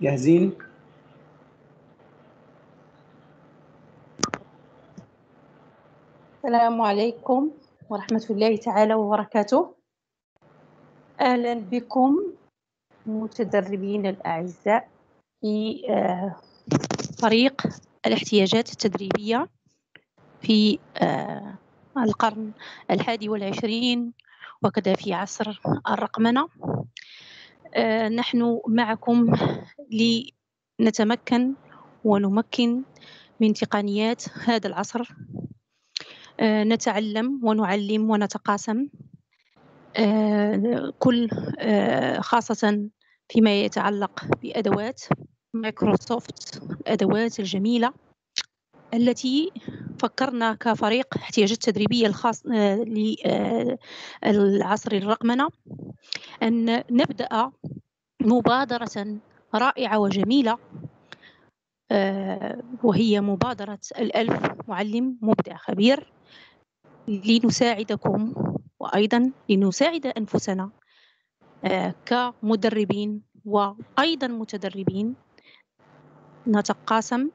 جاهزين السلام عليكم ورحمة الله تعالى وبركاته أهلا بكم متدربين الأعزاء في آه، فريق الاحتياجات التدريبية في آه، القرن الحادي والعشرين وكذا في عصر الرقمنة آه، نحن معكم لنتمكن ونمكن من تقنيات هذا العصر آه، نتعلم ونعلم ونتقاسم آه، كل خاصة فيما يتعلق بأدوات مايكروسوفت الأدوات الجميلة التي فكرنا كفريق احتياجات تدريبية الخاص للعصر الرقمنة أن نبدأ مبادرة رائعة وجميلة آه، وهي مبادرة الألف معلم مبدع خبير لنساعدكم وأيضا لنساعد أنفسنا آه، كمدربين وأيضا متدربين نتقاسم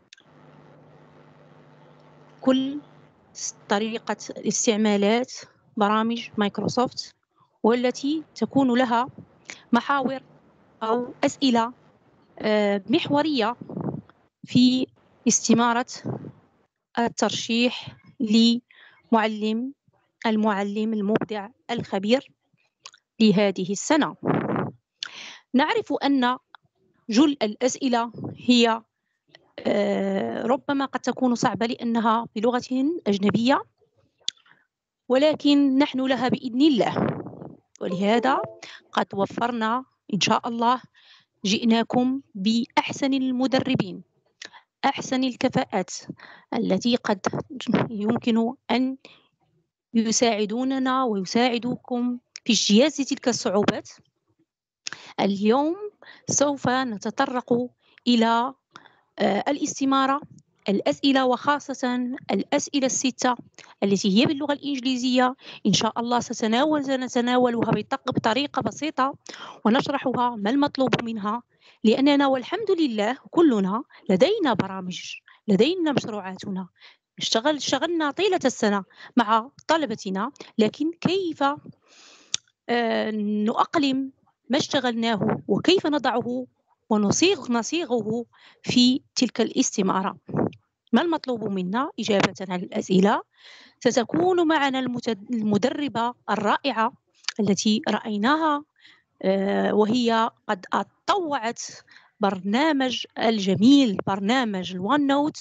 كل طريقة استعمالات برامج مايكروسوفت والتي تكون لها محاور أو أسئلة آه، محورية في استمارة الترشيح لمعلم المعلم المبدع الخبير لهذه السنة نعرف أن جل الأسئلة هي آه، ربما قد تكون صعبة لأنها بلغة أجنبية ولكن نحن لها بإذن الله ولهذا قد وفرنا إن شاء الله جئناكم بأحسن المدربين أحسن الكفاءات التي قد يمكن أن يساعدوننا ويساعدوكم في اجتياز تلك الصعوبات اليوم سوف نتطرق إلى آه، الاستمارة الأسئلة وخاصة الأسئلة الستة التي هي باللغة الإنجليزية إن شاء الله ستناول سنتناولها بطريقة بسيطة ونشرحها ما المطلوب منها لأننا والحمد لله كلنا لدينا برامج لدينا مشروعاتنا اشتغل اشتغلنا طيلة السنة مع طلبتنا لكن كيف آه، نؤقلم ما اشتغلناه وكيف نضعه ونصيغ نصيغه في تلك الاستمارة ما المطلوب منا إجابة على الأسئلة ستكون معنا المدربة الرائعة التي رأيناها آه، وهي قد طوعت برنامج الجميل برنامج الوان نوت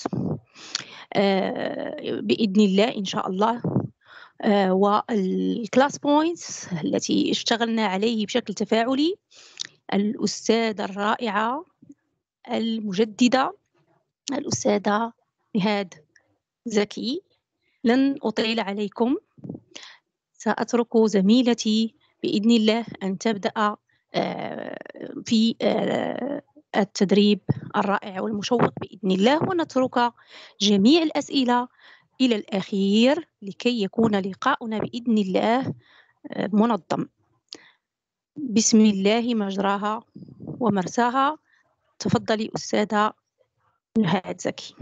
آه، بإذن الله إن شاء الله آه، والكلاس بوينتس التي اشتغلنا عليه بشكل تفاعلي الأستاذة الرائعة المجددة الأستاذة نهاد زكي لن أطيل عليكم سأترك زميلتي بإذن الله أن تبدأ آه، في آه، التدريب الرائع والمشوق بإذن الله ونترك جميع الأسئلة إلى الأخير لكي يكون لقاؤنا بإذن الله آه، منظم بسم الله مجراها ومرساها تفضلي أستاذة نهاد زكي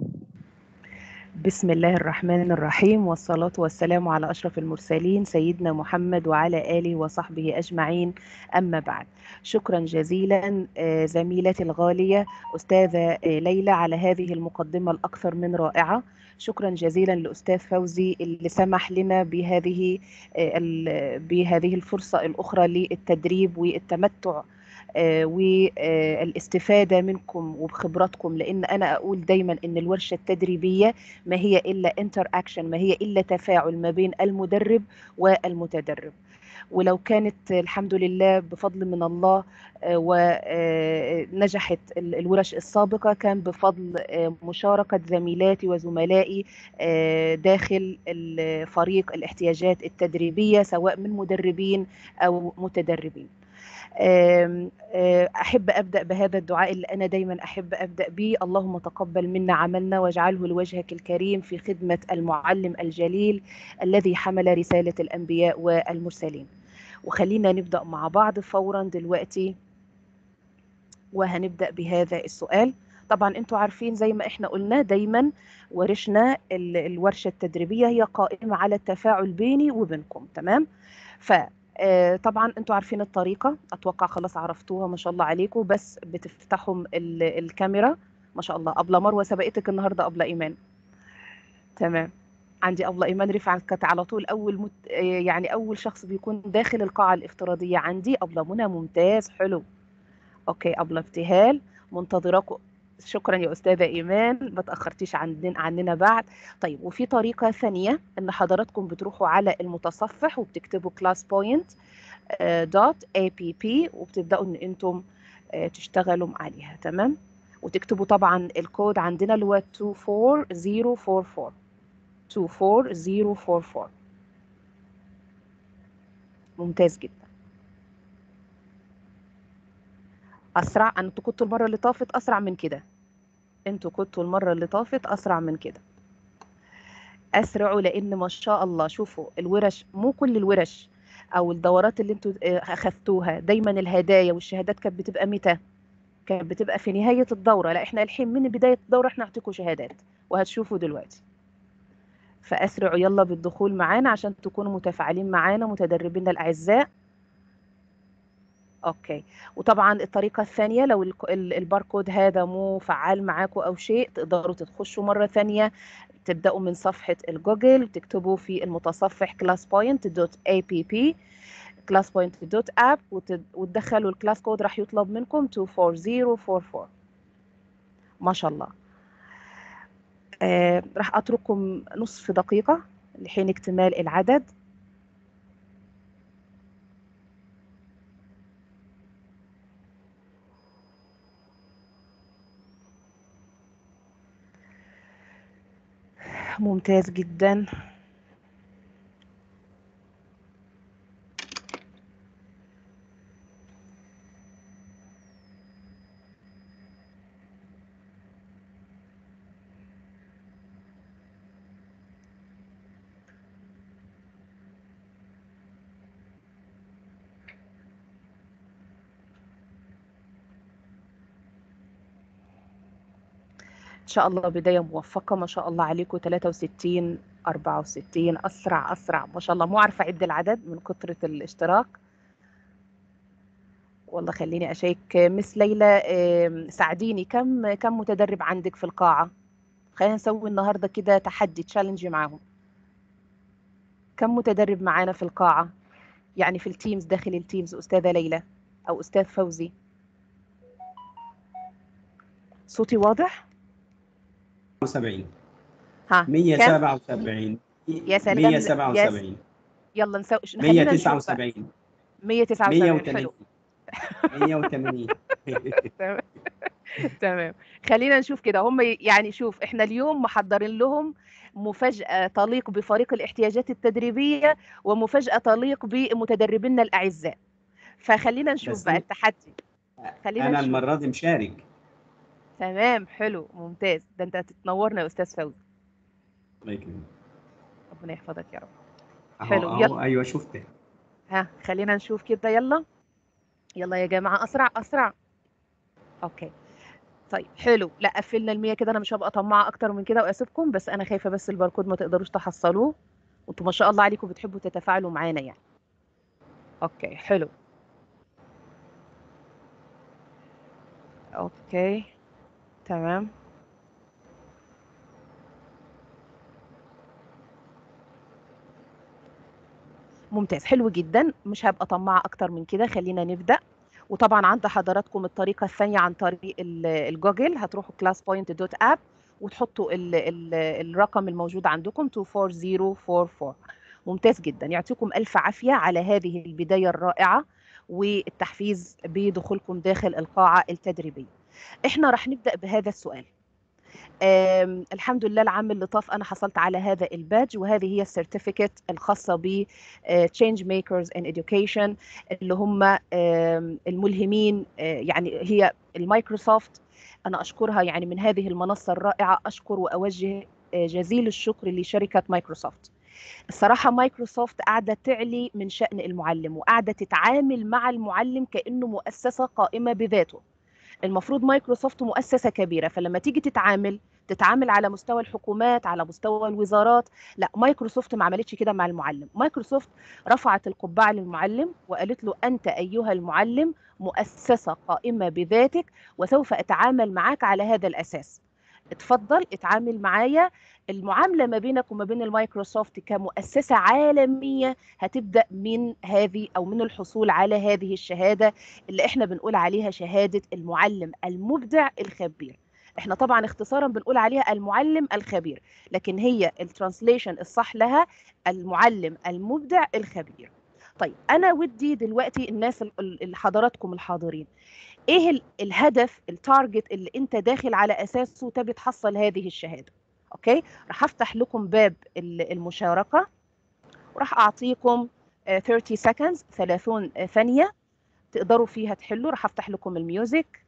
بسم الله الرحمن الرحيم والصلاة والسلام على أشرف المرسلين سيدنا محمد وعلى آله وصحبه أجمعين أما بعد شكرا جزيلا آه، زميلتي الغالية أستاذة آه، ليلى على هذه المقدمة الأكثر من رائعة شكرا جزيلا لأستاذ فوزي اللي سمح لنا بهذه آه، بهذه الفرصة الأخرى للتدريب والتمتع آه، والاستفادة منكم وبخبراتكم لأن أنا أقول دايما أن الورشة التدريبية ما هي إلا انتر أكشن ما هي إلا تفاعل ما بين المدرب والمتدرب ولو كانت الحمد لله بفضل من الله آه، ونجحت آه، الورش السابقة كان بفضل مشاركة زميلاتي وزملائي داخل فريق الاحتياجات التدريبية سواء من مدربين أو متدربين أحب أبدأ بهذا الدعاء اللي أنا دايما أحب أبدأ به اللهم تقبل منا عملنا واجعله لوجهك الكريم في خدمة المعلم الجليل الذي حمل رسالة الأنبياء والمرسلين وخلينا نبدأ مع بعض فورا دلوقتي وهنبدأ بهذا السؤال طبعا انتوا عارفين زي ما احنا قلنا دايما ورشنا ال- الورشة التدريبية هي قائمة على التفاعل بيني وبينكم تمام ف آه، طبعا انتوا عارفين الطريقة اتوقع خلاص عرفتوها ما شاء الله عليكم بس بتفتحوا ال- الكاميرا ما شاء الله أبلة مروة سبقتك النهاردة أبلة إيمان تمام عندي أبلة إيمان رفعت كانت على طول أول مت... آه، يعني أول شخص بيكون داخل القاعة الافتراضية عندي أبلة منى ممتاز حلو أوكي أبلة ابتهال منتظراكم شكرا يا أستاذة إيمان ما تأخرتيش عننا عننا بعد طيب وفي طريقة ثانية إن حضراتكم بتروحوا على المتصفح وبتكتبوا كلاس بوينت دوت اي بي بي وبتبدأوا إن أنتم آه، تشتغلوا عليها تمام وتكتبوا طبعا الكود عندنا اللي هو 24044 24044 ممتاز جدا اسرع انتوا كنتوا المره اللي طافت اسرع من كده انتوا كنتوا المره اللي طافت اسرع من كده اسرعوا لان ما شاء الله شوفوا الورش مو كل الورش او الدورات اللي انتوا آه، اخذتوها دايما الهدايا والشهادات كانت بتبقى متى كانت بتبقى في نهايه الدوره لا احنا الحين من بدايه الدوره احنا نعطيكم شهادات وهتشوفوا دلوقتي فاسرعوا يلا بالدخول معانا عشان تكونوا متفاعلين معانا متدربين الاعزاء اوكي وطبعا الطريقه الثانيه لو الك- ال- الباركود هذا مو فعال معاكم او شيء تقدروا تخشوا مره ثانيه تبداوا من صفحه الجوجل تكتبوا في المتصفح classpoint.app classpoint.app وتد- وتدخلوا الكلاس كود راح يطلب منكم 24044 ما شاء الله آه راح اترككم نصف دقيقه لحين اكتمال العدد ممتاز جدا ان شاء الله بدايه موفقه ما شاء الله عليكم 63 64 اسرع اسرع ما شاء الله مو عارفه اعد العدد من كثره الاشتراك والله خليني اشيك مس ليلى آم، ساعديني كم كم متدرب عندك في القاعه خلينا نسوي النهارده كده تحدي تشالنج معاهم كم متدرب معانا في القاعه يعني في التيمز داخل التيمز استاذه ليلى او استاذ فوزي صوتي واضح 77 ها كم 177 يا سلام يا 177 يلا نسوي خلينا نشوف بقى. 179 179 حلو 180 180 تمام تمام خلينا نشوف كده هم يعني شوف احنا اليوم محضرين لهم مفاجأة تليق بفريق الاحتياجات التدريبية ومفاجأة تليق بمتدربينا الأعزاء فخلينا نشوف بس بقى دي- التحدي خلينا انا نشوف المره دي مشارك تمام حلو ممتاز ده انت هتتنورنا يا استاذ فوزي الله يكرمك ربنا يحفظك يا رب اهو حلو، اهو يلا. ايوه شفته ها خلينا نشوف كده يلا يلا يا جماعة أسرع أسرع أوكي طيب حلو لا قفلنا المية كده أنا مش هبقى طماعة أكتر من كده وأسيبكم بس أنا خايفة بس الباركود ما تقدروش تحصلوه وأنتوا ما شاء الله عليكم بتحبوا تتفاعلوا معانا يعني أوكي حلو أوكي تمام ممتاز حلو جدا مش هبقى طماعة أكتر من كده خلينا نبدأ وطبعا عند حضراتكم الطريقة الثانية عن طريق ال- الجوجل هتروحوا classpoint.app وتحطوا ال ال الرقم الموجود عندكم 24044 ممتاز جدا يعطيكم ألف عافية على هذه البداية الرائعة والتحفيز بدخولكم داخل القاعة التدريبية احنا راح نبدأ بهذا السؤال آم، الحمد لله العام اللي طاف انا حصلت على هذا البادج وهذه هي السيرتيفيكت الخاصه ب تشينج ميكرز ان education اللي هم آم، الملهمين آه، يعني هي المايكروسوفت انا اشكرها يعني من هذه المنصه الرائعه اشكر واوجه آه، جزيل الشكر لشركه مايكروسوفت الصراحة مايكروسوفت قاعدة تعلي من شأن المعلم وقاعدة تتعامل مع المعلم كأنه مؤسسة قائمة بذاته المفروض مايكروسوفت مؤسسة كبيرة فلما تيجي تتعامل تتعامل على مستوى الحكومات على مستوى الوزارات لا مايكروسوفت ما عملتش كده مع المعلم مايكروسوفت رفعت القبعة للمعلم وقالت له أنت أيها المعلم مؤسسة قائمة بذاتك وسوف أتعامل معك على هذا الأساس اتفضل اتعامل معايا المعامله ما بينك وما بين المايكروسوفت كمؤسسه عالميه هتبدا من هذه او من الحصول على هذه الشهاده اللي احنا بنقول عليها شهاده المعلم المبدع الخبير احنا طبعا اختصارا بنقول عليها المعلم الخبير لكن هي الترانسليشن الصح لها المعلم المبدع الخبير طيب انا ودي دلوقتي الناس اللي حضراتكم الحاضرين ايه ال- الهدف التارجت اللي انت داخل على اساسه تبي تحصل هذه الشهاده اوكي راح افتح لكم باب ال- المشاركه وراح اعطيكم آه، 30 seconds 30 ثانيه تقدروا فيها تحلوا راح افتح لكم الميوزك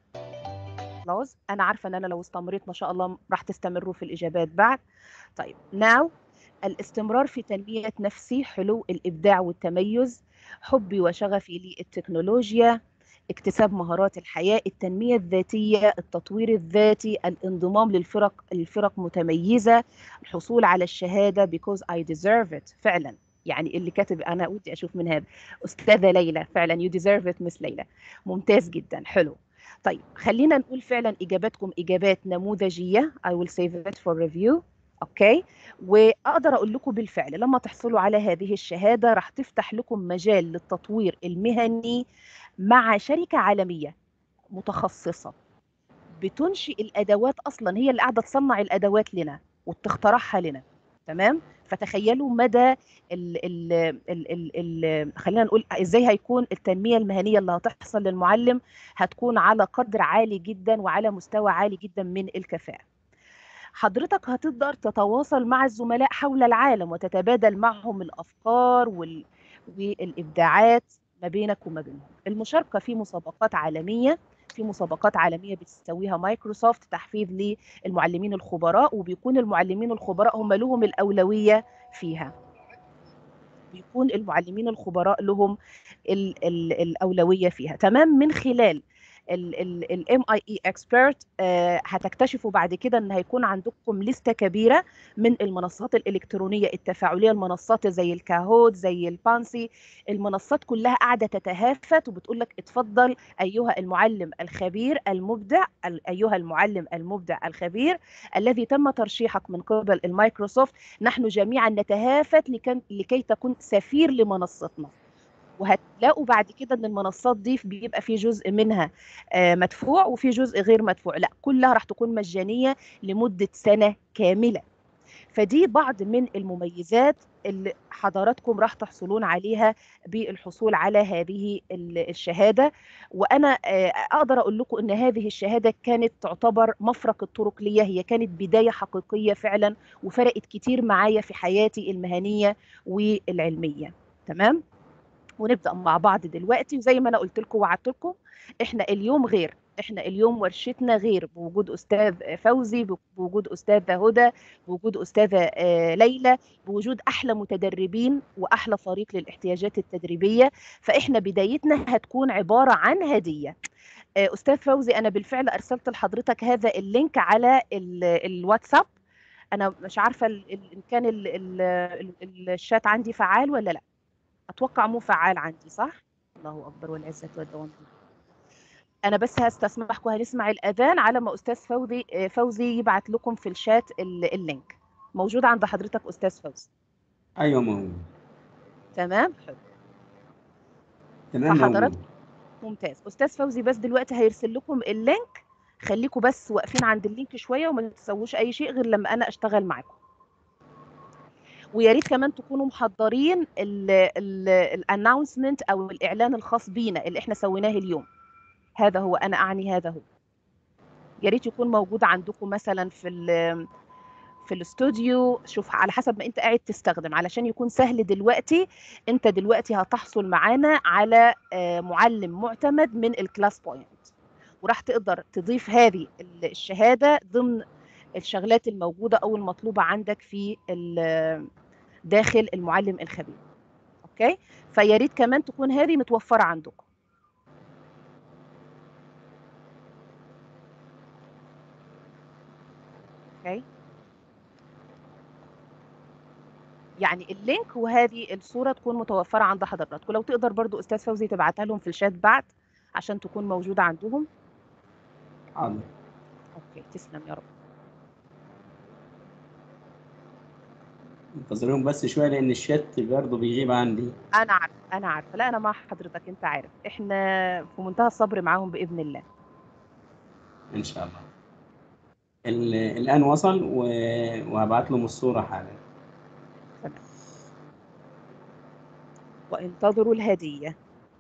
خلاص انا عارفه ان انا لو استمريت ما شاء الله راح تستمروا في الاجابات بعد طيب now الاستمرار في تنميه نفسي حلو الابداع والتميز حبي وشغفي للتكنولوجيا اكتساب مهارات الحياة التنمية الذاتية التطوير الذاتي الانضمام للفرق الفرق متميزة الحصول على الشهادة because I deserve it فعلا يعني اللي كاتب أنا ودي أشوف من هذا أستاذة ليلى فعلا you deserve it مس ليلى ممتاز جدا حلو طيب خلينا نقول فعلا إجاباتكم إجابات نموذجية I will save it for review اوكي واقدر اقول لكم بالفعل لما تحصلوا على هذه الشهاده راح تفتح لكم مجال للتطوير المهني مع شركه عالميه متخصصه بتنشئ الادوات اصلا هي اللي قاعده تصنع الادوات لنا وبتخترعها لنا تمام فتخيلوا مدى ال ال ال ال ال خلينا نقول ازاي هيكون التنميه المهنيه اللي هتحصل للمعلم هتكون على قدر عالي جدا وعلى مستوى عالي جدا من الكفاءه حضرتك هتقدر تتواصل مع الزملاء حول العالم وتتبادل معهم الافكار وال... والابداعات ما بينك وما بينهم المشاركه في مسابقات عالميه في مسابقات عالميه بتسويها مايكروسوفت تحفيز للمعلمين الخبراء وبيكون المعلمين الخبراء هم لهم الاولويه فيها بيكون المعلمين الخبراء لهم ال ال الاولويه فيها تمام من خلال الام اي اي اكسبرت هتكتشفوا بعد كده ان هيكون عندكم لسته كبيره من المنصات الالكترونيه التفاعليه المنصات زي الكاهود زي البانسي المنصات كلها قاعده تتهافت وبتقول لك اتفضل ايها المعلم الخبير المبدع ايها المعلم المبدع الخبير الذي تم ترشيحك من قبل المايكروسوفت نحن جميعا نتهافت لكي تكون سفير لمنصتنا وهتلاقوا بعد كده ان المنصات دي بيبقى في جزء منها مدفوع وفي جزء غير مدفوع لا كلها راح تكون مجانيه لمده سنه كامله فدي بعض من المميزات اللي حضراتكم راح تحصلون عليها بالحصول على هذه الشهاده وانا اقدر اقول لكم ان هذه الشهاده كانت تعتبر مفرق الطرق ليا هي كانت بدايه حقيقيه فعلا وفرقت كتير معايا في حياتي المهنيه والعلميه تمام ونبدا مع بعض دلوقتي وزي ما انا قلت لكم وعدت لكم احنا اليوم غير احنا اليوم ورشتنا غير بوجود استاذ فوزي بوجود استاذه هدى بوجود استاذه ليلى بوجود احلى متدربين واحلى فريق للاحتياجات التدريبيه فاحنا بدايتنا هتكون عباره عن هديه استاذ فوزي انا بالفعل ارسلت لحضرتك هذا اللينك على الواتساب انا مش عارفه ان كان ال ال الشات عندي فعال ولا لا اتوقع مو فعال عندي صح الله اكبر والعزه والدوام انا بس هستسمحكم هنسمع الاذان على ما استاذ فوزي فوزي يبعت لكم في الشات اللينك موجود عند حضرتك استاذ فوزي ايوه موجود تمام حلو تمام فحضرتك ممتاز استاذ فوزي بس دلوقتي هيرسل لكم اللينك خليكم بس واقفين عند اللينك شويه وما تسووش اي شيء غير لما انا اشتغل معاكم ويا ريت كمان تكونوا محضرين الاناونسمنت او الاعلان الخاص بينا اللي احنا سويناه اليوم هذا هو انا اعني هذا هو يا ريت يكون موجود عندكم مثلا في في الاستوديو شوف على حسب ما انت قاعد تستخدم علشان يكون سهل دلوقتي انت دلوقتي هتحصل معانا على معلم معتمد من الكلاس بوينت وراح تقدر تضيف هذه الشهاده ضمن الشغلات الموجوده او المطلوبه عندك في داخل المعلم الخبير اوكي فيا ريت كمان تكون هذه متوفره عندكم اوكي يعني اللينك وهذه الصورة تكون متوفرة عند حضرتك ولو تقدر برضو أستاذ فوزي تبعتها لهم في الشات بعد عشان تكون موجودة عندهم حاضر اوكي تسلم يا رب انتظرهم بس شويه لان الشات برضه بيغيب عندي انا عارفه انا عارفه لا انا مع حضرتك انت عارف احنا في منتهى الصبر معاهم باذن الله ان شاء الله ال- الان وصل و- وهبعت لهم الصوره حالا تمام وانتظروا الهديه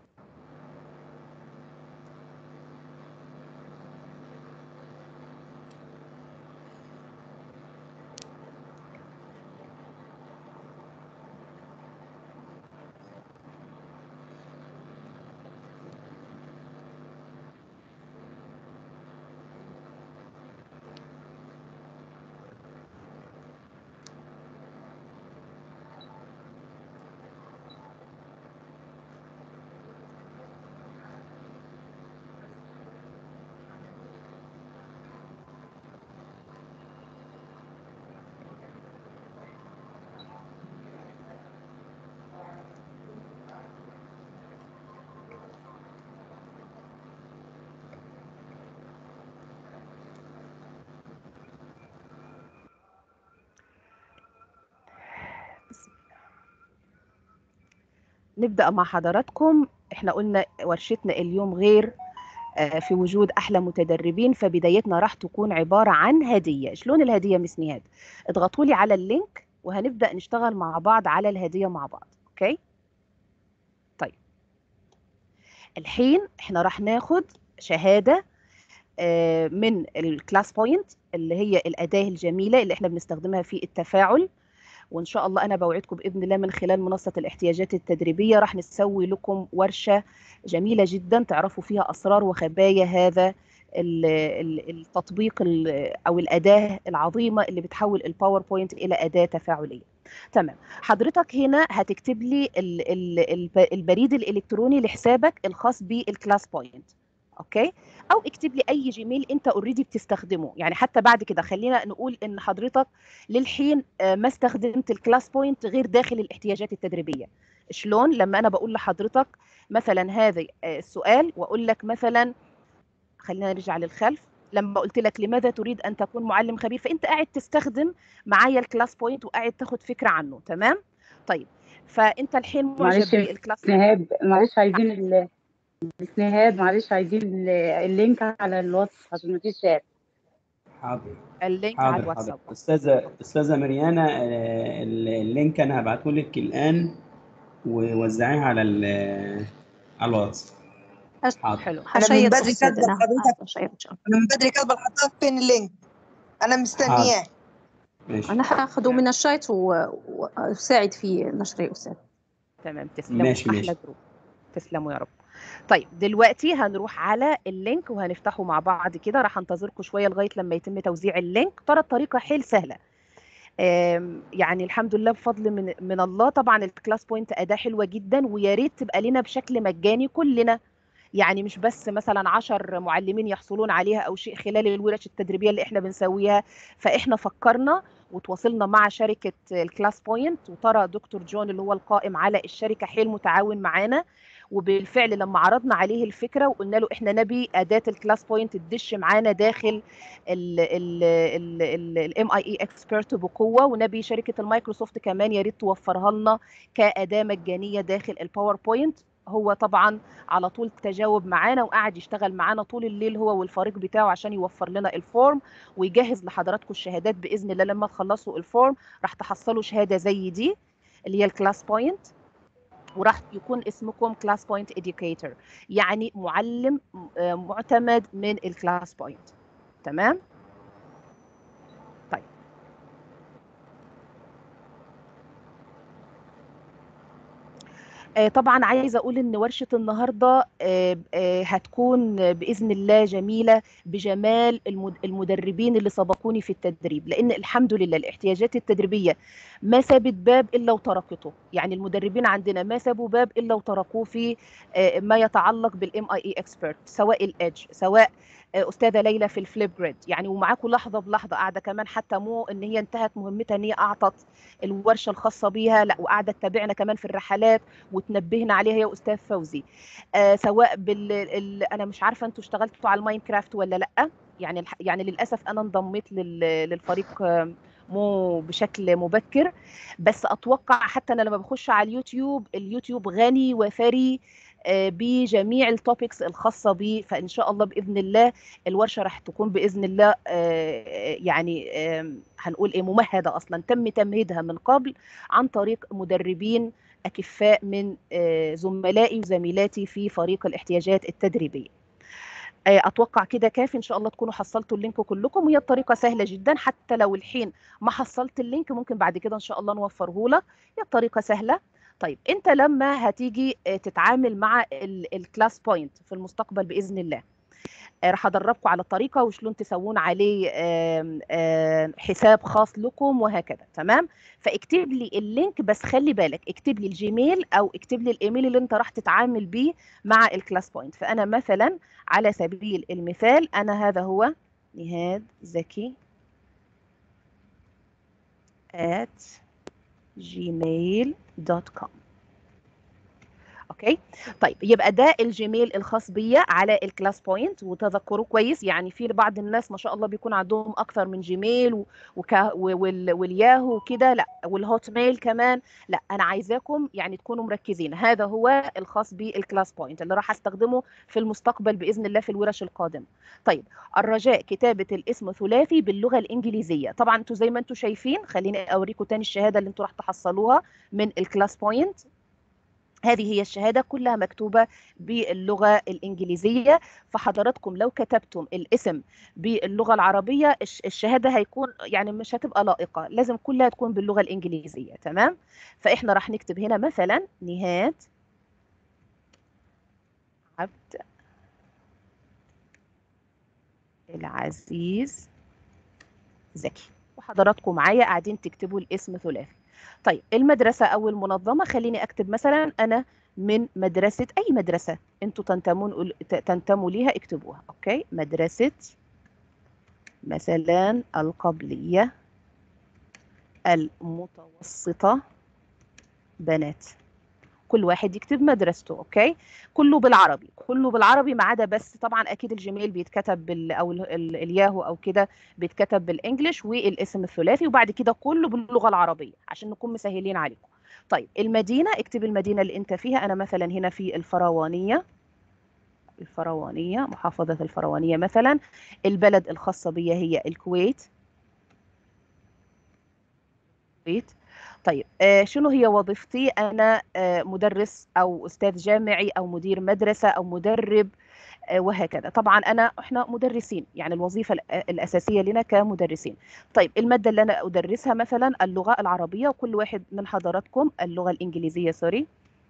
نبدأ مع حضراتكم احنا قلنا ورشتنا اليوم غير آه، في وجود احلى متدربين فبدايتنا راح تكون عبارة عن هدية شلون الهدية مس نهاد اضغطوا لي على اللينك وهنبدأ نشتغل مع بعض على الهدية مع بعض اوكي طيب الحين احنا راح ناخد شهادة آه، من الكلاس بوينت اللي هي الأداة الجميلة اللي احنا بنستخدمها في التفاعل وان شاء الله انا بوعدكم باذن الله من خلال منصه الاحتياجات التدريبيه راح نسوي لكم ورشه جميله جدا تعرفوا فيها اسرار وخبايا هذا ال- ال- التطبيق ال- او الاداه العظيمه اللي بتحول الباوربوينت الى اداه تفاعليه تمام حضرتك هنا هتكتب لي ال- ال- الب- البريد الالكتروني لحسابك الخاص بالكلاس بوينت اوكي او اكتب لي اي جيميل انت اوريدي بتستخدمه يعني حتى بعد كده خلينا نقول ان حضرتك للحين آه، ما استخدمت الكلاس بوينت غير داخل الاحتياجات التدريبيه شلون لما انا بقول لحضرتك مثلا هذا آه، السؤال واقول لك مثلا خلينا نرجع للخلف لما قلت لك لماذا تريد ان تكون معلم خبير فانت قاعد تستخدم معايا الكلاس بوينت وقاعد تاخد فكره عنه تمام طيب فانت الحين معجب معلش يا بالكلاس نهاد معلش عايزين ال مس نهاد معلش عايزين ال- اللينك على الواتس عشان مفيش شات حاضر اللينك على حاضر الواتساب حاضر استاذه استاذه مريانه آه، ال- اللينك انا هبعته لك الان ووزعيه على ال- على الواتس حاضر حلو انا من حشيد بدري أستاذ كاتبه أنا لحضرتك حشيد إن شاء الله. انا من بدري كاتبه لحضرتك فين اللينك انا مستنياه ماشي أنا هاخده من الشات و- وأساعد في نشره يا أستاذ تمام تسلموا ماشي، احلى ماشي. جروب تسلموا يا رب طيب دلوقتي هنروح على اللينك وهنفتحه مع بعض كده راح انتظركم شويه لغايه لما يتم توزيع اللينك ترى الطريقه حيل سهله آم، يعني الحمد لله بفضل من من الله طبعا الكلاس بوينت اداه حلوه جدا ويا ريت تبقى لنا بشكل مجاني كلنا يعني مش بس مثلا 10 معلمين يحصلون عليها او شيء خلال الورش التدريبيه اللي احنا بنسويها فاحنا فكرنا وتواصلنا مع شركه الكلاس بوينت وترى دكتور جون اللي هو القائم على الشركه حيل متعاون معانا وبالفعل لما عرضنا عليه الفكره وقلنا له احنا نبي اداه الكلاس بوينت تدش معانا داخل الام اي اي اكسبرت بقوه ونبي شركه المايكروسوفت كمان يا ريت توفرها لنا كاداه مجانيه داخل الباوربوينت هو طبعا على طول تجاوب معانا وقعد يشتغل معانا طول الليل هو والفريق بتاعه عشان يوفر لنا الفورم ويجهز لحضراتكم الشهادات باذن الله لما تخلصوا الفورم راح تحصلوا شهاده زي دي اللي هي الكلاس بوينت وراح يكون اسمكم كلاس بوينت educator يعني معلم آه، معتمد من الكلاس بوينت تمام طيب آه، طبعا عايزه اقول ان ورشه النهارده آه، آه، هتكون باذن الله جميله بجمال المد- المدربين اللي سبقوني في التدريب لان الحمد لله الاحتياجات التدريبيه ما سابت باب الا وطرقته يعني المدربين عندنا ما سابوا باب الا وطرقوه في آه، ما يتعلق بالام اي اي اكسبرت سواء الايدج سواء آه، استاذه ليلى في الفليب جريد يعني ومعاكم لحظه بلحظه قاعده كمان حتى مو ان هي انتهت مهمتها ان هي اعطت الورشه الخاصه بيها لا وقاعده تتابعنا كمان في الرحلات وتنبهنا عليها يا استاذ فوزي آه سواء بال ال... انا مش عارفه انتوا اشتغلتوا على الماينكرافت ولا لا يعني الح... يعني للاسف انا انضميت لل... للفريق آه، مو بشكل مبكر بس اتوقع حتى انا لما بخش على اليوتيوب اليوتيوب غني وثري آه، بجميع التوبكس الخاصه بيه فان شاء الله باذن الله الورشه راح تكون باذن الله آه، يعني آم، هنقول ايه ممهده اصلا تم تمهيدها من قبل عن طريق مدربين اكفاء من آه، زملائي وزميلاتي في فريق الاحتياجات التدريبيه آه، اتوقع كده كافي ان شاء الله تكونوا حصلتوا اللينك كلكم وهي الطريقه سهله جدا حتى لو الحين ما حصلت اللينك ممكن بعد كده ان شاء الله نوفره لك هي الطريقه سهله طيب انت لما هتيجي آه، تتعامل مع الكلاس بوينت في المستقبل باذن الله آه، راح ادربكم على الطريقه وشلون تسوون عليه آم، آم، حساب خاص لكم وهكذا تمام فاكتب لي اللينك بس خلي بالك اكتب لي الجيميل او اكتب لي الايميل اللي انت راح تتعامل بيه مع الكلاس بوينت فانا مثلا على سبيل المثال انا هذا هو نهاد زكي at gmail.com اوكي طيب يبقى ده الجيميل الخاص بيا على الكلاس بوينت وتذكروا كويس يعني في بعض الناس ما شاء الله بيكون عندهم اكثر من جيميل و- وكا وال- والياهو وكده لا والهوت ميل كمان لا انا عايزاكم يعني تكونوا مركزين هذا هو الخاص بالكلاس بوينت اللي راح استخدمه في المستقبل باذن الله في الورش القادمه طيب الرجاء كتابه الاسم ثلاثي باللغه الانجليزيه طبعا انتوا زي ما انتوا شايفين خليني اوريكم تاني الشهاده اللي انتوا راح تحصلوها من الكلاس بوينت هذه هي الشهادة كلها مكتوبة باللغة الإنجليزية فحضراتكم لو كتبتم الاسم باللغة العربية الش- الشهادة هيكون يعني مش هتبقى لائقة لازم كلها تكون باللغة الإنجليزية تمام فإحنا راح نكتب هنا مثلا نهاد عبد العزيز زكي وحضراتكم معايا قاعدين تكتبوا الاسم ثلاثي طيب المدرسة أو المنظمة خليني أكتب مثلا أنا من مدرسة أي مدرسة أنتوا تنتمون تنتموا ليها اكتبوها أوكي مدرسة مثلا القبلية المتوسطة بنات كل واحد يكتب مدرسته اوكي كله بالعربي كله بالعربي ما عدا بس طبعا اكيد الجيميل بيتكتب بال او ال ال الياهو او كده بيتكتب بالانجلش والاسم الثلاثي وبعد كده كله باللغه العربيه عشان نكون مسهلين عليكم طيب المدينه اكتب المدينه اللي انت فيها انا مثلا هنا في الفروانيه الفروانيه محافظه الفروانيه مثلا البلد الخاصه بي هي الكويت الكويت طيب آه شنو هي وظيفتي انا آه مدرس او استاذ جامعي او مدير مدرسه او مدرب آه وهكذا طبعا انا احنا مدرسين يعني الوظيفه الاساسيه لنا كمدرسين طيب الماده اللي انا ادرسها مثلا اللغه العربيه وكل واحد من حضراتكم اللغه الانجليزيه سوري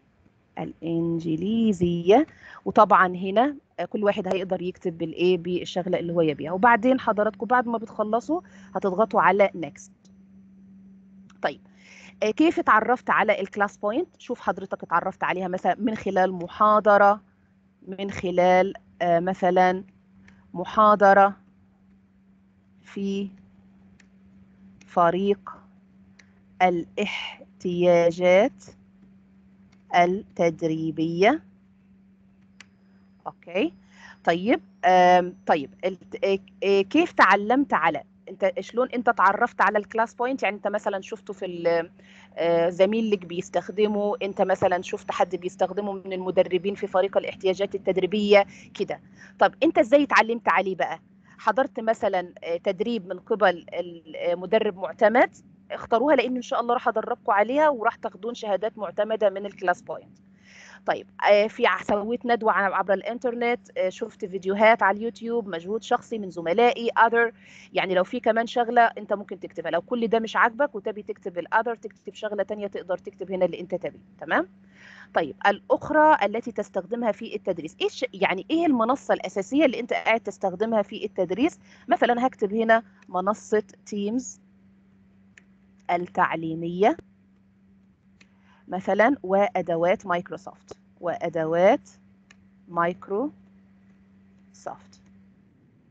الانجليزيه وطبعا هنا كل واحد هيقدر يكتب بالايه بالشغله اللي هو يبيها وبعدين حضراتكم بعد ما بتخلصوا هتضغطوا على نيكست طيب كيف اتعرفت على الكلاس بوينت شوف حضرتك اتعرفت عليها مثلا من خلال محاضرة من خلال مثلا محاضرة في فريق الاحتياجات التدريبية اوكي طيب طيب كيف تعلمت على انت شلون انت تعرفت على الكلاس بوينت يعني انت مثلا شفته في زميلك بيستخدمه انت مثلا شفت حد بيستخدمه من المدربين في فريق الاحتياجات التدريبيه كده طب انت ازاي اتعلمت عليه بقى حضرت مثلا تدريب من قبل مدرب معتمد اختاروها لان ان شاء الله راح ادربكم عليها وراح تاخدون شهادات معتمده من الكلاس بوينت طيب في سويت ندوة عبر الانترنت شفت فيديوهات على اليوتيوب مجهود شخصي من زملائي other يعني لو في كمان شغلة انت ممكن تكتبها لو كل ده مش عاجبك وتبي تكتب الother تكتب شغلة تانية تقدر تكتب هنا اللي انت تبي تمام طيب الأخرى التي تستخدمها في التدريس إيش يعني إيه المنصة الأساسية اللي أنت قاعد تستخدمها في التدريس مثلا هكتب هنا منصة تيمز التعليمية مثلا وادوات مايكروسوفت وادوات مايكروسوفت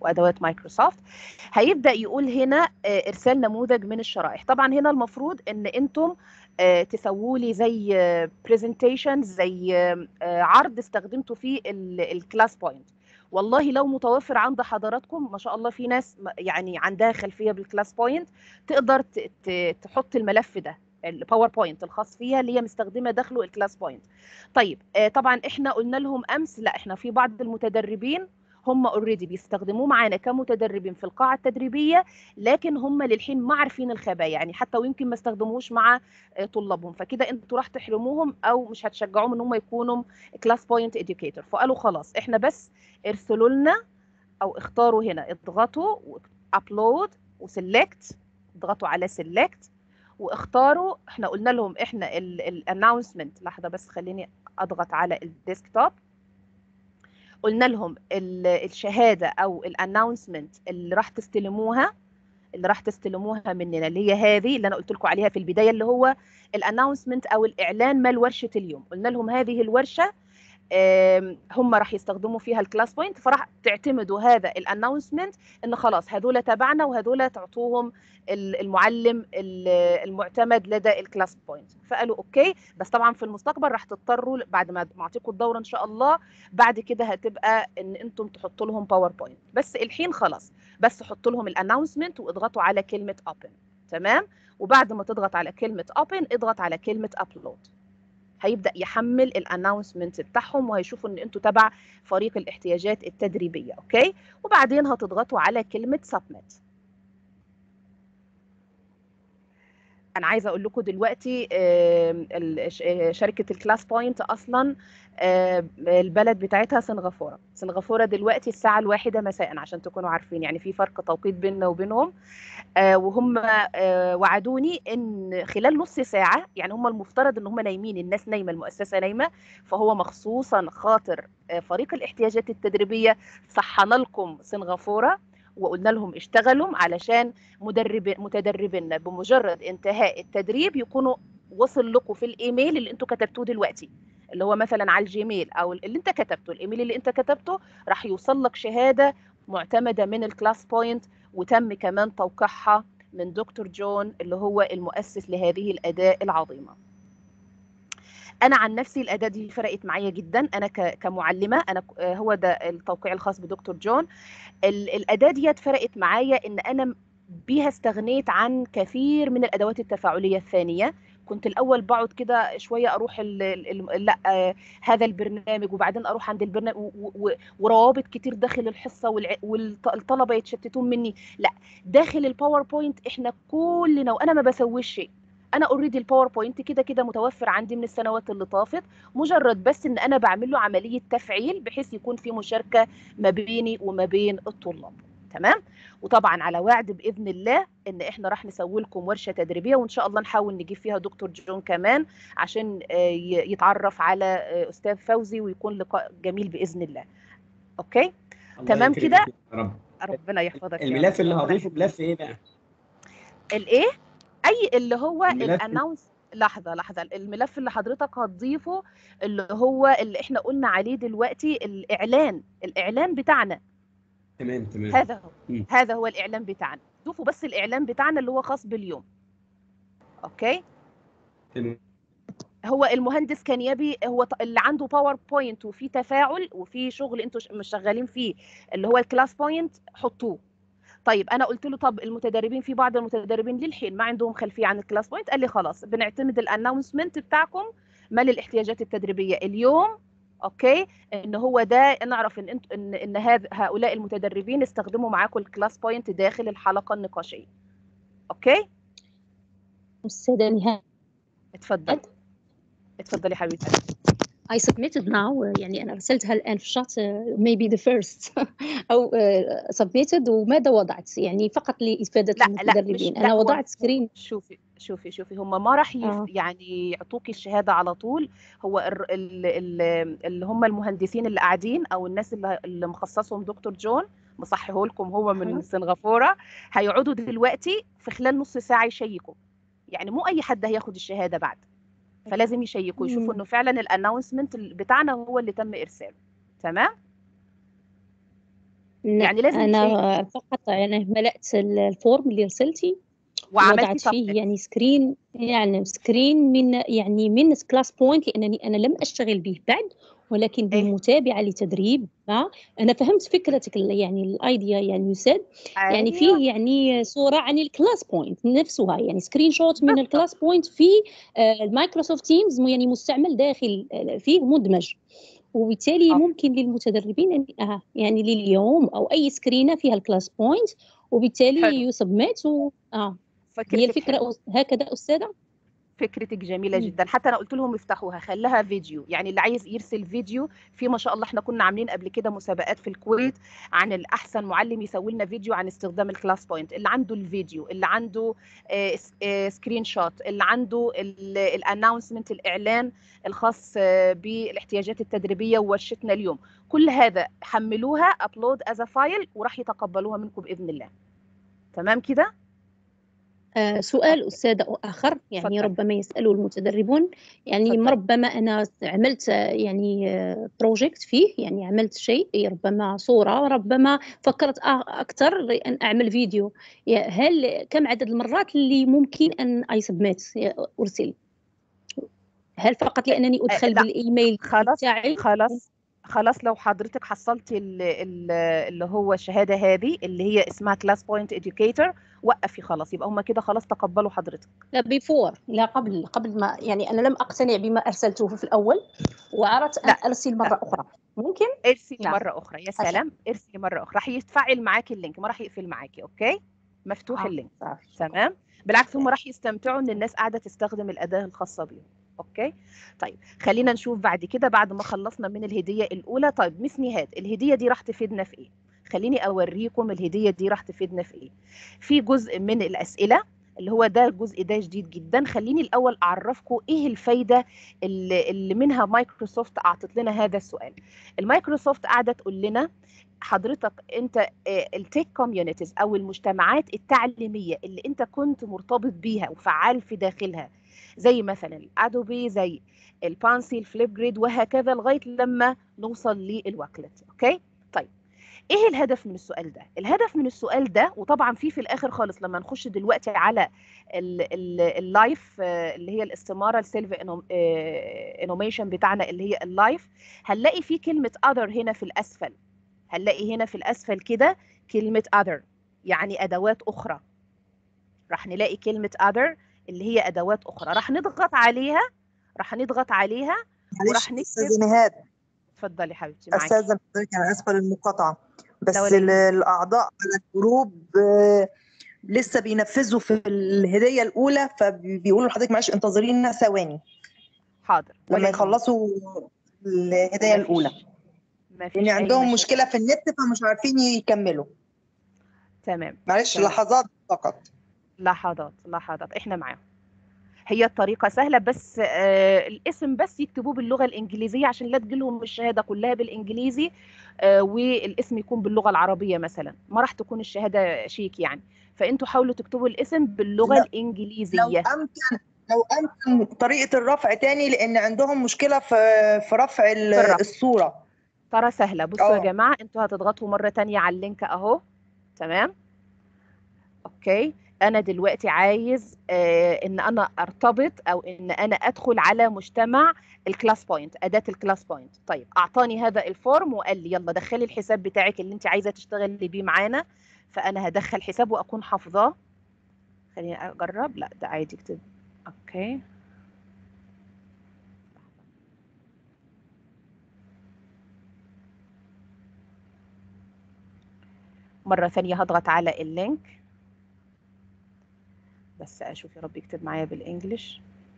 وادوات مايكروسوفت هيبدا يقول هنا آه، ارسال نموذج من الشرائح طبعا هنا المفروض ان انتم آه، تسووا لي زي برزنتيشن زي آه، آه، عرض استخدمتوا فيه الكلاس بوينت والله لو متوفر عند حضراتكم ما شاء الله في ناس م- يعني عندها خلفيه بالكلاس بوينت تقدر ت- ت- تحط الملف ده الباوربوينت الخاص فيها اللي هي مستخدمه داخله الكلاس بوينت طيب آه، طبعا احنا قلنا لهم امس لا احنا في بعض المتدربين هم اوريدي بيستخدموه معانا كمتدربين في القاعه التدريبيه لكن هم للحين ما عارفين الخبايا يعني حتى ويمكن ما استخدموش مع آه، طلابهم فكده انتوا راح تحرموهم او مش هتشجعوهم ان هم يكونوا كلاس بوينت اديوكيتور فقالوا خلاص احنا بس ارسلوا لنا او اختاروا هنا اضغطوا ابلود وسلكت اضغطوا على سلكت واختاروا احنا قلنا لهم احنا الاناونسمنت لحظه بس خليني اضغط على الديسكتوب قلنا لهم ال- الشهاده او الاناونسمنت اللي راح تستلموها اللي راح تستلموها مننا اللي هي هذه اللي انا قلت لكم عليها في البدايه اللي هو الاناونسمنت او الاعلان مال ورشه اليوم قلنا لهم هذه الورشه آم، هم راح يستخدموا فيها الكلاس بوينت فراح تعتمدوا هذا الاناونسمنت ان خلاص هذول تبعنا وهذول تعطوهم ال- المعلم ال- المعتمد لدى الكلاس بوينت فقالوا اوكي بس طبعا في المستقبل راح تضطروا بعد ما ما اعطيكم الدوره ان شاء الله بعد كده هتبقى ان انتم تحطوا لهم باوربوينت بس الحين خلاص بس حطوا لهم الاناونسمنت واضغطوا على كلمه اوبن تمام وبعد ما تضغط على كلمه اوبن اضغط على كلمه ابلود هيبدا يحمل الاناونسمنت بتاعهم وهيشوفوا ان انتوا تبع فريق الاحتياجات التدريبيه اوكي وبعدين هتضغطوا على كلمه سبميت انا عايزه اقول لكم دلوقتي آم، ال- ش- آه، شركه الكلاس بوينت اصلا آم، البلد بتاعتها سنغافوره سنغافوره دلوقتي الساعه الواحدة مساء عشان تكونوا عارفين يعني في فرق توقيت بيننا وبينهم آه، وهم آه، وعدوني ان خلال نص ساعه يعني هم المفترض ان هم نايمين الناس نايمه المؤسسه نايمه فهو مخصوصا خاطر آه، فريق الاحتياجات التدريبيه صحنا لكم سنغافوره وقلنا لهم اشتغلوا علشان مدرب متدربينا بمجرد انتهاء التدريب يكونوا وصل لكم في الايميل اللي انتوا كتبتوه دلوقتي اللي هو مثلا على الجيميل او اللي انت كتبته الايميل اللي انت كتبته راح يوصل لك شهاده معتمده من الكلاس بوينت وتم كمان توقيعها من دكتور جون اللي هو المؤسس لهذه الاداه العظيمه انا عن نفسي الاداه دي فرقت معايا جدا انا ك- كمعلمه انا ك- آه، هو ده التوقيع الخاص بدكتور جون ال- الاداه دي فرقت معايا ان انا بيها استغنيت عن كثير من الادوات التفاعليه الثانيه كنت الاول بقعد كده شويه اروح ال ال لا آه هذا البرنامج وبعدين اروح عند البرنامج و- و- وروابط كتير داخل الحصه والع- والطلبه يتشتتون مني لا داخل الباوربوينت احنا كلنا وانا ما بسويش شيء انا اوريدي الباوربوينت كده كده متوفر عندي من السنوات اللي طافت مجرد بس ان انا بعمل له عمليه تفعيل بحيث يكون في مشاركه ما بيني وما بين الطلاب تمام وطبعا على وعد باذن الله ان احنا راح نسوي لكم ورشه تدريبيه وان شاء الله نحاول نجيب فيها دكتور جون كمان عشان آه، ي- يتعرف على آه، استاذ فوزي ويكون لقاء جميل باذن الله اوكي الله تمام يكرمك كده؟ يا رب ربنا يحفظك يا الملف رب. اللي ربنا هضيفه ملف ايه بقى؟ الايه اي اللي هو الملف- الاناونس لحظه لحظه الملف اللي حضرتك هتضيفه اللي هو اللي احنا قلنا عليه دلوقتي الاعلان الاعلان بتاعنا تمام تمام هذا هو مم. هذا هو الاعلان بتاعنا ضيفوا بس الاعلان بتاعنا اللي هو خاص باليوم اوكي تمام هو المهندس كان يبي هو ط- اللي عنده باوربوينت وفي تفاعل وفي شغل انتوا ش- مش شغالين فيه اللي هو الكلاس بوينت حطوه طيب انا قلت له طب المتدربين في بعض المتدربين للحين ما عندهم خلفيه عن الكلاس بوينت قال لي خلاص بنعتمد الاناونسمنت بتاعكم مال الاحتياجات التدريبيه اليوم اوكي ان هو ده نعرف ان انت ان ان هذا هؤلاء المتدربين استخدموا معاكم الكلاس بوينت داخل الحلقه النقاشيه اوكي أستاذة نهاد اتفضل اتفضلي حبيبتي I submitted now يعني أنا أرسلتها الآن في الشات uh, maybe the first أو uh, submitted وماذا وضعت يعني فقط لإفادة لا لا مش المتدربين لا أنا هو وضعت سكرين شوفي شوفي شوفي هم ما راح يف... آه. يعني يعطوكي الشهاده على طول هو ال... ال... ال... اللي هم المهندسين اللي قاعدين او الناس اللي, اللي مخصصهم دكتور جون مصحيه لكم هو من أها. سنغافوره هيقعدوا دلوقتي في خلال نص ساعه يشيكوا يعني مو اي حد هياخد الشهاده بعد فلازم يشيكوا يشوفوا مم. انه فعلا الاناونسمنت بتاعنا هو اللي تم ارساله تمام لا يعني لازم انا تلاقي فقط يعني ملأت ال- الفورم اللي رسلتي وعملتي وضعت فيه سبميت يعني سكرين يعني سكرين من يعني من كلاس بوينت لانني انا لم اشتغل به بعد ولكن ايه بمتابعه لتدريب مع انا فهمت فكرتك ال- يعني الايديا يعني يساد يعني ايوه فيه يعني صوره عن الكلاس بوينت نفسها يعني سكرين شوت من بالضبط الكلاس بوينت في آه، المايكروسوفت تيمز يعني مستعمل داخل آه، فيه مدمج وبالتالي اه ممكن للمتدربين أن آه يعني لليوم او اي سكرينه فيها الكلاس بوينت وبالتالي حلو يسبمت و... اه هي فكرتك الفكره حلوه أس- هكذا استاذه فكرتك جميله مم. جدا حتى انا قلت لهم افتحوها خليها فيديو يعني اللي عايز يرسل فيديو في ما شاء الله احنا كنا عاملين قبل كده مسابقات في الكويت عن الاحسن معلم يسوي لنا فيديو عن استخدام الكلاس بوينت اللي عنده الفيديو اللي عنده آه، س- آه، سكرين شوت اللي عنده الاناونسمنت الاعلان الخاص آه، بالاحتياجات التدريبيه وورشتنا اليوم كل هذا حملوها ابلود از فايل وراح يتقبلوها منكم باذن الله تمام كده آه سؤال أستاذة آخر يعني اتفضل ربما يسأله المتدربون يعني اتفضل ربما أنا عملت آه، يعني بروجكت فيه يعني عملت شيء ربما صورة ربما فكرت آه، أكثر أن أعمل فيديو يا- هل كم عدد المرات اللي ممكن أن أي سبميت أرسل هل فقط لأنني آه، أدخل لا بالإيميل خلاص بتاعي خلاص خلاص لو حضرتك حصلتي ال- ال- اللي هو الشهاده هذه اللي هي اسمها كلاس بوينت اديوكيتور وقفي خلاص يبقى هم كده خلاص تقبلوا حضرتك لا بيفور لا قبل قبل ما يعني أنا لم أقتنع بما أرسلته في الأول وأردت أن لا أرسل لا مرة أخرى ممكن؟ ارسلي نعم مره اخرى يا عشان سلام ارسلي مره اخرى راح يتفعل معاكي اللينك ما راح يقفل معاكي اوكي مفتوح آه اللينك صح شكرا تمام بالعكس هم أوكي. راح يستمتعوا ان الناس قاعده تستخدم الاداه الخاصه بيهم اوكي طيب خلينا نشوف بعد كده بعد ما خلصنا من الهديه الاولى طيب مس نهاد الهديه دي راح تفيدنا في ايه خليني اوريكم الهديه دي راح تفيدنا في ايه في جزء من الاسئله اللي هو ده الجزء ده جديد جدا خليني الاول اعرفكم ايه الفايده اللي, اللي منها مايكروسوفت اعطت لنا هذا السؤال المايكروسوفت قاعده تقول لنا حضرتك انت التيك كوميونيتيز او المجتمعات التعليميه اللي انت كنت مرتبط بيها وفعال في داخلها زي مثلا الادوبي زي البانسي الفليب جريد وهكذا لغايه لما نوصل للواكلت اوكي طيب ايه الهدف من السؤال ده الهدف من السؤال ده وطبعا في في الاخر خالص لما نخش دلوقتي على اللايف اللي هي الاستماره السيلف انوميشن بتاعنا اللي هي اللايف هنلاقي في كلمه other هنا في الاسفل هنلاقي هنا في الاسفل كده كلمه other يعني ادوات اخرى راح نلاقي كلمه other اللي هي ادوات اخرى راح نضغط عليها راح نضغط عليها وراح معلش نكتب استاذه نهاد اتفضلي حبيبتي معاكي استاذه حضرتك انا اسفه للمقاطعه بس لا ولا ال- يهمك. الاعضاء على الجروب آه، لسه بينفذوا في الهديه الاولى فبيقولوا لحضرتك معلش انتظري لنا ثواني حاضر ولا لما يهمك. يخلصوا الهديه مفيش- الاولى مفيش لان أي عندهم مشاكل. مشكله في النت فمش عارفين يكملوا تمام معلش تمام. لحظات فقط لحظات لحظات احنا معاهم هي الطريقة سهلة بس آه الاسم بس يكتبوه باللغة الإنجليزية عشان لا تجيلهم الشهادة كلها بالإنجليزي آه والاسم يكون باللغة العربية مثلا ما راح تكون الشهادة شيك يعني فأنتوا حاولوا تكتبوا الاسم باللغة لا. لو الإنجليزية امكن لو امكن طريقه الرفع تاني لان عندهم مشكله في في رفع ال- في الرفع. الصوره ترى سهلة بصوا يا اه. جماعة انتوا هتضغطوا مرة تانية على اللينك اهو تمام اوكي انا دلوقتي عايز آه ان انا ارتبط او ان انا ادخل على مجتمع الكلاس بوينت اداة الكلاس بوينت طيب اعطاني هذا الفورم وقال لي يلا دخلي الحساب بتاعك اللي انت عايزة تشتغلي بيه معانا فانا هدخل حساب واكون حافظاه خليني اجرب لا ده عادي اكتب اوكي مرة ثانية هضغط على اللينك بس أشوف يا رب يكتب معايا بالإنجلش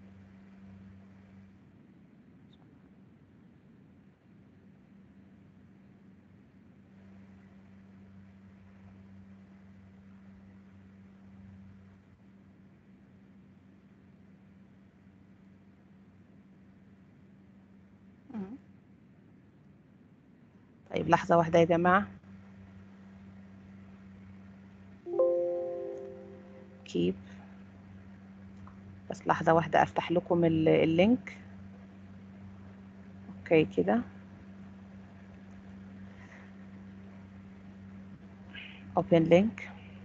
مم. طيب لحظة واحدة يا جماعة كيب بس لحظة واحدة أفتح لكم ال- اللينك أوكي كده open link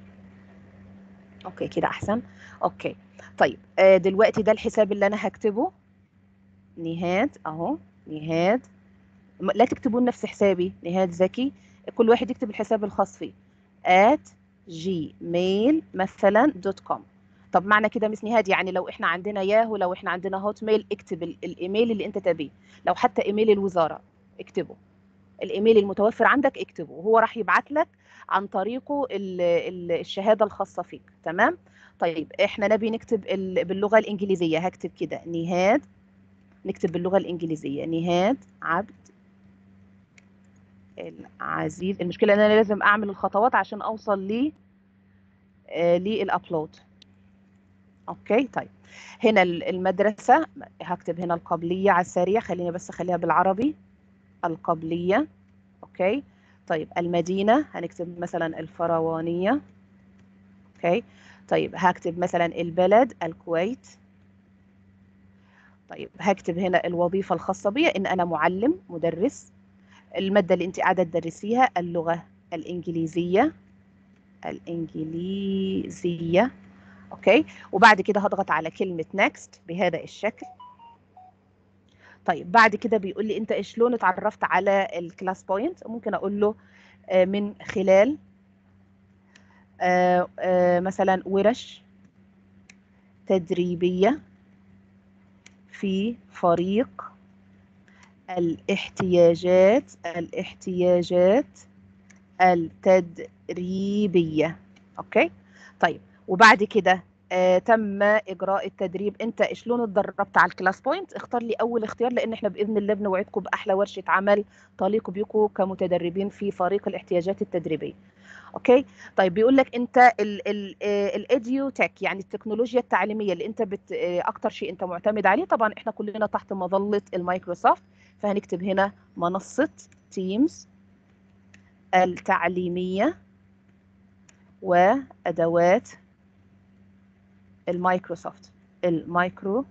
اوكي كده احسن اوكي طيب آه دلوقتي ده الحساب اللي انا هكتبه نهاد اهو نهاد م- لا تكتبون نفس حسابي نهاد زكي كل واحد يكتب الحساب الخاص فيه at gmail مثلا دوت كوم طب معنى كده مس نهاد يعني لو احنا عندنا ياهو لو احنا عندنا هوت ميل اكتب ال- الايميل اللي انت تبيه لو حتى ايميل الوزاره اكتبه الايميل المتوفر عندك اكتبه وهو راح يبعت لك عن طريقه ال- ال- الشهاده الخاصه فيك تمام طيب احنا نبي نكتب ال- باللغه الانجليزيه هكتب كده نهاد نكتب باللغه الانجليزيه نهاد عبد العزيز المشكله ان انا لازم اعمل الخطوات عشان اوصل ل آه، للابلود اوكي طيب هنا ال- المدرسه هكتب هنا القبليه على السريع خليني بس اخليها بالعربي القبليه اوكي طيب المدينه هنكتب مثلا الفروانيه اوكي طيب هكتب مثلا البلد الكويت طيب هكتب هنا الوظيفه الخاصه بي ان انا معلم مدرس الماده اللي انت قاعده تدرسيها اللغه الانجليزيه الانجليزيه اوكي وبعد كده هضغط على كلمه نيكست بهذا الشكل طيب بعد كده بيقول لي انت شلون اتعرفت على الكلاس بوينت ممكن اقول له آه، من خلال آه، آه، مثلا ورش تدريبيه في فريق الاحتياجات الاحتياجات التدريبيه اوكي طيب وبعد كده آه تم اجراء التدريب انت شلون اتدربت على الكلاس بوينت اختار لي اول اختيار لان احنا باذن الله بنوعدكم باحلى ورشه عمل تليق بكم كمتدربين في فريق الاحتياجات التدريبيه اوكي طيب بيقول لك انت الاديو تك يعني التكنولوجيا التعليميه اللي انت بت آه، اكتر شيء انت معتمد عليه طبعا احنا كلنا تحت مظله المايكروسوفت فهنكتب هنا منصه تيمز التعليميه وادوات المايكروسوفت المايكروسوفت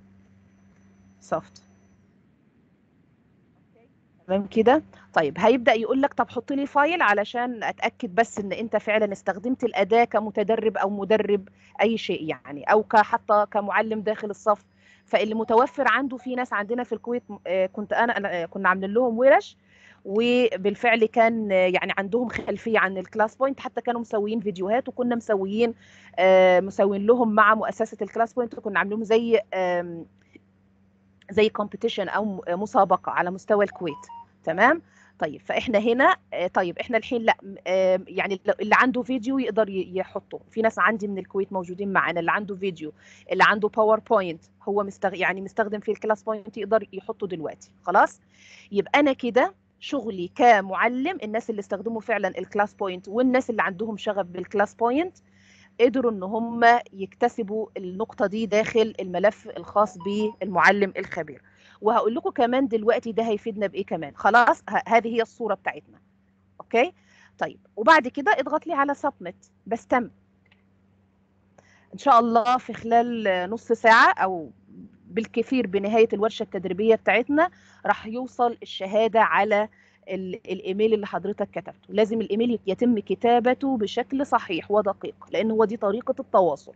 تمام كده طيب هيبدا يقول لك طب حط لي فايل علشان اتاكد بس ان انت فعلا استخدمت الاداه كمتدرب او مدرب اي شيء يعني او حتى كمعلم داخل الصف فاللي متوفر عنده في ناس عندنا في الكويت آه، كنت انا أنا- آه، كنا عاملين لهم ورش وبالفعل كان آه، يعني عندهم خلفيه عن الكلاس بوينت حتى كانوا مسويين فيديوهات وكنا مسويين آه، مسوين لهم مع مؤسسه الكلاس بوينت وكنا عاملين لهم زي آم، زي كومبيتيشن او م- مسابقه على مستوى الكويت تمام طيب فاحنا هنا آه، طيب احنا الحين لا م- آه، يعني لو- اللي عنده فيديو يقدر ي- يحطه في ناس عندي من الكويت موجودين معانا اللي عنده فيديو اللي عنده باوربوينت هو مستغ... يعني مستخدم في الكلاس بوينت يقدر يحطه دلوقتي خلاص يبقى انا كده شغلي كمعلم الناس اللي استخدموا فعلا الكلاس بوينت والناس اللي عندهم شغف بالكلاس بوينت قدروا ان هم يكتسبوا النقطه دي داخل الملف الخاص بالمعلم الخبير وهقول لكم كمان دلوقتي ده هيفيدنا بايه كمان خلاص ه- هذه هي الصوره بتاعتنا اوكي طيب وبعد كده اضغط لي على سبميت بس تم ان شاء الله في خلال نص ساعه او بالكثير بنهايه الورشه التدريبيه بتاعتنا راح يوصل الشهاده على ال- الايميل اللي حضرتك كتبته لازم الايميل يتم كتابته بشكل صحيح ودقيق لان هو دي طريقه التواصل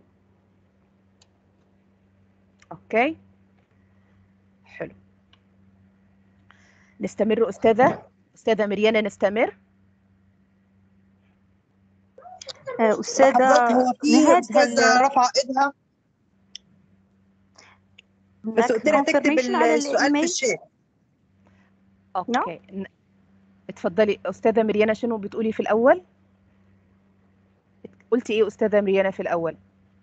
اوكي حلو نستمر استاذه استاذه مريانه نستمر آه، حضرتك أستاذة هو في نهاد استاذه هل رفع ايدها بس هناك قلت لها تكتب confirmation على السؤال في الإيميل؟ الشات اوكي ن- اتفضلي استاذه مريانه شنو بتقولي في الاول قلتي ايه استاذه مريانه في الاول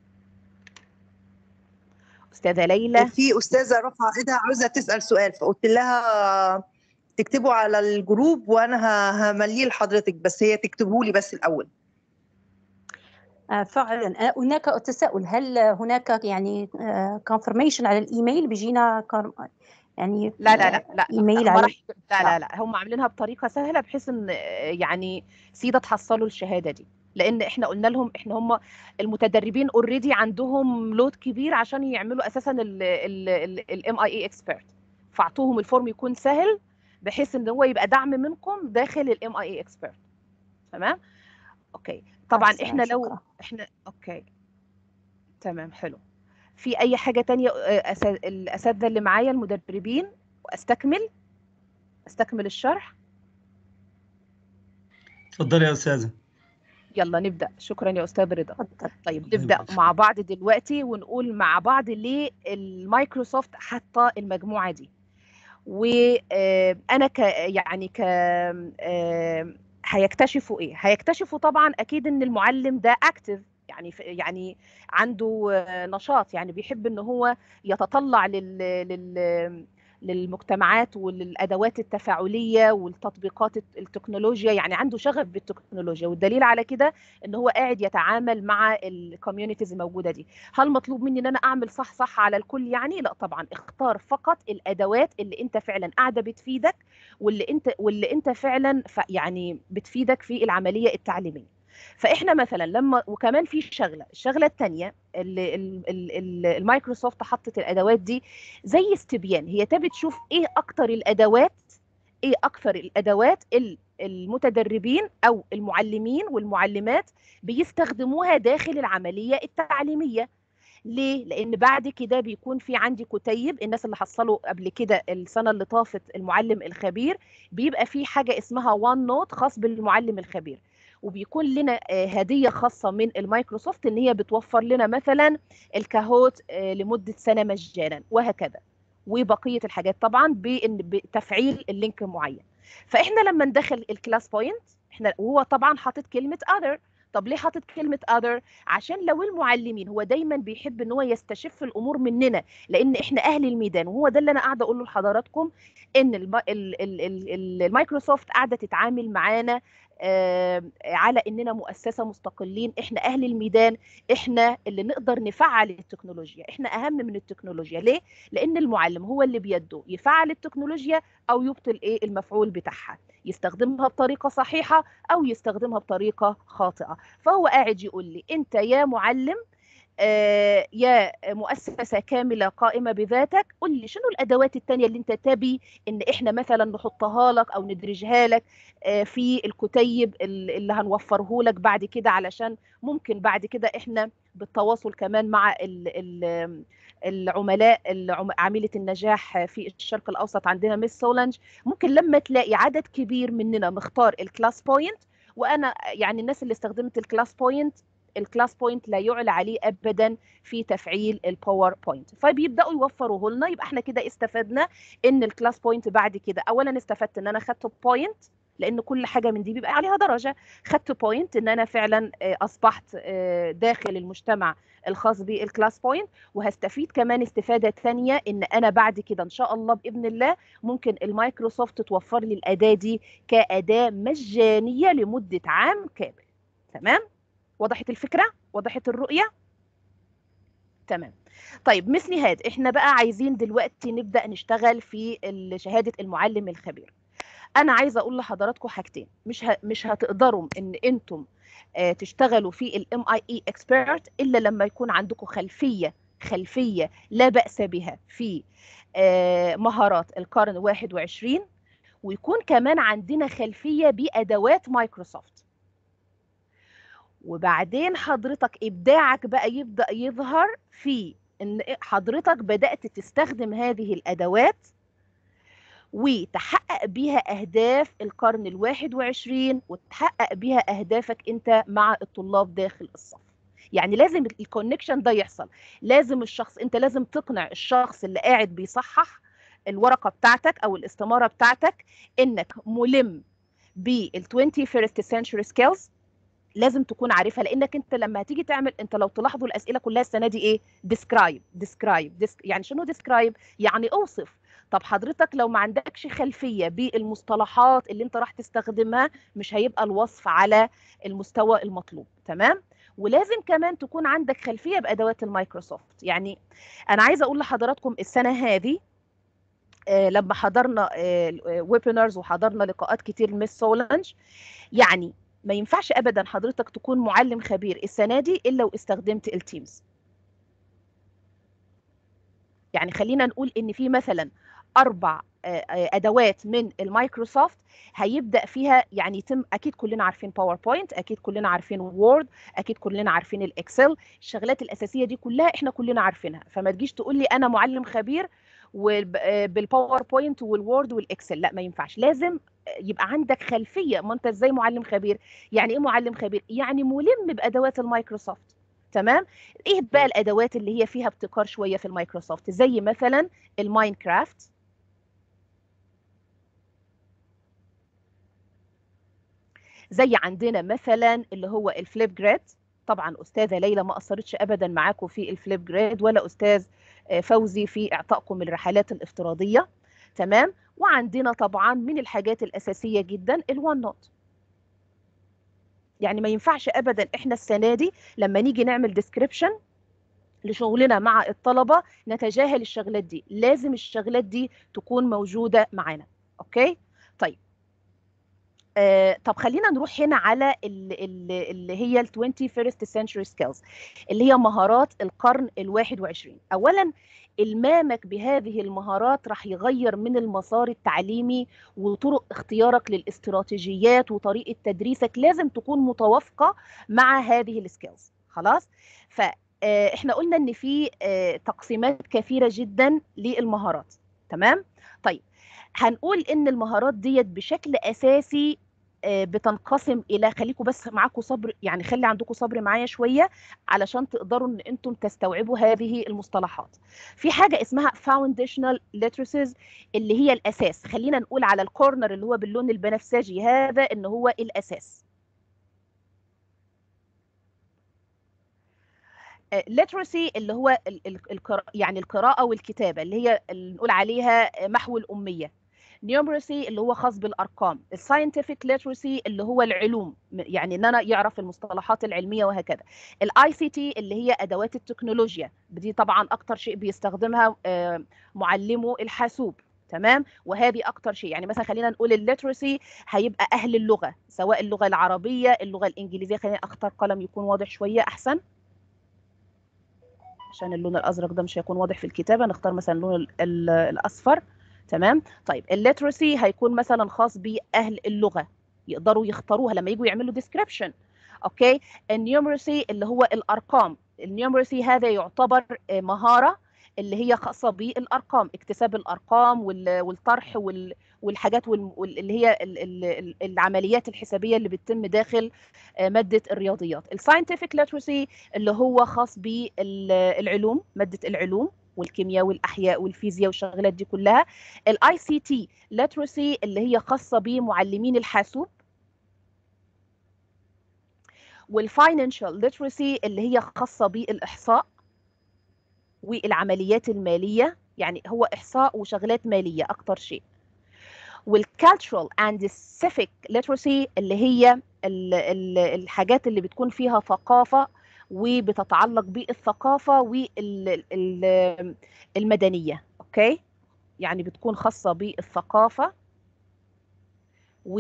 استاذه ليلى في استاذه رفع ايدها عاوزه تسال سؤال فقلت لها تكتبه على الجروب وانا ه- همليه لحضرتك بس هي تكتبه لي بس الاول آه، فعلا آه، هناك تساؤل هل هناك يعني كونفرميشن على الايميل بيجينا كار- يعني لا لا لا لا ايميل هم على راح لا لا لا هم عاملينها بطريقه سهله بحيث ان آه، يعني سيده تحصلوا الشهاده دي لان احنا قلنا لهم احنا هم المتدربين اوريدي عندهم لود كبير عشان يعملوا اساسا الام اي اي اكسبيرت فاعطوهم الفورم يكون سهل بحيث ان هو يبقى دعم منكم داخل الام اي اي اكسبيرت تمام اوكي طبعا أحسن، احنا لو شكرا. احنا اوكي تمام حلو في اي حاجه تانية آه، أسا- الاساتذه اللي معايا المدربين واستكمل استكمل الشرح اتفضلي يا استاذه يلا نبدا شكرا يا استاذ رضا اتفضل طيب الله نبدا يبارك مع فيك. بعض دلوقتي ونقول مع بعض ليه المايكروسوفت حاطه المجموعه دي وانا ك يعني ك آه، هيكتشفوا ايه هيكتشفوا طبعا اكيد ان المعلم ده اكتف يعني ف- يعني عنده آه، نشاط يعني بيحب ان هو يتطلع لل لل للمجتمعات وللادوات التفاعليه والتطبيقات الت- التكنولوجيا يعني عنده شغف بالتكنولوجيا والدليل على كده ان هو قاعد يتعامل مع الكوميونيتيز الموجوده دي هل مطلوب مني ان انا اعمل صح صح على الكل يعني لا طبعا اختار فقط الادوات اللي انت فعلا قاعده بتفيدك واللي انت واللي انت فعلا ف يعني بتفيدك في العمليه التعليميه فاحنا مثلا لما وكمان في شغله الشغله الثانيه اللي ال- ال- ال- المايكروسوفت حطت الادوات دي زي استبيان هي تبي تشوف ايه اكتر الادوات ايه اكثر الادوات ال- المتدربين او المعلمين والمعلمات بيستخدموها داخل العمليه التعليميه ليه؟ لأن بعد كده بيكون في عندي كتيب الناس اللي حصلوا قبل كده السنة اللي طافت المعلم الخبير بيبقى في حاجة اسمها وان نوت خاص بالمعلم الخبير وبيكون لنا آه، هدية خاصة من المايكروسوفت إن هي بتوفر لنا مثلا الكاهوت آه، لمدة سنة مجانا وهكذا وبقية الحاجات طبعا بإن بتفعيل اللينك معين فإحنا لما ندخل الكلاس بوينت إحنا وهو طبعا حاطط كلمة other طب ليه حاطط كلمة other عشان لو المعلمين هو دايما بيحب ان هو يستشف الامور مننا لان احنا اهل الميدان وهو ده اللي انا قاعده اقوله لحضراتكم ان الم... ال... ال... ال... ال- المايكروسوفت قاعده تتعامل معانا آه، على اننا مؤسسه مستقلين احنا اهل الميدان احنا اللي نقدر نفعل التكنولوجيا احنا اهم من التكنولوجيا ليه لان المعلم هو اللي بيده يفعل التكنولوجيا او يبطل ايه المفعول بتاعها يستخدمها بطريقه صحيحه او يستخدمها بطريقه خاطئه فهو قاعد يقول لي انت يا معلم آه، يا مؤسسة كاملة قائمة بذاتك قل لي شنو الأدوات التانية اللي انت تبي ان احنا مثلا نحطها لك او ندرجها لك آه، في الكتيب ال- اللي هنوفره لك بعد كده علشان ممكن بعد كده احنا بالتواصل كمان مع ال ال العملاء العم- عميلة النجاح في الشرق الأوسط عندنا مس سولنج ممكن لما تلاقي عدد كبير مننا مختار الكلاس بوينت وانا يعني الناس اللي استخدمت الكلاس بوينت الكلاس بوينت لا يعلى عليه ابدا في تفعيل الباوربوينت فبيبداوا يوفروه لنا يبقى احنا كده استفدنا ان الكلاس بوينت بعد كده اولا استفدت ان انا خدت بوينت لان كل حاجه من دي بيبقى عليها درجه خدت بوينت ان انا فعلا آه، اصبحت آه، داخل المجتمع الخاص بالكلاس بوينت وهستفيد كمان استفاده ثانيه ان انا بعد كده ان شاء الله باذن الله ممكن المايكروسوفت توفر لي الاداه دي كاداه مجانيه لمده عام كامل تمام وضحت الفكره وضحت الرؤيه تمام طيب مس نهاد احنا بقى عايزين دلوقتي نبدا نشتغل في ال- شهاده المعلم الخبير انا عايزه اقول لحضراتكم حاجتين مش ه... مش هتقدروا ان انتم آه، تشتغلوا في الام اي اي اكسبيرت الا لما يكون عندكم خلفيه خلفيه لا باس بها في آه، مهارات القرن 21 ويكون كمان عندنا خلفيه بادوات مايكروسوفت وبعدين حضرتك ابداعك بقى يبدا يظهر في ان حضرتك بدات تستخدم هذه الادوات وتحقق بيها اهداف القرن الواحد وعشرين وتحقق بيها اهدافك انت مع الطلاب داخل الصف يعني لازم الكونكشن ده يحصل لازم الشخص انت لازم تقنع الشخص اللي قاعد بيصحح الورقه بتاعتك او الاستماره بتاعتك انك ملم بال 21st century skills لازم تكون عارفها لانك انت لما هتيجي تعمل انت لو تلاحظوا الاسئله كلها السنه دي ايه ديسكرايب ديسكرايب يعني شنو ديسكرايب يعني اوصف طب حضرتك لو ما عندكش خلفيه بالمصطلحات اللي انت راح تستخدمها مش هيبقى الوصف على المستوى المطلوب تمام ولازم كمان تكون عندك خلفيه بادوات المايكروسوفت يعني انا عايزه اقول لحضراتكم السنه هذه آه، لما حضرنا ويبينارز وحضرنا لقاءات كتير مس سولانج يعني ما ينفعش ابدا حضرتك تكون معلم خبير السنه دي الا واستخدمت التيمز يعني خلينا نقول ان في مثلا اربع ادوات من المايكروسوفت هيبدا فيها يعني يتم اكيد كلنا عارفين باوربوينت اكيد كلنا عارفين وورد اكيد كلنا عارفين الاكسل الشغلات الاساسيه دي كلها احنا كلنا عارفينها فما تجيش تقول لي انا معلم خبير بالباوربوينت والوورد والاكسل لا ما ينفعش لازم يبقى عندك خلفيه ما انت ازاي معلم خبير يعني ايه معلم خبير يعني ملم بادوات المايكروسوفت تمام ايه بقى الادوات اللي هي فيها ابتكار شويه في المايكروسوفت زي مثلا الماينكرافت زي عندنا مثلا اللي هو الفليب جريد طبعا استاذه ليلى ما قصرتش ابدا معاكم في الفليب جريد ولا استاذ فوزي في اعطائكم الرحلات الافتراضيه تمام وعندنا طبعا من الحاجات الاساسيه جدا الوان نوت يعني ما ينفعش ابدا احنا السنه دي لما نيجي نعمل ديسكريبشن لشغلنا مع الطلبه نتجاهل الشغلات دي لازم الشغلات دي تكون موجوده معانا اوكي طيب آه طب خلينا نروح هنا على اللي, اللي هي ال 21st century skills اللي هي مهارات القرن ال 21 اولا المامك بهذه المهارات راح يغير من المسار التعليمي وطرق اختيارك للاستراتيجيات وطريقه تدريسك لازم تكون متوافقه مع هذه السكيلز خلاص فاحنا قلنا ان في تقسيمات كثيره جدا للمهارات تمام طيب هنقول ان المهارات ديت بشكل اساسي بتنقسم الى خليكم بس معاكم صبر يعني خلي عندكم صبر معايا شويه علشان تقدروا ان انتم تستوعبوا هذه المصطلحات في حاجه اسمها foundational literacies اللي هي الاساس خلينا نقول على الكورنر اللي هو باللون البنفسجي هذا ان هو الاساس literacy اللي هو يعني القراءه والكتابه اللي هي اللي نقول عليها محو الاميه numeracy اللي هو خاص بالارقام الساينتفك literacy اللي هو العلوم يعني ان انا يعرف المصطلحات العلميه وهكذا الاي سي تي اللي هي ادوات التكنولوجيا دي طبعا اكتر شيء بيستخدمها معلمو الحاسوب تمام وهذه اكتر شيء يعني مثلا خلينا نقول الليترسي هيبقى اهل اللغه سواء اللغه العربيه اللغه الانجليزيه خلينا اختار قلم يكون واضح شويه احسن عشان اللون الازرق ده مش هيكون واضح في الكتابه نختار مثلا اللون الاصفر تمام طيب الليترسي هيكون مثلا خاص باهل اللغه يقدروا يختاروها لما يجوا يعملوا ديسكريبشن اوكي النيومرسي اللي هو الارقام النيومرسي هذا يعتبر مهاره اللي هي خاصه بالارقام اكتساب الارقام والطرح والحاجات اللي هي العمليات الحسابيه اللي بتتم داخل ماده الرياضيات الساينتفك ليترسي اللي هو خاص بالعلوم ماده العلوم والكيمياء والاحياء والفيزياء والشغلات دي كلها الاي سي تي ليترسي اللي هي خاصه بمعلمين الحاسوب والفاينانشال ليترسي اللي هي خاصه بالاحصاء والعمليات الماليه يعني هو احصاء وشغلات ماليه اكتر شيء والكالتشرال اند civic literacy اللي هي ال ال الحاجات اللي بتكون فيها ثقافه وبتتعلق بالثقافه والمدنيه اوكي يعني بتكون خاصه بالثقافه و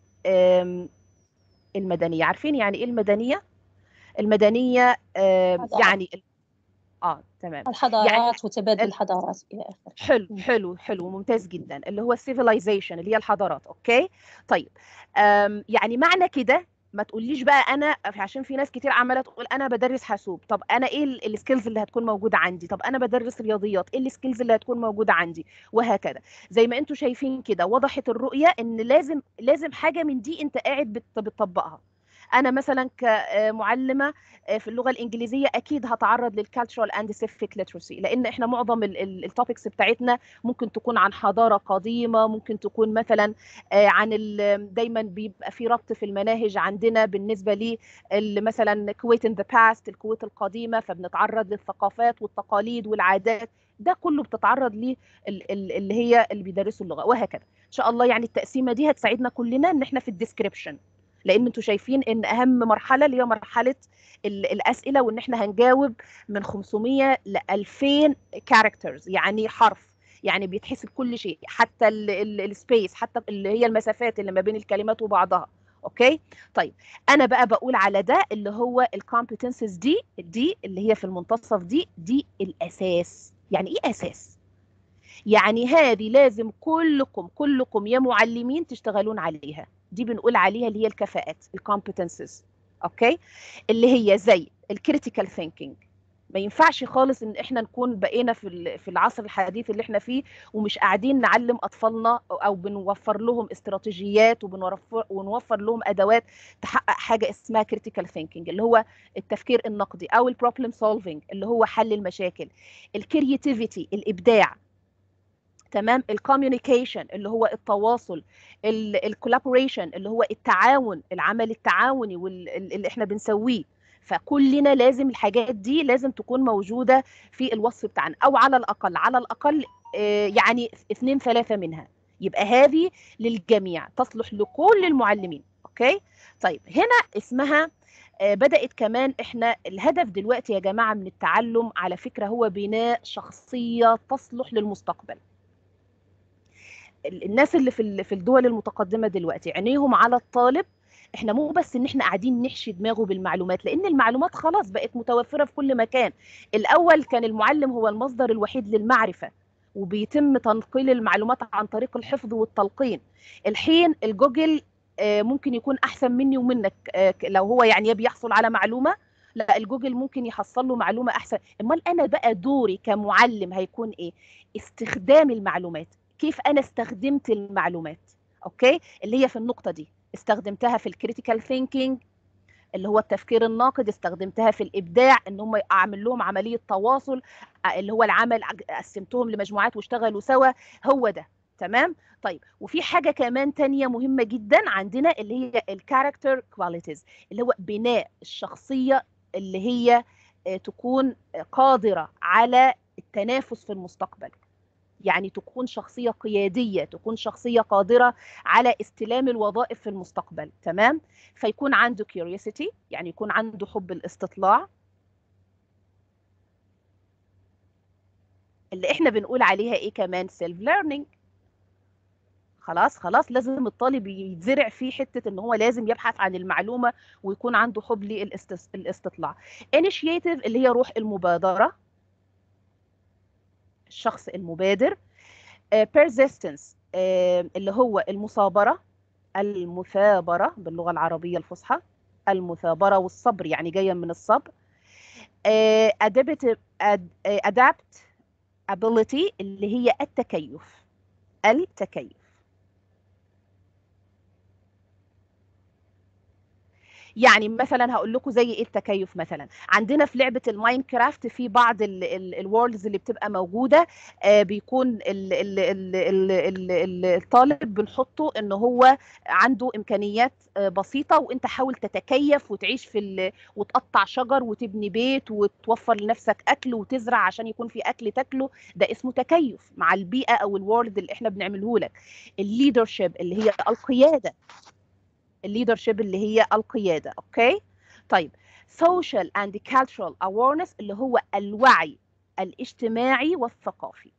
المدنيه عارفين يعني ايه المدنيه المدنيه يعني اه تمام الحضارات يعني وتبادل الحضارات الى اخره حلو حلو حلو ممتاز جدا اللي هو السيفيلايزيشن اللي هي الحضارات اوكي طيب يعني معنى كده ما تقوليش بقى انا عشان في ناس كتير عماله تقول انا بدرس حاسوب طب انا ايه السكيلز اللي هتكون موجوده عندي طب انا بدرس رياضيات ايه السكيلز اللي هتكون موجوده عندي وهكذا زي ما انتم شايفين كده وضحت الرؤيه ان لازم لازم حاجه من دي انت قاعد بتطبقها انا مثلا كمعلمه في اللغه الانجليزيه اكيد هتعرض للكالتشرال اند سيفيك ليترسي لان احنا معظم التوبكس بتاعتنا ممكن تكون عن حضاره قديمه ممكن تكون مثلا عن دايما بيبقى في ربط في المناهج عندنا بالنسبه لي مثلا كويت ان ذا باست الكويت القديمه فبنتعرض للثقافات والتقاليد والعادات ده كله بتتعرض ليه اللي هي اللي بيدرسوا اللغه وهكذا ان شاء الله يعني التقسيمه دي هتساعدنا كلنا ان احنا في الديسكريبشن لان انتوا شايفين ان اهم مرحله اللي هي مرحله الاسئله وان احنا هنجاوب من 500 ل 2000 كاركترز يعني حرف يعني بيتحسب كل شيء حتى السبيس حتى اللي هي المسافات اللي ما بين الكلمات وبعضها اوكي طيب انا بقى بقول على ده اللي هو الكومبتنسز دي دي اللي هي في المنتصف دي دي الاساس يعني ايه اساس يعني هذه لازم كلكم كلكم يا معلمين تشتغلون عليها دي بنقول عليها اللي هي الكفاءات الكومبتنسز اوكي اللي هي زي الكريتيكال ثينكينج ما ينفعش خالص ان احنا نكون بقينا في في العصر الحديث اللي احنا فيه ومش قاعدين نعلم اطفالنا او بنوفر لهم استراتيجيات وبنوفر ونوفر لهم ادوات تحقق حاجه اسمها كريتيكال ثينكينج اللي هو التفكير النقدي او البروبلم سولفينج اللي هو حل المشاكل الكرياتيفيتي الابداع تمام الكوميونيكيشن اللي هو التواصل الكولابوريشن اللي هو التعاون العمل التعاوني واللي احنا بنسويه فكلنا لازم الحاجات دي لازم تكون موجوده في الوصف بتاعنا او على الاقل على الاقل يعني اثنين ثلاثه منها يبقى هذه للجميع تصلح لكل المعلمين اوكي طيب هنا اسمها بدات كمان احنا الهدف دلوقتي يا جماعه من التعلم على فكره هو بناء شخصيه تصلح للمستقبل الناس اللي في في الدول المتقدمه دلوقتي عينيهم على الطالب احنا مو بس ان احنا قاعدين نحشي دماغه بالمعلومات لان المعلومات خلاص بقت متوفره في كل مكان الاول كان المعلم هو المصدر الوحيد للمعرفه وبيتم تنقيل المعلومات عن طريق الحفظ والتلقين الحين الجوجل ممكن يكون احسن مني ومنك لو هو يعني يبي يحصل على معلومه لا الجوجل ممكن يحصل له معلومه احسن امال انا بقى دوري كمعلم هيكون ايه استخدام المعلومات كيف انا استخدمت المعلومات اوكي اللي هي في النقطه دي استخدمتها في الكريتيكال ثينكينج اللي هو التفكير الناقد استخدمتها في الابداع ان هم اعمل لهم عمليه تواصل اللي هو العمل قسمتهم لمجموعات واشتغلوا سوا هو ده تمام طيب وفي حاجه كمان تانية مهمه جدا عندنا اللي هي الكاركتر كواليتيز اللي هو بناء الشخصيه اللي هي تكون قادره على التنافس في المستقبل يعني تكون شخصية قيادية تكون شخصية قادرة على استلام الوظائف في المستقبل تمام فيكون عنده curiosity يعني يكون عنده حب الاستطلاع اللي احنا بنقول عليها ايه كمان self learning خلاص خلاص لازم الطالب يتزرع فيه حته ان هو لازم يبحث عن المعلومه ويكون عنده حب للاستطلاع initiative اللي هي روح المبادره الشخص المبادر uh, persistence uh, اللي هو المثابرة المثابرة باللغة العربية الفصحى المثابرة والصبر يعني جاية من الصبر uh, adaptive, ad, adapt ability اللي هي التكيف التكيف يعني مثلا هقول لكم زي ايه التكيف مثلا عندنا في لعبه الماينكرافت في بعض الوورلدز اللي بتبقى موجوده آه بيكون ال ال ال ال ال الطالب بنحطه ان هو عنده امكانيات آه بسيطه وانت حاول تتكيف وتعيش في وتقطع شجر وتبني بيت وتوفر لنفسك اكل وتزرع عشان يكون في اكل تاكله ده اسمه تكيف مع البيئه او الوورلد اللي احنا بنعمله لك الليدرشيب اللي هي القياده الليدرشيب اللي هي القيادة أوكي طيب social and cultural awareness اللي هو الوعي الاجتماعي والثقافي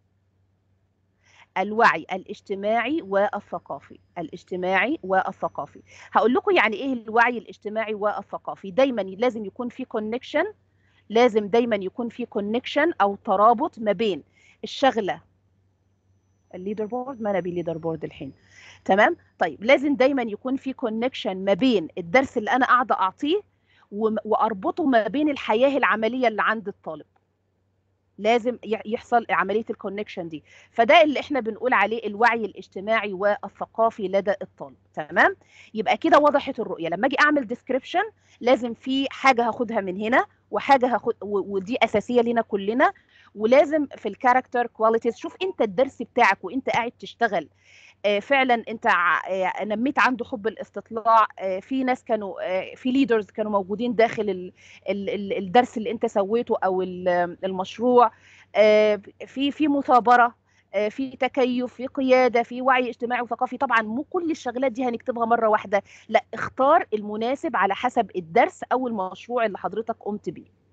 الوعي الاجتماعي والثقافي الاجتماعي والثقافي هقول لكم يعني ايه الوعي الاجتماعي والثقافي دايما لازم يكون في كونكشن لازم دايما يكون في كونكشن او ترابط ما بين الشغله الليدر بورد ما انا بليدر بورد الحين تمام طيب لازم دايما يكون في كونكشن ما بين الدرس اللي انا قاعده اعطيه واربطه ما بين الحياه العمليه اللي عند الطالب لازم يحصل عمليه الكونكشن دي فده اللي احنا بنقول عليه الوعي الاجتماعي والثقافي لدى الطالب تمام يبقى كده وضحت الرؤيه لما اجي اعمل ديسكريبشن لازم في حاجه هاخدها من هنا وحاجه هاخد ودي اساسيه لنا كلنا ولازم في الكاركتر كواليتيز شوف انت الدرس بتاعك وانت قاعد تشتغل فعلا انت نميت عنده حب الاستطلاع في ناس كانوا في ليدرز كانوا موجودين داخل الدرس اللي انت سويته او المشروع في في مثابره في تكيف في قياده في وعي اجتماعي وثقافي طبعا مو كل الشغلات دي هنكتبها مره واحده لا اختار المناسب على حسب الدرس او المشروع اللي حضرتك قمت بيه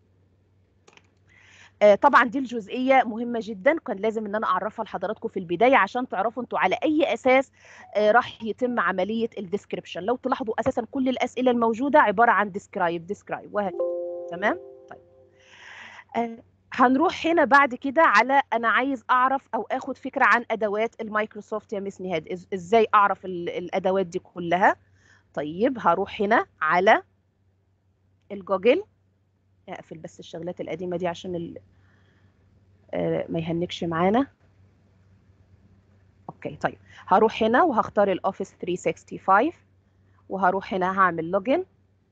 طبعا دي الجزئيه مهمه جدا كان لازم ان انا اعرفها لحضراتكم في البدايه عشان تعرفوا انتوا على اي اساس راح يتم عمليه الديسكريبشن لو تلاحظوا اساسا كل الاسئله الموجوده عباره عن ديسكرايب ديسكرايب وهكذا تمام طيب هنروح هنا بعد كده على انا عايز اعرف او اخد فكره عن ادوات المايكروسوفت يا مس نهاد إز- ازاي اعرف ال- الادوات دي كلها طيب هروح هنا على الجوجل اقفل بس الشغلات القديمه دي عشان ال... آه، ما يهنكش معانا اوكي طيب هروح هنا وهختار الاوفيس 365 وهروح هنا هعمل لوجن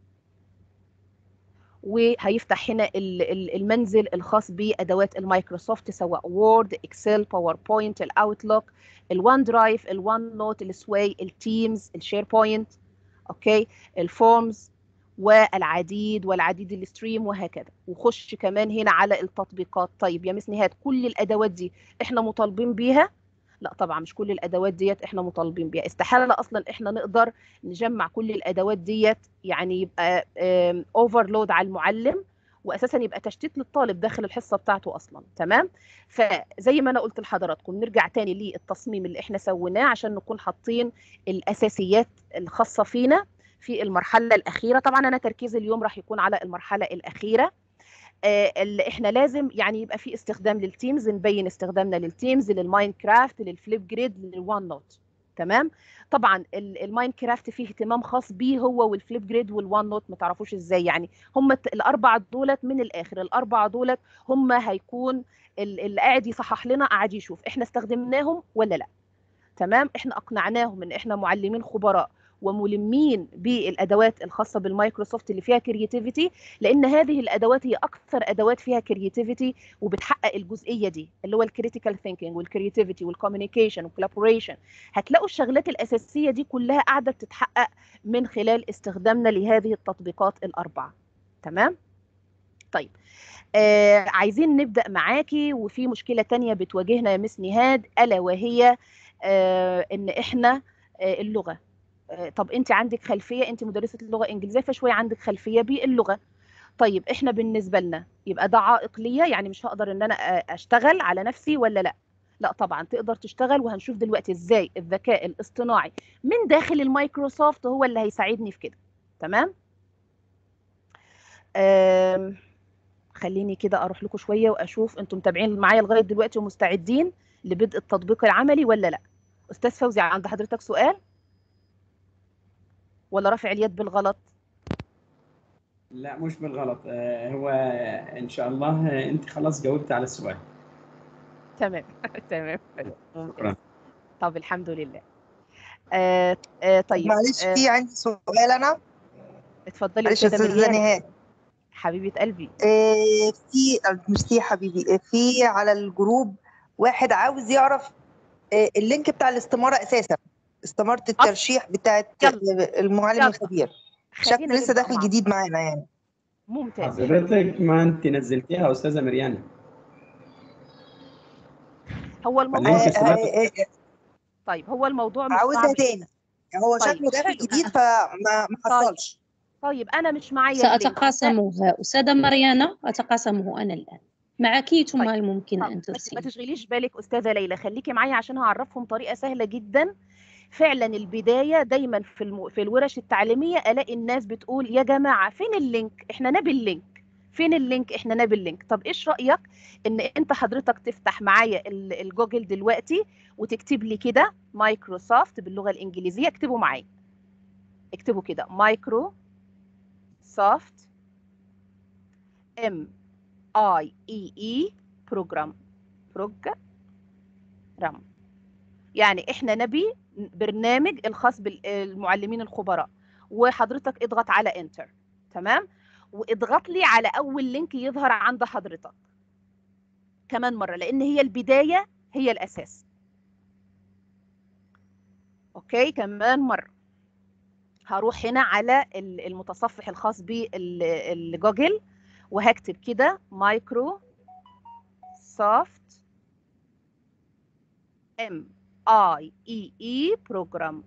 وهيفتح هنا ال- ال- المنزل الخاص بادوات المايكروسوفت سواء وورد اكسل باوربوينت الاوتلوك الوان درايف الوان نوت السواي التيمز الشير بوينت اوكي الفورمز والعديد والعديد الستريم وهكذا وخش كمان هنا على التطبيقات طيب يا مس نهاد كل الادوات دي احنا مطالبين بيها لا طبعا مش كل الادوات ديت احنا مطالبين بيها استحاله اصلا احنا نقدر نجمع كل الادوات ديت يعني يبقى اوفرلود على المعلم واساسا يبقى تشتيت للطالب داخل الحصه بتاعته اصلا تمام فزي ما انا قلت لحضراتكم نرجع تاني للتصميم اللي احنا سويناه عشان نكون حاطين الاساسيات الخاصه فينا في المرحله الاخيره طبعا انا تركيزي اليوم راح يكون على المرحله الاخيره آه، اللي احنا لازم يعني يبقى في استخدام للتيمز نبين استخدامنا للتيمز للماينكرافت للفليب جريد للوان نوت تمام طبعا ال- الماينكرافت فيه اهتمام خاص بيه هو والفليب جريد والوان نوت ما تعرفوش ازاي يعني هم الت- الاربعه دولت من الاخر الاربعه دولت هم هيكون ال- اللي قاعد يصحح لنا قاعد يشوف احنا استخدمناهم ولا لا تمام احنا اقنعناهم ان احنا معلمين خبراء وملمين بالادوات الخاصه بالمايكروسوفت اللي فيها كرياتيفيتي لان هذه الادوات هي اكثر ادوات فيها كرياتيفيتي وبتحقق الجزئيه دي اللي هو الكريتيكال ثينكينج والكرياتيفيتي والكوميونيكيشن والكولابوريشن هتلاقوا الشغلات الاساسيه دي كلها قاعده بتتحقق من خلال استخدامنا لهذه التطبيقات الاربعه تمام طيب آه عايزين نبدا معاكي وفي مشكله تانية بتواجهنا يا مس نهاد الا وهي آه ان احنا آه اللغه آه، طب انت عندك خلفيه انت مدرسه اللغه الانجليزيه فشويه عندك خلفيه باللغه طيب احنا بالنسبه لنا يبقى ده عائق ليا يعني مش هقدر ان انا آه، اشتغل على نفسي ولا لا لا طبعا تقدر تشتغل وهنشوف دلوقتي ازاي الذكاء الاصطناعي من داخل المايكروسوفت هو اللي هيساعدني في كده تمام آم، خليني كده اروح لكم شويه واشوف انتم متابعين معايا لغايه دلوقتي ومستعدين لبدء التطبيق العملي ولا لا استاذ فوزي عند حضرتك سؤال ولا رافع اليد بالغلط لا مش بالغلط آه، هو ان شاء الله آه، انت خلاص جاوبت على السؤال تمام تمام شكرا طب الحمد لله آه آه طيب معلش آه في عندي سؤال انا اتفضلي معلش يا استاذه استاذه مريان نهاد حبيبه قلبي آه، في ميرسي يا حبيبي آه، في على الجروب واحد عاوز يعرف آه، اللينك بتاع الاستمارة اساسا استمارة الترشيح بتاعت يلا. المعلم يلا. الخبير خلينا شكله لسه نبدأ داخل مع جديد معانا يعني ممتاز حضرتك ما انت نزلتيها استاذه مريان هو الموضوع اللينك آه، سمعت- آه، آه، طيب هو الموضوع مش عاوزها صعب تاني هو طيب، شكله داخل حلو. جديد فما ما حصلش طيب انا مش معايا اللينك. سأتقاسمها أستاذة مريانة أتقاسمه أنا الآن معك ثم طيب. ممكن طب أن ما ت- ما ترسلي تشغليش بالك استاذه ليلى خليكي معايا عشان هعرفهم طريقه سهله جدا فعلا البدايه دايما في الم... في الورش التعليميه الاقي الناس بتقول يا جماعه فين اللينك احنا نبي اللينك فين اللينك احنا نبي اللينك طب ايش رايك ان انت حضرتك تفتح معايا ال- الجوجل دلوقتي وتكتب لي كده مايكروسوفت باللغه الانجليزيه اكتبوا معايا اكتبوا كده مايكرو سوفت ام اي اي اي بروجرام بروجرام يعني احنا نبي برنامج الخاص بالمعلمين الخبراء وحضرتك اضغط على انتر تمام واضغط لي على اول لينك يظهر عند حضرتك كمان مره لان هي البدايه هي الاساس اوكي كمان مره هروح هنا على ال- المتصفح الخاص بالجوجل وهكتب كده مايكرو سوفت ام اي اي اي بروجرام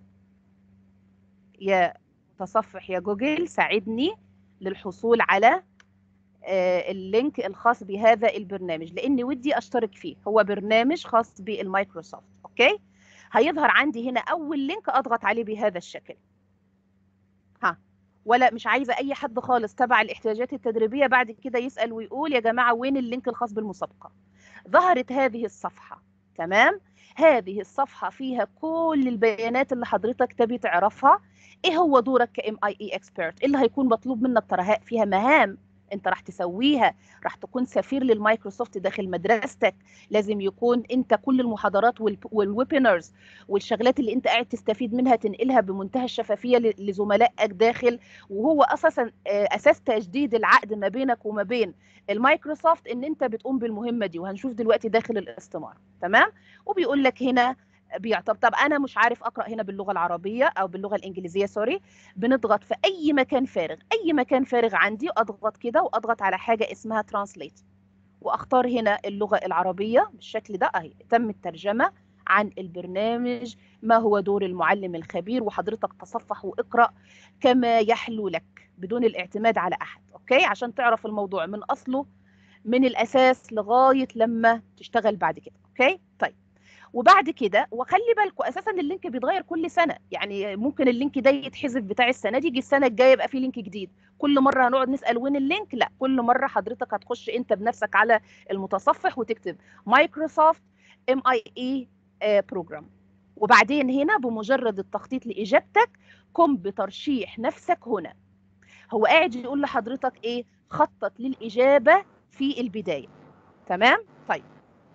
يا متصفح يا جوجل ساعدني للحصول على آه، اللينك الخاص بهذا البرنامج لاني ودي اشترك فيه هو برنامج خاص بالمايكروسوفت اوكي هيظهر عندي هنا اول لينك اضغط عليه بهذا الشكل ها ولا مش عايزه اي حد خالص تبع الاحتياجات التدريبيه بعد كده يسال ويقول يا جماعه وين اللينك الخاص بالمسابقه ظهرت هذه الصفحه تمام هذه الصفحه فيها كل البيانات اللي حضرتك تبي تعرفها ايه هو دورك كام اي اي اكسبيرت ايه اللي هيكون مطلوب منك ترى فيها مهام انت راح تسويها راح تكون سفير للمايكروسوفت داخل مدرستك لازم يكون انت كل المحاضرات والويبينرز والشغلات اللي انت قاعد تستفيد منها تنقلها بمنتهى الشفافيه لزملائك داخل وهو اساسا اساس تجديد العقد ما بينك وما بين المايكروسوفت ان انت بتقوم بالمهمه دي وهنشوف دلوقتي داخل الاستماره تمام وبيقول لك هنا بيعتبر طب انا مش عارف اقرا هنا باللغه العربيه او باللغه الانجليزيه سوري بنضغط في اي مكان فارغ اي مكان فارغ عندي اضغط كده واضغط على حاجه اسمها ترانسليت واختار هنا اللغه العربيه بالشكل ده اهي تم الترجمه عن البرنامج ما هو دور المعلم الخبير وحضرتك تصفح واقرا كما يحلو لك بدون الاعتماد على احد اوكي عشان تعرف الموضوع من اصله من الاساس لغايه لما تشتغل بعد كده اوكي طيب وبعد كده وخلي بالكم اساسا اللينك بيتغير كل سنه يعني ممكن اللينك ده يتحذف بتاع السنه دي يجي السنه الجايه يبقى فيه لينك جديد كل مره هنقعد نسال وين اللينك لا كل مره حضرتك هتخش انت بنفسك على المتصفح وتكتب مايكروسوفت ام اي اي بروجرام وبعدين هنا بمجرد التخطيط لاجابتك قم بترشيح نفسك هنا هو قاعد يقول لحضرتك ايه خطط للاجابه في البدايه تمام طيب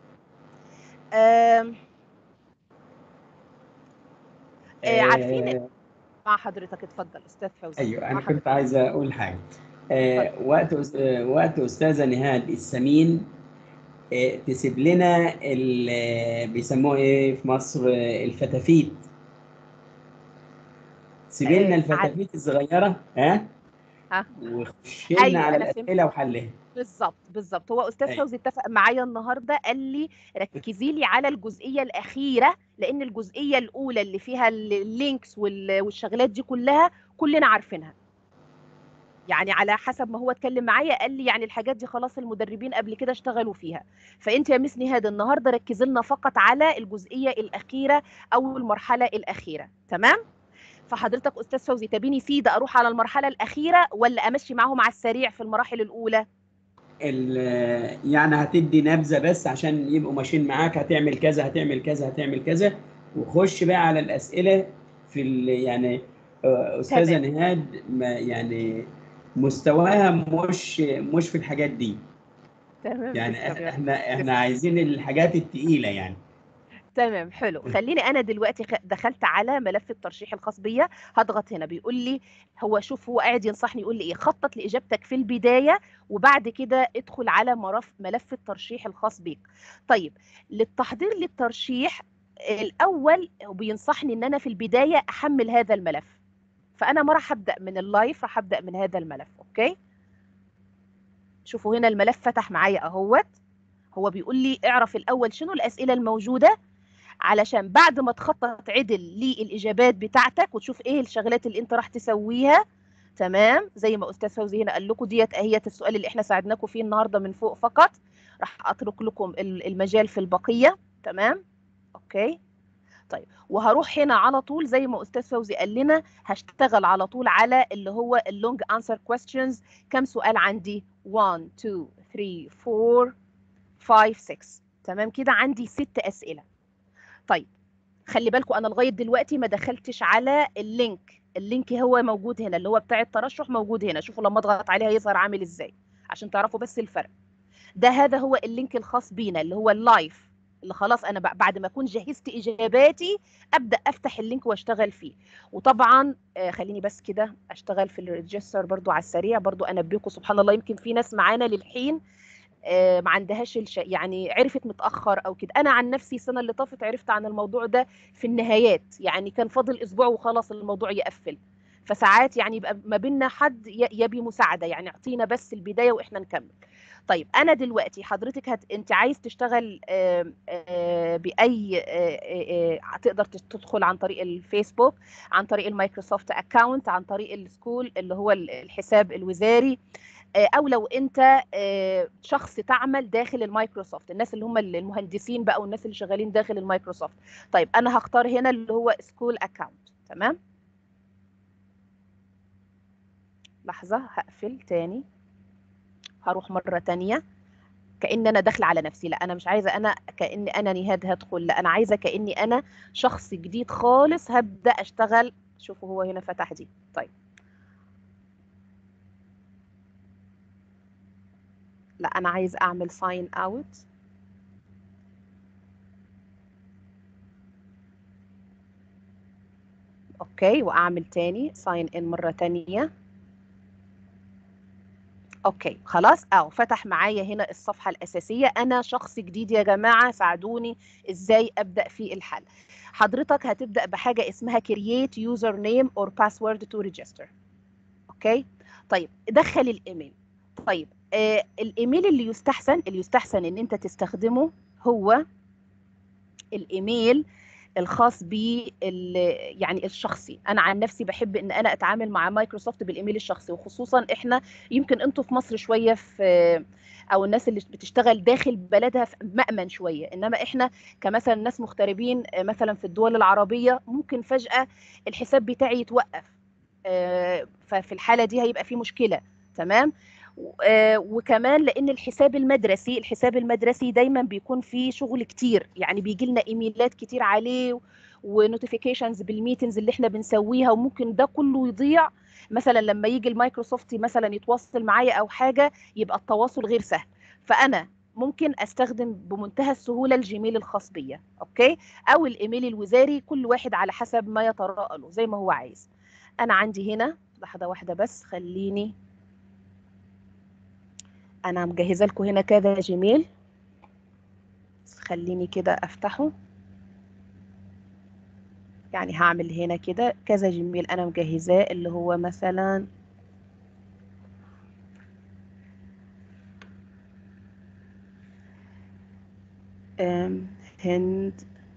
آم. آه عارفين مع حضرتك اتفضل استاذ فوزي ايوه انا كنت عايزه اقول حاجه آه وقت أس... آه وقت استاذه نهاد السمين آه تسيب لنا بيسموه ايه في مصر آه الفتافيت سيبي لنا الفتافيت الصغيره ها ها وخش لنا أيوة على الاسئله وحلها بالظبط بالظبط هو استاذ فوزي اتفق معايا النهارده قال لي ركزي لي على الجزئيه الاخيره لان الجزئيه الاولى اللي فيها اللينكس والشغلات دي كلها كلنا عارفينها يعني على حسب ما هو اتكلم معايا قال لي يعني الحاجات دي خلاص المدربين قبل كده اشتغلوا فيها فانت يا مس نهاد النهارده ركزي لنا فقط على الجزئيه الاخيره او المرحله الاخيره تمام فحضرتك استاذ فوزي تبيني سيده اروح على المرحله الاخيره ولا امشي معاهم على السريع في المراحل الاولى يعني هتدي نبذه بس عشان يبقوا ماشيين معاك هتعمل كذا هتعمل كذا هتعمل كذا وخش بقى على الاسئله في يعني استاذه نهاد ما يعني مستواها مش مش في الحاجات دي تمام يعني احنا احنا عايزين الحاجات الثقيله يعني تمام حلو خليني انا دلوقتي دخلت على ملف الترشيح الخاص بيا هضغط هنا بيقول لي هو شوف هو قاعد ينصحني يقول لي ايه خطط لاجابتك في البدايه وبعد كده ادخل على مرف ملف الترشيح الخاص بيك طيب للتحضير للترشيح الاول بينصحني ان انا في البدايه احمل هذا الملف فانا ما راح ابدا من اللايف راح ابدا من هذا الملف اوكي شوفوا هنا الملف فتح معايا اهوت هو بيقول لي اعرف الاول شنو الاسئله الموجوده علشان بعد ما تخطط عدل للاجابات بتاعتك وتشوف ايه الشغلات اللي انت راح تسويها تمام زي ما استاذ فوزي هنا قال لكم ديت اهيت السؤال اللي احنا ساعدناكم فيه النهارده من فوق فقط راح اترك لكم المجال في البقيه تمام اوكي طيب وهروح هنا على طول زي ما استاذ فوزي قال لنا هشتغل على طول على اللي هو اللونج انسر كويستشنز كم سؤال عندي 1 2 3 4 5 6 تمام كده عندي ست اسئله طيب خلي بالكم انا لغايه دلوقتي ما دخلتش على اللينك اللينك هو موجود هنا اللي هو بتاع الترشح موجود هنا شوفوا لما اضغط عليه هيظهر عامل ازاي عشان تعرفوا بس الفرق ده هذا هو اللينك الخاص بينا اللي هو اللايف اللي خلاص انا بعد ما اكون جهزت اجاباتي ابدا افتح اللينك واشتغل فيه وطبعا آه خليني بس كده اشتغل في الريجستر برضو على السريع برضو انبهكم سبحان الله يمكن في ناس معانا للحين آه ما عندهاش الش... يعني عرفت متاخر او كده انا عن نفسي السنه اللي طافت عرفت عن الموضوع ده في النهايات يعني كان فاضل اسبوع وخلاص الموضوع يقفل فساعات يعني يبقى ما بيننا حد يبي مساعده يعني اعطينا بس البدايه واحنا نكمل طيب انا دلوقتي حضرتك هت... انت عايز تشتغل آآ آآ باي آآ تقدر تدخل عن طريق الفيسبوك عن طريق المايكروسوفت اكاونت عن طريق السكول اللي هو الحساب الوزاري او لو انت شخص تعمل داخل المايكروسوفت الناس اللي هم المهندسين بقى والناس اللي شغالين داخل المايكروسوفت طيب انا هختار هنا اللي هو سكول اكاونت تمام لحظة هقفل تاني هروح مرة تانية كأن أنا داخلة على نفسي لا أنا مش عايزة أنا كأن أنا نهاد هدخل لا أنا عايزة كأني أنا شخص جديد خالص هبدأ أشتغل شوفوا هو هنا فتح دي طيب لا أنا عايز أعمل ساين أوت اوكي واعمل تاني ساين ان مره تانية اوكي خلاص اهو فتح معايا هنا الصفحه الاساسيه انا شخص جديد يا جماعه ساعدوني ازاي ابدا في الحل حضرتك هتبدا بحاجه اسمها create user name or password to register اوكي طيب دخل الايميل طيب آه الايميل اللي يستحسن اللي يستحسن ان انت تستخدمه هو الايميل الخاص ب يعني الشخصي انا عن نفسي بحب ان انا اتعامل مع مايكروسوفت بالايميل الشخصي وخصوصا احنا يمكن انتوا في مصر شويه في او الناس اللي بتشتغل داخل بلدها في مأمن شويه انما احنا كمثلا ناس مغتربين مثلا في الدول العربيه ممكن فجاه الحساب بتاعي يتوقف ففي الحاله دي هيبقى في مشكله تمام وكمان لان الحساب المدرسي الحساب المدرسي دايما بيكون فيه شغل كتير يعني بيجي لنا ايميلات كتير عليه ونوتيفيكيشنز بالميتنز اللي احنا بنسويها وممكن ده كله يضيع مثلا لما يجي المايكروسوفت مثلا يتواصل معايا او حاجه يبقى التواصل غير سهل فانا ممكن استخدم بمنتهى السهوله الجيميل الخاص بيا اوكي او الايميل الوزاري كل واحد على حسب ما يتراءى له زي ما هو عايز انا عندي هنا لحظه واحده بس خليني انا مجهزه لكم هنا كذا جيميل خليني كده افتحه يعني هعمل هنا كده كذا جيميل انا مجهزاه اللي هو مثلا هند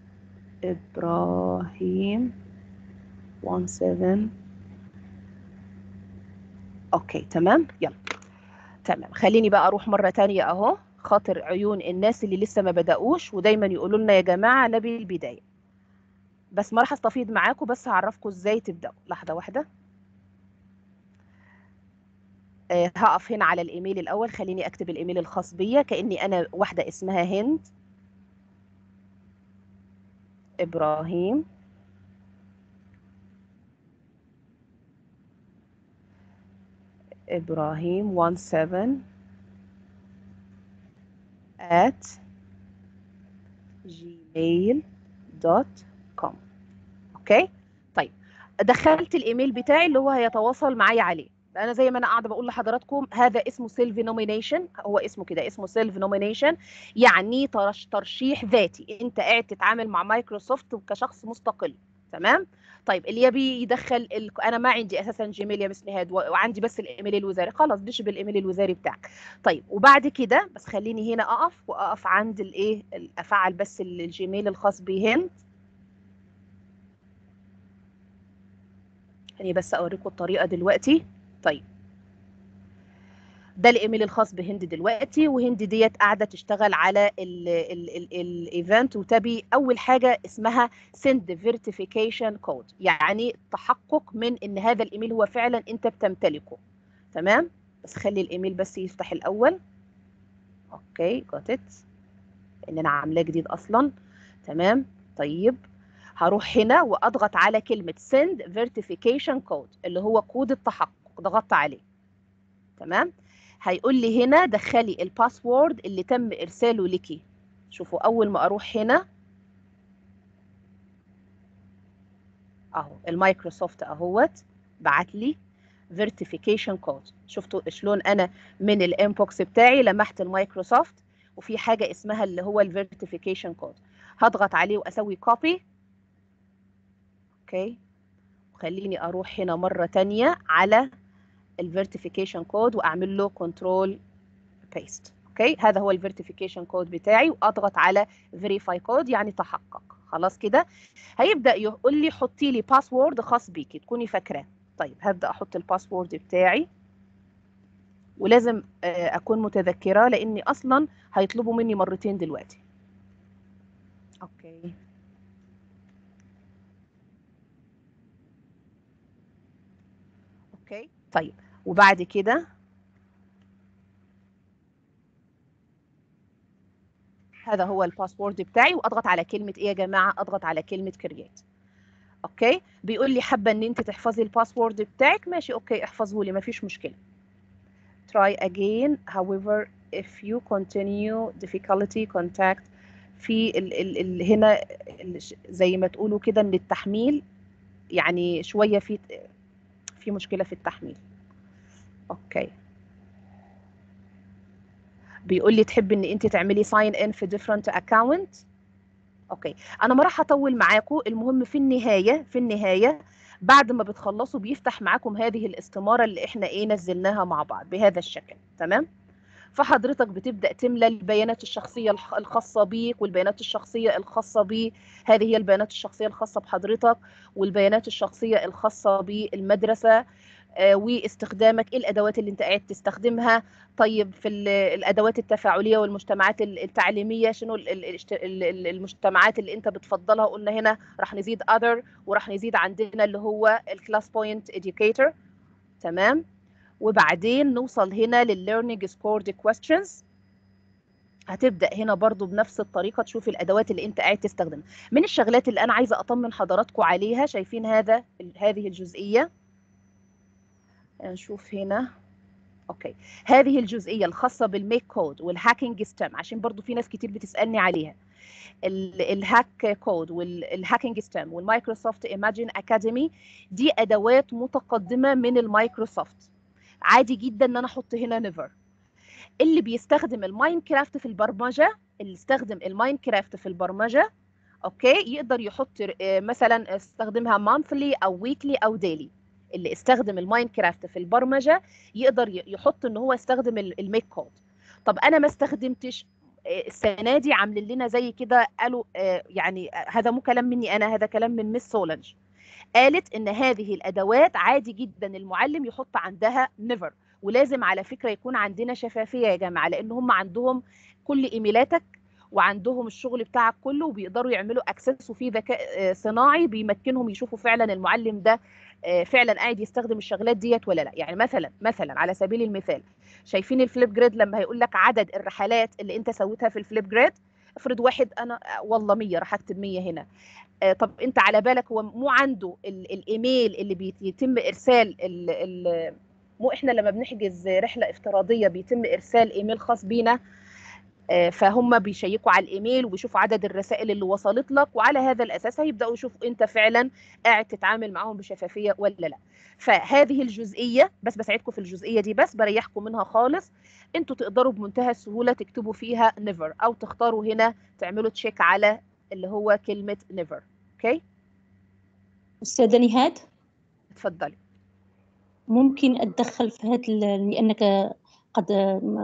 ابراهيم 17 اوكي تمام يلا تمام خليني بقى اروح مره تانية اهو خاطر عيون الناس اللي لسه ما بداوش ودايما يقولوا لنا يا جماعه نبي البدايه بس ما راح استفيض معاكم بس هعرفكم ازاي تبداوا لحظه واحده أه هقف هنا على الايميل الاول خليني اكتب الايميل الخاص بيا كاني انا واحده اسمها هند ابراهيم إبراهيم 17 at gmail.com أوكي طيب دخلت الإيميل بتاعي اللي هو هيتواصل معايا عليه انا زي ما انا قاعده بقول لحضراتكم هذا اسمه سيلف نومينيشن هو اسمه كده اسمه سيلف نومينيشن يعني ترشيح ذاتي انت قاعد تتعامل مع مايكروسوفت كشخص مستقل تمام طيب اللي يبي يدخل ال... انا ما عندي اساسا جيميل يا مس نهاد وعندي بس الايميل الوزاري خلاص دش بالايميل الوزاري بتاعك طيب وبعد كده بس خليني هنا اقف واقف عند الايه افعل بس الجيميل الخاص بهند خليني بس اوريكم الطريقه دلوقتي طيب ده الايميل الخاص بهند دلوقتي وهند ديت قاعده تشتغل على الايفنت وتبي اول حاجه اسمها سند فيرتيفيكيشن كود يعني تحقق من ان هذا الايميل هو فعلا انت بتمتلكه تمام بس خلي الايميل بس يفتح الاول اوكي جوت ات ان انا عاملاه جديد اصلا تمام طيب هروح هنا واضغط على كلمه send verification code اللي هو كود التحقق ضغطت عليه تمام هيقول لي هنا دخلي الباسورد اللي تم ارساله لك شوفوا اول ما اروح هنا اهو المايكروسوفت اهوت بعت لي فيرتيفيكيشن كود شفتوا شلون انا من الانبوكس بتاعي لمحت المايكروسوفت وفي حاجه اسمها اللي هو الفيرتيفيكيشن كود هضغط عليه واسوي كوبي اوكي وخليني اروح هنا مره تانية على الفيرتيفيكيشن كود واعمل له كنترول بيست اوكي هذا هو الفيرتيفيكيشن كود بتاعي واضغط على فيريفاي كود يعني تحقق خلاص كده هيبدا يقول لي حطي لي باسورد خاص بيكي تكوني فاكراه طيب هبدا احط الباسورد بتاعي ولازم اكون متذكره لاني اصلا هيطلبوا مني مرتين دلوقتي اوكي اوكي طيب وبعد كده هذا هو الباسورد بتاعي واضغط على كلمه ايه يا جماعه اضغط على كلمه كرييت اوكي بيقول لي حابه ان انت تحفظي الباسورد بتاعك ماشي اوكي احفظه لي مفيش مشكله try again however if you continue difficulty contact في ال ال ال هنا ال زي ما تقولوا كده ان التحميل يعني شويه في في مشكله في التحميل اوكي بيقول لي تحب ان انت تعملي ساين ان في different account اوكي انا ما راح اطول معاكم المهم في النهايه في النهايه بعد ما بتخلصوا بيفتح معاكم هذه الاستماره اللي احنا ايه نزلناها مع بعض بهذا الشكل تمام فحضرتك بتبدا تملى البيانات الشخصيه الخاصه بيك والبيانات الشخصيه الخاصه بي هذه هي البيانات الشخصيه الخاصه بحضرتك والبيانات الشخصيه الخاصه بالمدرسه آه، واستخدامك ايه الادوات اللي انت قاعد تستخدمها طيب في الادوات التفاعليه والمجتمعات التعليميه شنو المجتمعات اللي انت بتفضلها قلنا هنا راح نزيد other وراح نزيد عندنا اللي هو الكلاس بوينت educator تمام وبعدين نوصل هنا للlearning scored questions هتبدا هنا برضو بنفس الطريقه تشوف الادوات اللي انت قاعد تستخدمها من الشغلات اللي انا عايزه اطمن حضراتكم عليها شايفين هذا هذه الجزئيه نشوف هنا اوكي هذه الجزئيه الخاصه بالميك كود والهاكينج ستيم عشان برضو في ناس كتير بتسالني عليها الهاك كود والهاكينج ستيم والمايكروسوفت ايماجين اكاديمي دي ادوات متقدمه من المايكروسوفت عادي جدا ان انا احط هنا نيفر اللي بيستخدم الماينكرافت في البرمجه اللي استخدم الماينكرافت في البرمجه اوكي يقدر يحط مثلا استخدمها مانثلي او ويكلي او ديلي اللي استخدم الماينكرافت في البرمجه يقدر يحط ان هو يستخدم الميك كود طب انا ما استخدمتش السنه دي عاملين لنا زي كده قالوا يعني هذا مو كلام مني انا هذا كلام من مس سولنج قالت ان هذه الادوات عادي جدا المعلم يحط عندها نيفر ولازم على فكره يكون عندنا شفافيه يا جماعه لان هم عندهم كل ايميلاتك وعندهم الشغل بتاعك كله وبيقدروا يعملوا اكسس وفي ذكاء صناعي بيمكنهم يشوفوا فعلا المعلم ده فعلا قاعد يستخدم الشغلات ديت ولا لا يعني مثلا مثلا على سبيل المثال شايفين الفليب جريد لما هيقول لك عدد الرحلات اللي انت سويتها في الفليب جريد افرض واحد انا والله 100 راح اكتب 100 هنا طب انت على بالك هو مو عنده الايميل اللي بيتم ارسال ال ال مو احنا لما بنحجز رحله افتراضيه بيتم ارسال ايميل خاص بينا فهم بيشيكوا على الايميل وبيشوفوا عدد الرسائل اللي وصلت لك وعلى هذا الاساس هيبداوا يشوفوا انت فعلا قاعد تتعامل معاهم بشفافيه ولا لا فهذه الجزئيه بس بساعدكم في الجزئيه دي بس بريحكم منها خالص انتوا تقدروا بمنتهى السهوله تكتبوا فيها نيفر او تختاروا هنا تعملوا تشيك على اللي هو كلمه نيفر اوكي استاذه نهاد اتفضلي ممكن اتدخل في هذا لانك قد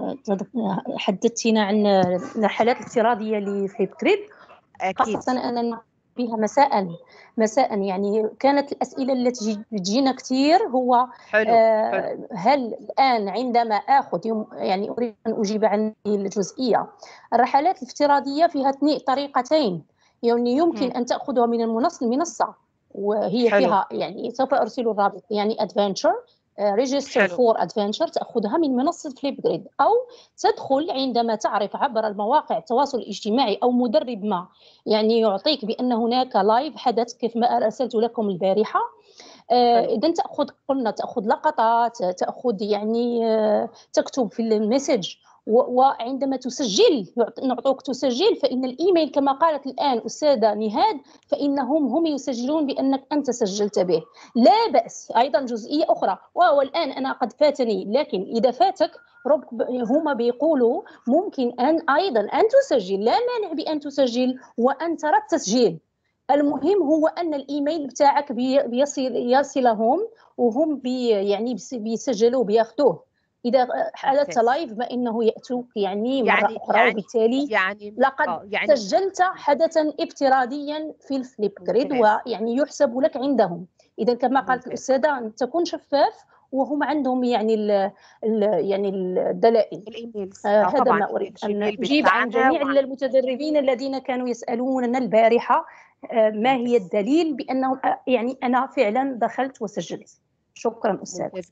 حدثتنا عن الرحلات الافتراضيه لفليب جريد اكيد خاصه اننا بها مساء مساء يعني كانت الاسئله التي تجينا كثير هو حلو. آه حلو. هل الان عندما اخذ يوم يعني اريد ان اجيب عن الجزئيه الرحلات الافتراضيه فيها اثنين طريقتين يعني يمكن م. ان تاخذها من المنصه المنصه وهي حلو. فيها يعني سوف ارسل الرابط يعني ادفنتشر ريجستر حلو. فور ادفنتشر تاخذها من منصه فليب جريد او تدخل عندما تعرف عبر المواقع التواصل الاجتماعي او مدرب ما يعني يعطيك بان هناك لايف حدث كيف ما ارسلت لكم البارحه آه، حلو. اذا تاخذ قلنا تاخذ لقطات تاخذ يعني آه، تكتب في المسج و- وعندما تسجل يعط- نعطوك تسجل فان الايميل كما قالت الان استاذه نهاد فانهم هم يسجلون بانك انت سجلت به لا باس ايضا جزئيه اخرى وهو الان انا قد فاتني لكن اذا فاتك رب هما بيقولوا ممكن ان ايضا ان تسجل لا مانع بان تسجل وان ترى التسجيل المهم هو ان الايميل بتاعك بي- بيصل يصلهم وهم بي يعني بيس- بيسجلوه بياخذوه اذا حدث ممتاز. لايف فانه ياتوك يعني مره يعني- اخرى يعني- وبالتالي يعني لقد آه، يعني سجلت حدثا افتراضيا في الفليب جريد ممتاز. ويعني يحسب لك عندهم اذا كما قالت ممتاز. الاستاذه أن تكون شفاف وهم عندهم يعني ال ال يعني الدلائل الايميلز آه، آه، هذا طبعا ما اريد ان الجيميل اجيب عن بتاعنا جميع وعن- المتدربين الذين كانوا يسالوننا البارحه آه، ما هي ممتاز. الدليل بانهم آه، يعني انا فعلا دخلت وسجلت شكرا استاذ ممتاز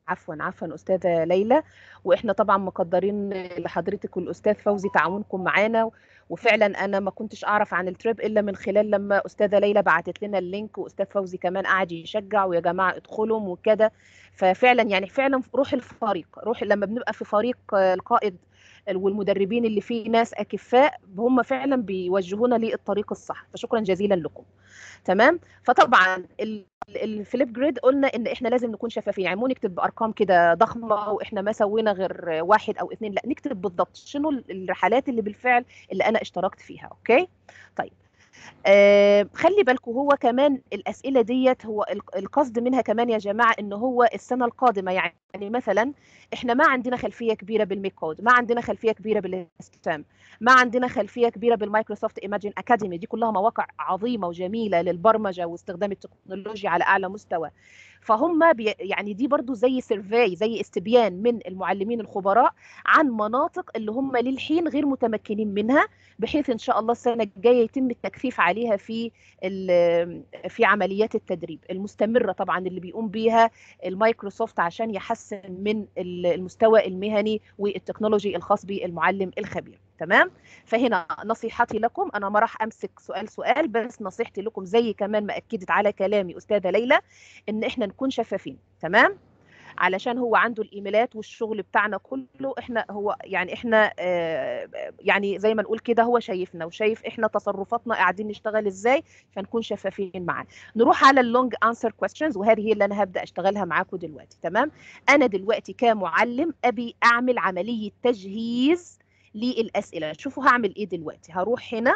عفوا عفوا استاذه ليلى واحنا طبعا مقدرين لحضرتك والاستاذ فوزي تعاونكم معانا وفعلا انا ما كنتش اعرف عن التريب الا من خلال لما استاذه ليلى بعتت لنا اللينك واستاذ فوزي كمان قعد يشجع ويا جماعه ادخلوا وكده ففعلا يعني فعلا روح الفريق روح لما بنبقى في فريق آه، القائد والمدربين اللي فيه ناس اكفاء هم فعلا بيوجهونا للطريق الصح فشكرا جزيلا لكم تمام فطبعا ال- الفليب جريد قلنا ان احنا لازم نكون شفافين يعني مو نكتب بارقام كده ضخمه واحنا ما سوينا غير واحد او اثنين لا نكتب بالضبط شنو الرحلات اللي بالفعل اللي انا اشتركت فيها اوكي طيب آه خلي بالكم هو كمان الاسئله ديت هو ال- القصد منها كمان يا جماعه ان هو السنه القادمه يعني مثلا احنا ما عندنا خلفيه كبيره بالميك كود ما عندنا خلفيه كبيره بالستام ما عندنا خلفيه كبيره بالمايكروسوفت ايماجين اكاديمي دي كلها مواقع عظيمه وجميله للبرمجه واستخدام التكنولوجيا على اعلى مستوى فهم بي يعني دي برضو زي سيرفي زي استبيان من المعلمين الخبراء عن مناطق اللي هم للحين غير متمكنين منها بحيث ان شاء الله السنه الجايه يتم التكثيف عليها في ال- في عمليات التدريب المستمره طبعا اللي بيقوم بيها المايكروسوفت عشان يحسن من ال- المستوى المهني والتكنولوجي الخاص بالمعلم الخبير تمام فهنا نصيحتي لكم انا ما راح امسك سؤال سؤال بس نصيحتي لكم زي كمان ما اكدت على كلامي استاذه ليلى ان احنا نكون شفافين تمام علشان هو عنده الايميلات والشغل بتاعنا كله احنا هو يعني احنا آه، يعني زي ما نقول كده هو شايفنا وشايف احنا تصرفاتنا قاعدين نشتغل ازاي فنكون شفافين معاه نروح على اللونج انسر كويستشنز وهذه هي اللي انا هبدا اشتغلها معاكم دلوقتي تمام انا دلوقتي كمعلم ابي اعمل عمليه تجهيز للاسئله شوفوا هعمل ايه دلوقتي هروح هنا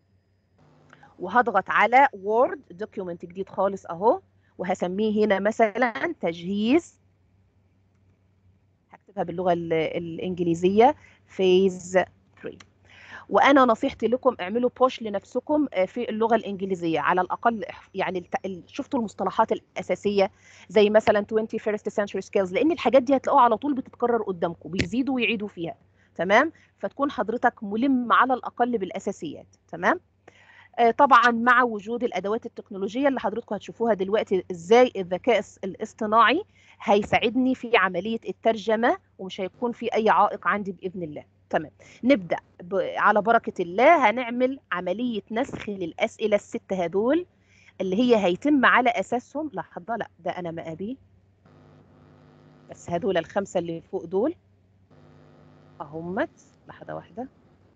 وهضغط على وورد دوكيومنت جديد خالص اهو وهسميه هنا مثلا تجهيز هكتبها باللغه ال- الانجليزيه فيز 3 وانا نصيحتي لكم اعملوا بوش لنفسكم آه، في اللغه الانجليزيه على الاقل اح- يعني الت- ال- شفتوا المصطلحات الاساسيه زي مثلا 21st century skills لان الحاجات دي هتلاقوها على طول بتتكرر قدامكم بيزيدوا ويعيدوا فيها تمام فتكون حضرتك ملم على الاقل بالاساسيات تمام آه، طبعا مع وجود الادوات التكنولوجيه اللي حضراتكم هتشوفوها دلوقتي ازاي الذكاء الص- الاصطناعي هيساعدني في عمليه الترجمه ومش هيكون في اي عائق عندي باذن الله تمام نبدا ب... على بركه الله هنعمل عمليه نسخ للاسئله السته هدول اللي هي هيتم على اساسهم لحظه لا ده انا ما ابي بس هدول الخمسه اللي فوق دول اهمت لحظه واحده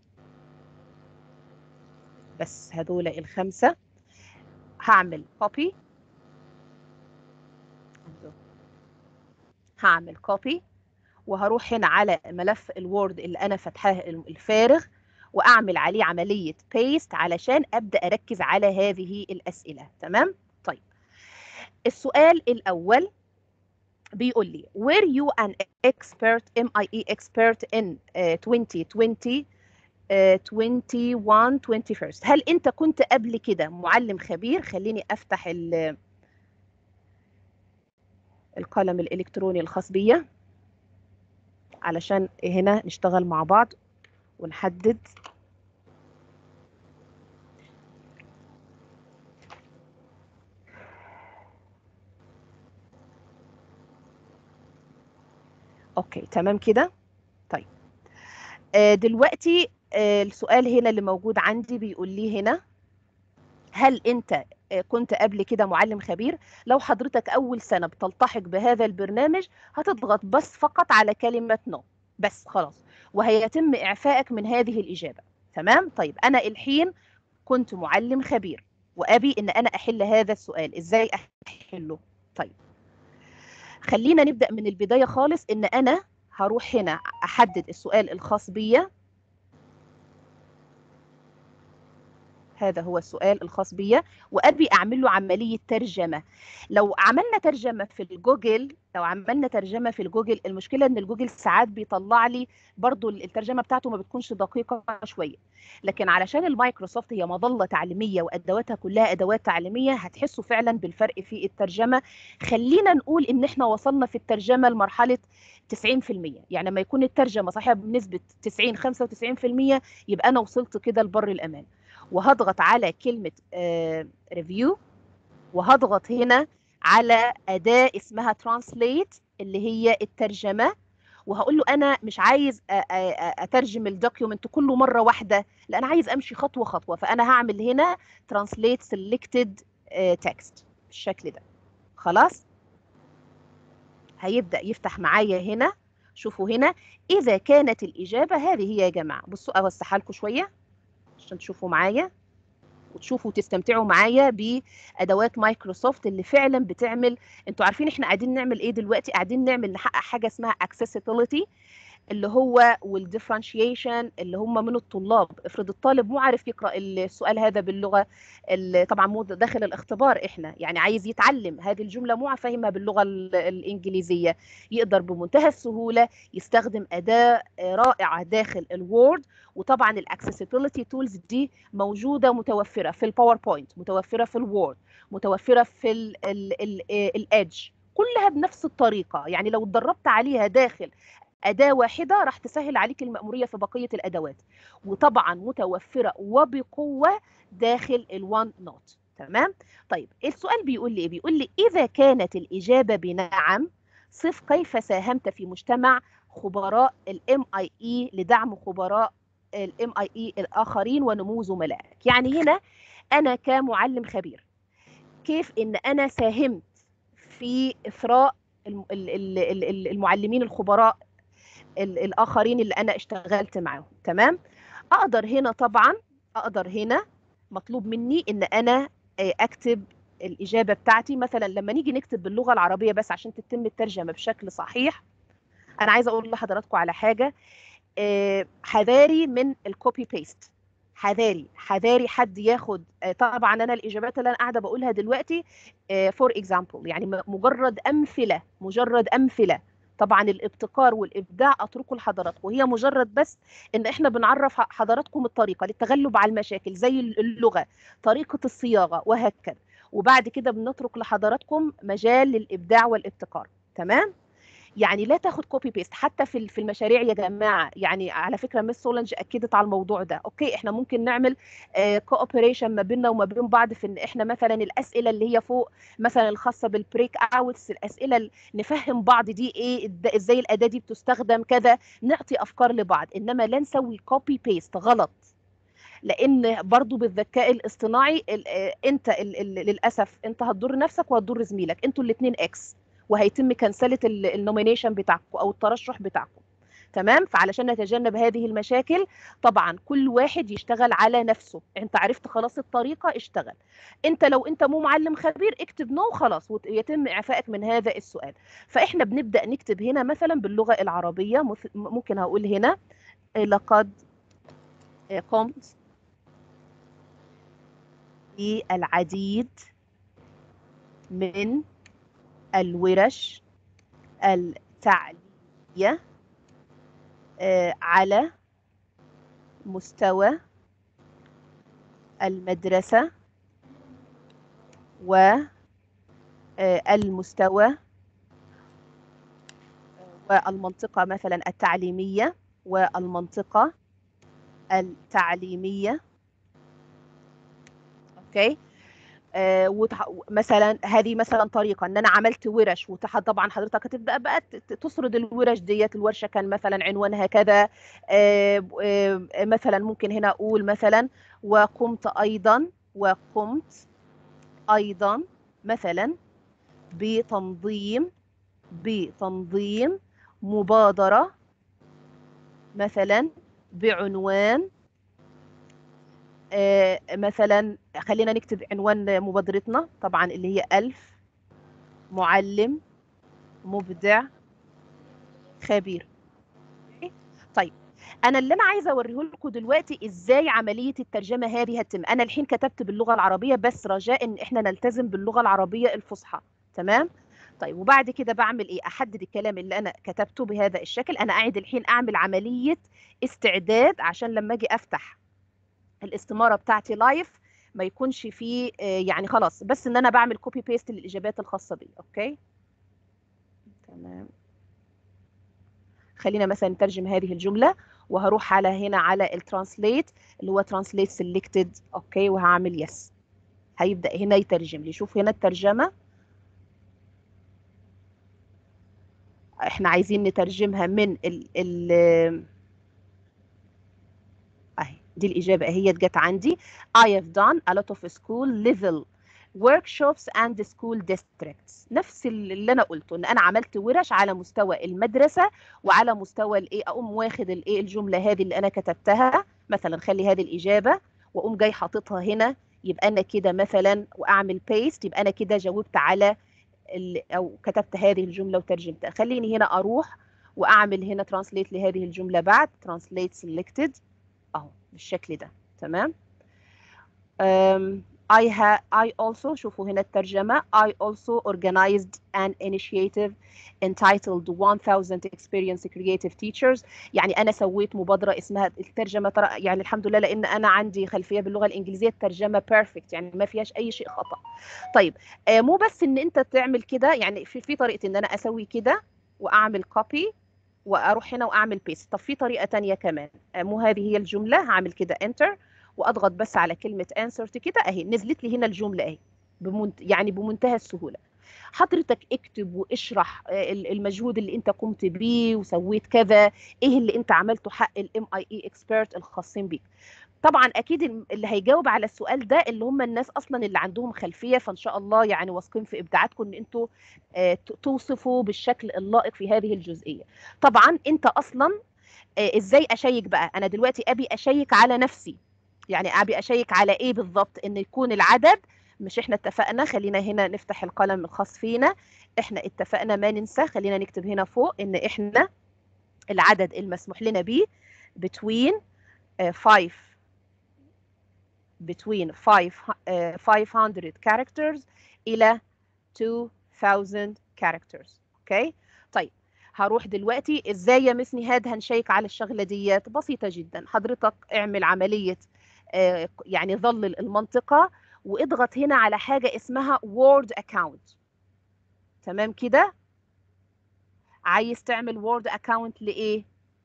بس هدول الخمسة هعمل كوبي هعمل كوبي وهروح هنا على ملف الوورد اللي انا فاتحاه الفارغ واعمل عليه عملية بيست علشان ابدا اركز على هذه الاسئلة تمام طيب السؤال الاول بيقول لي were you an expert MIE expert in uh, 2020 آه، 21 21 هل انت كنت قبل كده معلم خبير خليني افتح ال- القلم الالكتروني الخاص بيا علشان هنا نشتغل مع بعض ونحدد اوكي تمام كده طيب آه، دلوقتي آه، السؤال هنا اللي موجود عندي بيقول لي هنا هل انت آه، كنت قبل كده معلم خبير لو حضرتك اول سنه بتلتحق بهذا البرنامج هتضغط بس فقط على كلمه نو بس خلاص وهيتم اعفائك من هذه الاجابه تمام طيب انا الحين كنت معلم خبير وابي ان انا احل هذا السؤال ازاي احله طيب خلينا نبدا من البدايه خالص ان انا هروح هنا احدد السؤال الخاص بيا هذا هو السؤال الخاص بيا وابي اعمل له عمليه ترجمه لو عملنا ترجمه في الجوجل لو عملنا ترجمه في الجوجل المشكله ان الجوجل ساعات بيطلع لي برضو الترجمه بتاعته ما بتكونش دقيقه شويه لكن علشان المايكروسوفت هي مظله تعليميه وادواتها كلها ادوات تعليميه هتحسوا فعلا بالفرق في الترجمه خلينا نقول ان احنا وصلنا في الترجمه لمرحله 90% يعني لما يكون الترجمه صحيحه بنسبه 90 95% يبقى انا وصلت كده لبر الامان وهضغط على كلمه ريفيو وهضغط هنا على اداه اسمها ترانسليت اللي هي الترجمه وهقول له انا مش عايز أ- أ- أ- اترجم الدوكيومنت كله مره واحده لا انا عايز امشي خطوه خطوه فانا هعمل هنا translate selected آه، text بالشكل ده خلاص هيبدا يفتح معايا هنا شوفوا هنا اذا كانت الاجابه هذه هي يا جماعه بصوا اوسعها لكم شويه عشان تشوفوا معايا وتشوفوا وتستمتعوا معايا بادوات مايكروسوفت اللي فعلا بتعمل انتوا عارفين احنا قاعدين نعمل ايه دلوقتي قاعدين نعمل نحقق حاجه اسمها accessibility اللي هو والديفرنشيشن اللي هم من الطلاب افرض الطالب مو عارف يقرا السؤال هذا باللغه ال- طبعا مو داخل الاختبار احنا يعني عايز يتعلم هذه الجمله مو فاهمها باللغه ال- الانجليزيه يقدر بمنتهى السهوله يستخدم اداه آه، رائعه داخل الوورد وطبعا الاكسسبيلتي تولز دي موجوده متوفره في الباوربوينت متوفره في الوورد متوفره في الايدج كلها بنفس الطريقه يعني لو اتدربت عليها داخل اداه واحده راح تسهل عليك الماموريه في بقيه الادوات وطبعا متوفره وبقوه داخل الوان نوت تمام طيب السؤال بيقول لي ايه بيقول لي اذا كانت الاجابه بنعم صف كيف ساهمت في مجتمع خبراء الام اي اي لدعم خبراء الام اي اي الاخرين ونمو زملائك يعني هنا انا كمعلم خبير كيف ان انا ساهمت في اثراء الم- ال- ال- ال- ال- المعلمين الخبراء ال- الاخرين اللي انا اشتغلت معاهم تمام اقدر هنا طبعا اقدر هنا مطلوب مني ان انا آه، اكتب الاجابه بتاعتي مثلا لما نيجي نكتب باللغه العربيه بس عشان تتم الترجمه بشكل صحيح انا عايزه اقول لحضراتكم على حاجه آه، حذاري من الكوبي بيست حذاري حذاري حد ياخد آه، طبعا انا الاجابات اللي انا قاعده بقولها دلوقتي فور اكزامبل يعني م- مجرد امثله مجرد امثله طبعا الابتكار والابداع اتركه لحضراتكم وهي مجرد بس ان احنا بنعرف حضراتكم الطريقه للتغلب على المشاكل زي اللغه طريقه الصياغه وهكذا وبعد كده بنترك لحضراتكم مجال للابداع والابتكار تمام يعني لا تاخد كوبي بيست حتى في ال- في المشاريع يا جماعه يعني على فكره مس سولنج اكدت على الموضوع ده اوكي احنا ممكن نعمل كوبريشن ما بيننا وما بين بعض في ان احنا مثلا الاسئله اللي هي فوق مثلا الخاصه بالبريك اوتس الاسئله اللي نفهم بعض دي ايه إد- ازاي الاداه دي بتستخدم كذا نعطي افكار لبعض انما لا نسوي كوبي بيست غلط لان برضو بالذكاء الاصطناعي ال- آه، انت ال- ال- للاسف انت هتضر نفسك وهتضر زميلك انتوا الاثنين اكس وهيتم كنسله النومينيشن بتاعكم او الترشح بتاعكم تمام فعلشان نتجنب هذه المشاكل طبعا كل واحد يشتغل على نفسه انت عرفت خلاص الطريقه اشتغل انت لو انت مو معلم خبير اكتب نو خلاص ويتم اعفائك من هذا السؤال فاحنا بنبدا نكتب هنا مثلا باللغه العربيه مث- ممكن هقول هنا آه، لقد آه، قمت بالعديد من الورش التعليمية آه، على مستوى المدرسة والمستوى والمنطقة مثلا التعليمية والمنطقة التعليمية اوكي آه، وتح- مثلا هذه مثلا طريقه ان انا عملت ورش وتح- طبعا حضرتك هتبدا بقى ت- ت- تسرد الورش ديت الورشه كان مثلا عنوانها كذا آه، آه، مثلا ممكن هنا اقول مثلا وقمت ايضا وقمت ايضا مثلا بتنظيم بتنظيم مبادره مثلا بعنوان آه، مثلا خلينا نكتب عنوان مبادرتنا طبعا اللي هي ألف معلم مبدع خبير طيب انا اللي انا عايزه اوريه لكم دلوقتي ازاي عمليه الترجمه هذه هتتم انا الحين كتبت باللغه العربيه بس رجاء ان احنا نلتزم باللغه العربيه الفصحى تمام طيب وبعد كده بعمل ايه احدد الكلام اللي انا كتبته بهذا الشكل انا قاعد الحين اعمل عمليه استعداد عشان لما اجي افتح الاستماره بتاعتي لايف ما يكونش فيه آه، يعني خلاص بس ان انا بعمل كوبي بيست للاجابات الخاصه بي اوكي تمام خلينا مثلا نترجم هذه الجمله وهروح على هنا على الترانسليت اللي هو ترانسليت سيلكتد اوكي وهعمل يس هيبدا هنا يترجم لي شوف هنا الترجمه احنا عايزين نترجمها من ال ال اهي دي الإجابة هي جت عندي I have done a lot of school level workshops and school districts نفس اللي انا قلته ان انا عملت ورش على مستوى المدرسه وعلى مستوى الايه اقوم واخد الايه الجمله هذه اللي انا كتبتها مثلا خلي هذه الاجابه واقوم جاي حاططها هنا يبقى انا كده مثلا واعمل بيست يبقى انا كده جاوبت على ال- او كتبت هذه الجمله وترجمتها خليني هنا اروح واعمل هنا ترانسليت لهذه الجمله بعد ترانسليت سيلكتد اهو بالشكل ده تمام um, I ha I also شوفوا هنا الترجمة I also organized an initiative entitled 1000 Experience Creative Teachers يعني أنا سويت مبادرة اسمها الترجمة ترى يعني الحمد لله لأن أنا عندي خلفية باللغة الإنجليزية الترجمة perfect يعني ما فيهاش أي شيء خطأ طيب آه مو بس إن أنت تعمل كده يعني في في طريقة إن أنا أسوي كده وأعمل copy واروح هنا واعمل بيست طب في طريقه تانية كمان آه، مو هذه هي الجمله هعمل كده انتر واضغط بس على كلمه انسرت كده اهي نزلت لي هنا الجمله اهي بمنت... يعني بمنتهى السهوله حضرتك اكتب واشرح آه، ال- المجهود اللي انت قمت بيه وسويت كذا ايه اللي انت عملته حق الام اي اي اكسبيرت الخاصين بيك طبعا اكيد الم- اللي هيجاوب على السؤال ده اللي هم الناس اصلا اللي عندهم خلفيه فان شاء الله يعني واثقين في ابداعاتكم ان انتوا آه، ت- توصفوا بالشكل اللائق في هذه الجزئيه طبعا انت اصلا آه، ازاي اشيك بقى انا دلوقتي ابي اشيك على نفسي يعني ابي اشيك على ايه بالضبط ان يكون العدد مش احنا اتفقنا خلينا هنا نفتح القلم الخاص فينا احنا اتفقنا ما ننسى خلينا نكتب هنا فوق ان احنا العدد المسموح لنا به between 5 between 5 500 characters الى 2000 characters اوكي طيب هروح دلوقتي ازاي يا مس نهاد هنشيك على الشغله ديت بسيطه جدا حضرتك اعمل عمليه آه، يعني ظلل المنطقه واضغط هنا على حاجه اسمها وورد اكاونت تمام كده عايز تعمل وورد اكاونت لايه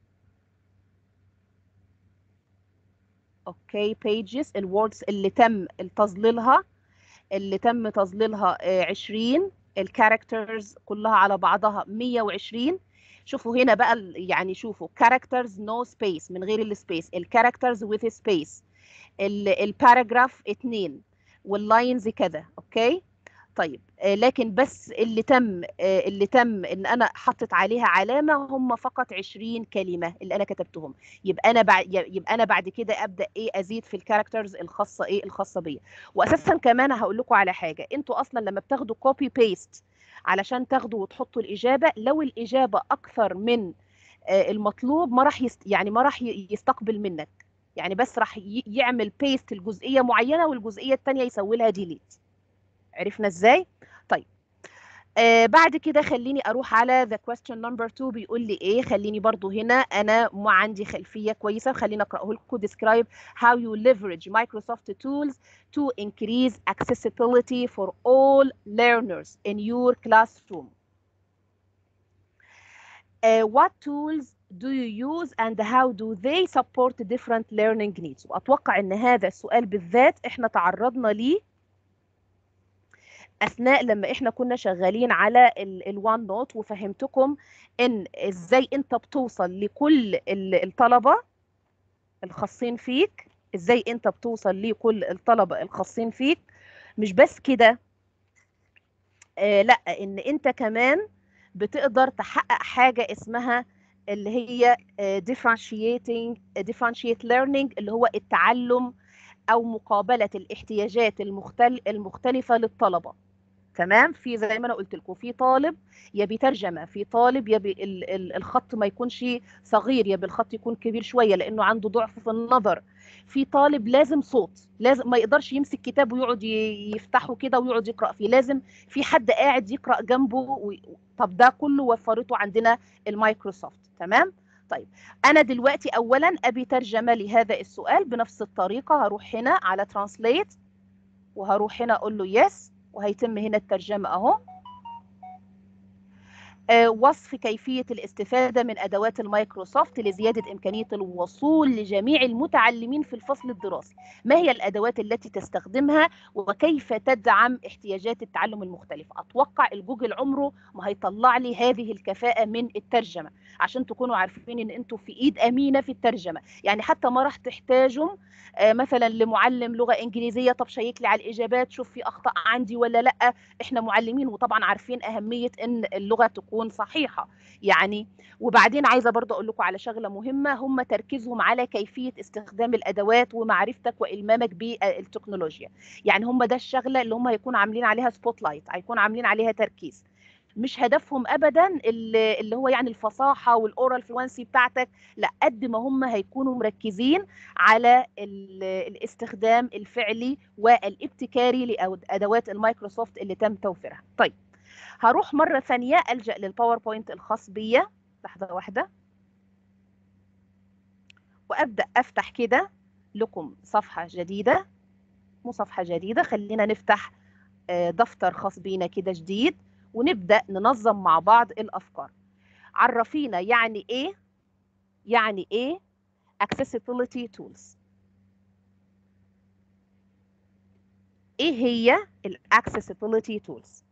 اوكي بيجز الووردز اللي تم تظليلها اللي تم تظليلها آه، 20 الكاركترز كلها على بعضها 120 شوفوا هنا بقى ال- يعني شوفوا كاركترز نو سبيس من غير السبيس الكاركترز with سبيس الباراجراف 2 واللاينز كذا اوكي طيب آه، لكن بس اللي تم آه، اللي تم ان انا حطيت عليها علامه هم فقط 20 كلمه اللي انا كتبتهم يبقى انا بعد يبقى انا بعد كده ابدا ايه ازيد في الكاركترز الخاصه ايه الخاصه بيا واساسا كمان هقول لكم على حاجه انتوا اصلا لما بتاخدوا كوبي بيست علشان تاخدوا وتحطوا الاجابه لو الاجابه اكثر من آه، المطلوب ما راح يست... يعني ما راح ي- يستقبل منك يعني بس راح ي- يعمل بيست الجزئيه معينه والجزئيه الثانيه يسوي لها ديليت عرفنا ازاي طيب آه بعد كده خليني اروح على the question number 2 بيقول لي ايه خليني برضو هنا انا ما عندي خلفيه كويسه خليني اقراه لكم describe how you leverage Microsoft tools to increase accessibility for all learners in your classroom uh, what tools do you use and how do they support different learning needs واتوقع ان هذا السؤال بالذات احنا تعرضنا ليه اثناء لما احنا كنا شغالين على الوان نوت وفهمتكم ان ازاي انت بتوصل لكل ال- الطلبه الخاصين فيك ازاي انت بتوصل لكل الطلبه الخاصين فيك مش بس كده آه لا ان انت كمان بتقدر تحقق حاجه اسمها اللي هي آه، differentiating differentiate learning اللي هو التعلم او مقابله الاحتياجات المختل المختلفه للطلبه تمام في زي ما انا قلت لكم في طالب يبي ترجمه في طالب يبي ال- ال- الخط ما يكونش صغير يبي الخط يكون كبير شويه لانه عنده ضعف في النظر في طالب لازم صوت لازم ما يقدرش يمسك كتاب ويقعد ي- يفتحه كده ويقعد يقرا فيه لازم في حد قاعد يقرا جنبه و... طب ده كله وفرته عندنا المايكروسوفت تمام طيب انا دلوقتي اولا ابي ترجمه لهذا السؤال بنفس الطريقه هروح هنا على ترانسليت وهروح هنا اقول له يس وهيتم هنا الترجمه اهو آه، وصف كيفية الاستفادة من أدوات المايكروسوفت لزيادة إمكانية الوصول لجميع المتعلمين في الفصل الدراسي ما هي الأدوات التي تستخدمها وكيف تدعم احتياجات التعلم المختلفة أتوقع الجوجل عمره ما هيطلع لي هذه الكفاءة من الترجمة عشان تكونوا عارفين إن أنتوا في إيد أمينة في الترجمة يعني حتى ما راح تحتاجوا آه، مثلا لمعلم لغة إنجليزية طب شيك لي على الإجابات شوف في أخطاء عندي ولا لأ إحنا معلمين وطبعا عارفين أهمية إن اللغة تكون صحيحة يعني وبعدين عايزة برضه أقول لكم على شغلة مهمة هم تركيزهم على كيفية استخدام الأدوات ومعرفتك وإلمامك بالتكنولوجيا يعني هم ده الشغلة اللي هم هيكونوا عاملين عليها سبوت لايت هيكون عاملين عليها تركيز مش هدفهم ابدا اللي اللي هو يعني الفصاحه والاورال فلوانسي بتاعتك لا قد ما هم هيكونوا مركزين على ال- الاستخدام الفعلي والابتكاري لادوات المايكروسوفت اللي تم توفيرها طيب هروح مره ثانيه الجا للباوربوينت الخاص بيا لحظه واحده وابدا افتح كده لكم صفحه جديده مو صفحه جديده خلينا نفتح آه، دفتر خاص بينا كده جديد ونبدا ننظم مع بعض الافكار عرفينا يعني ايه يعني ايه accessibility tools ايه هي ال accessibility tools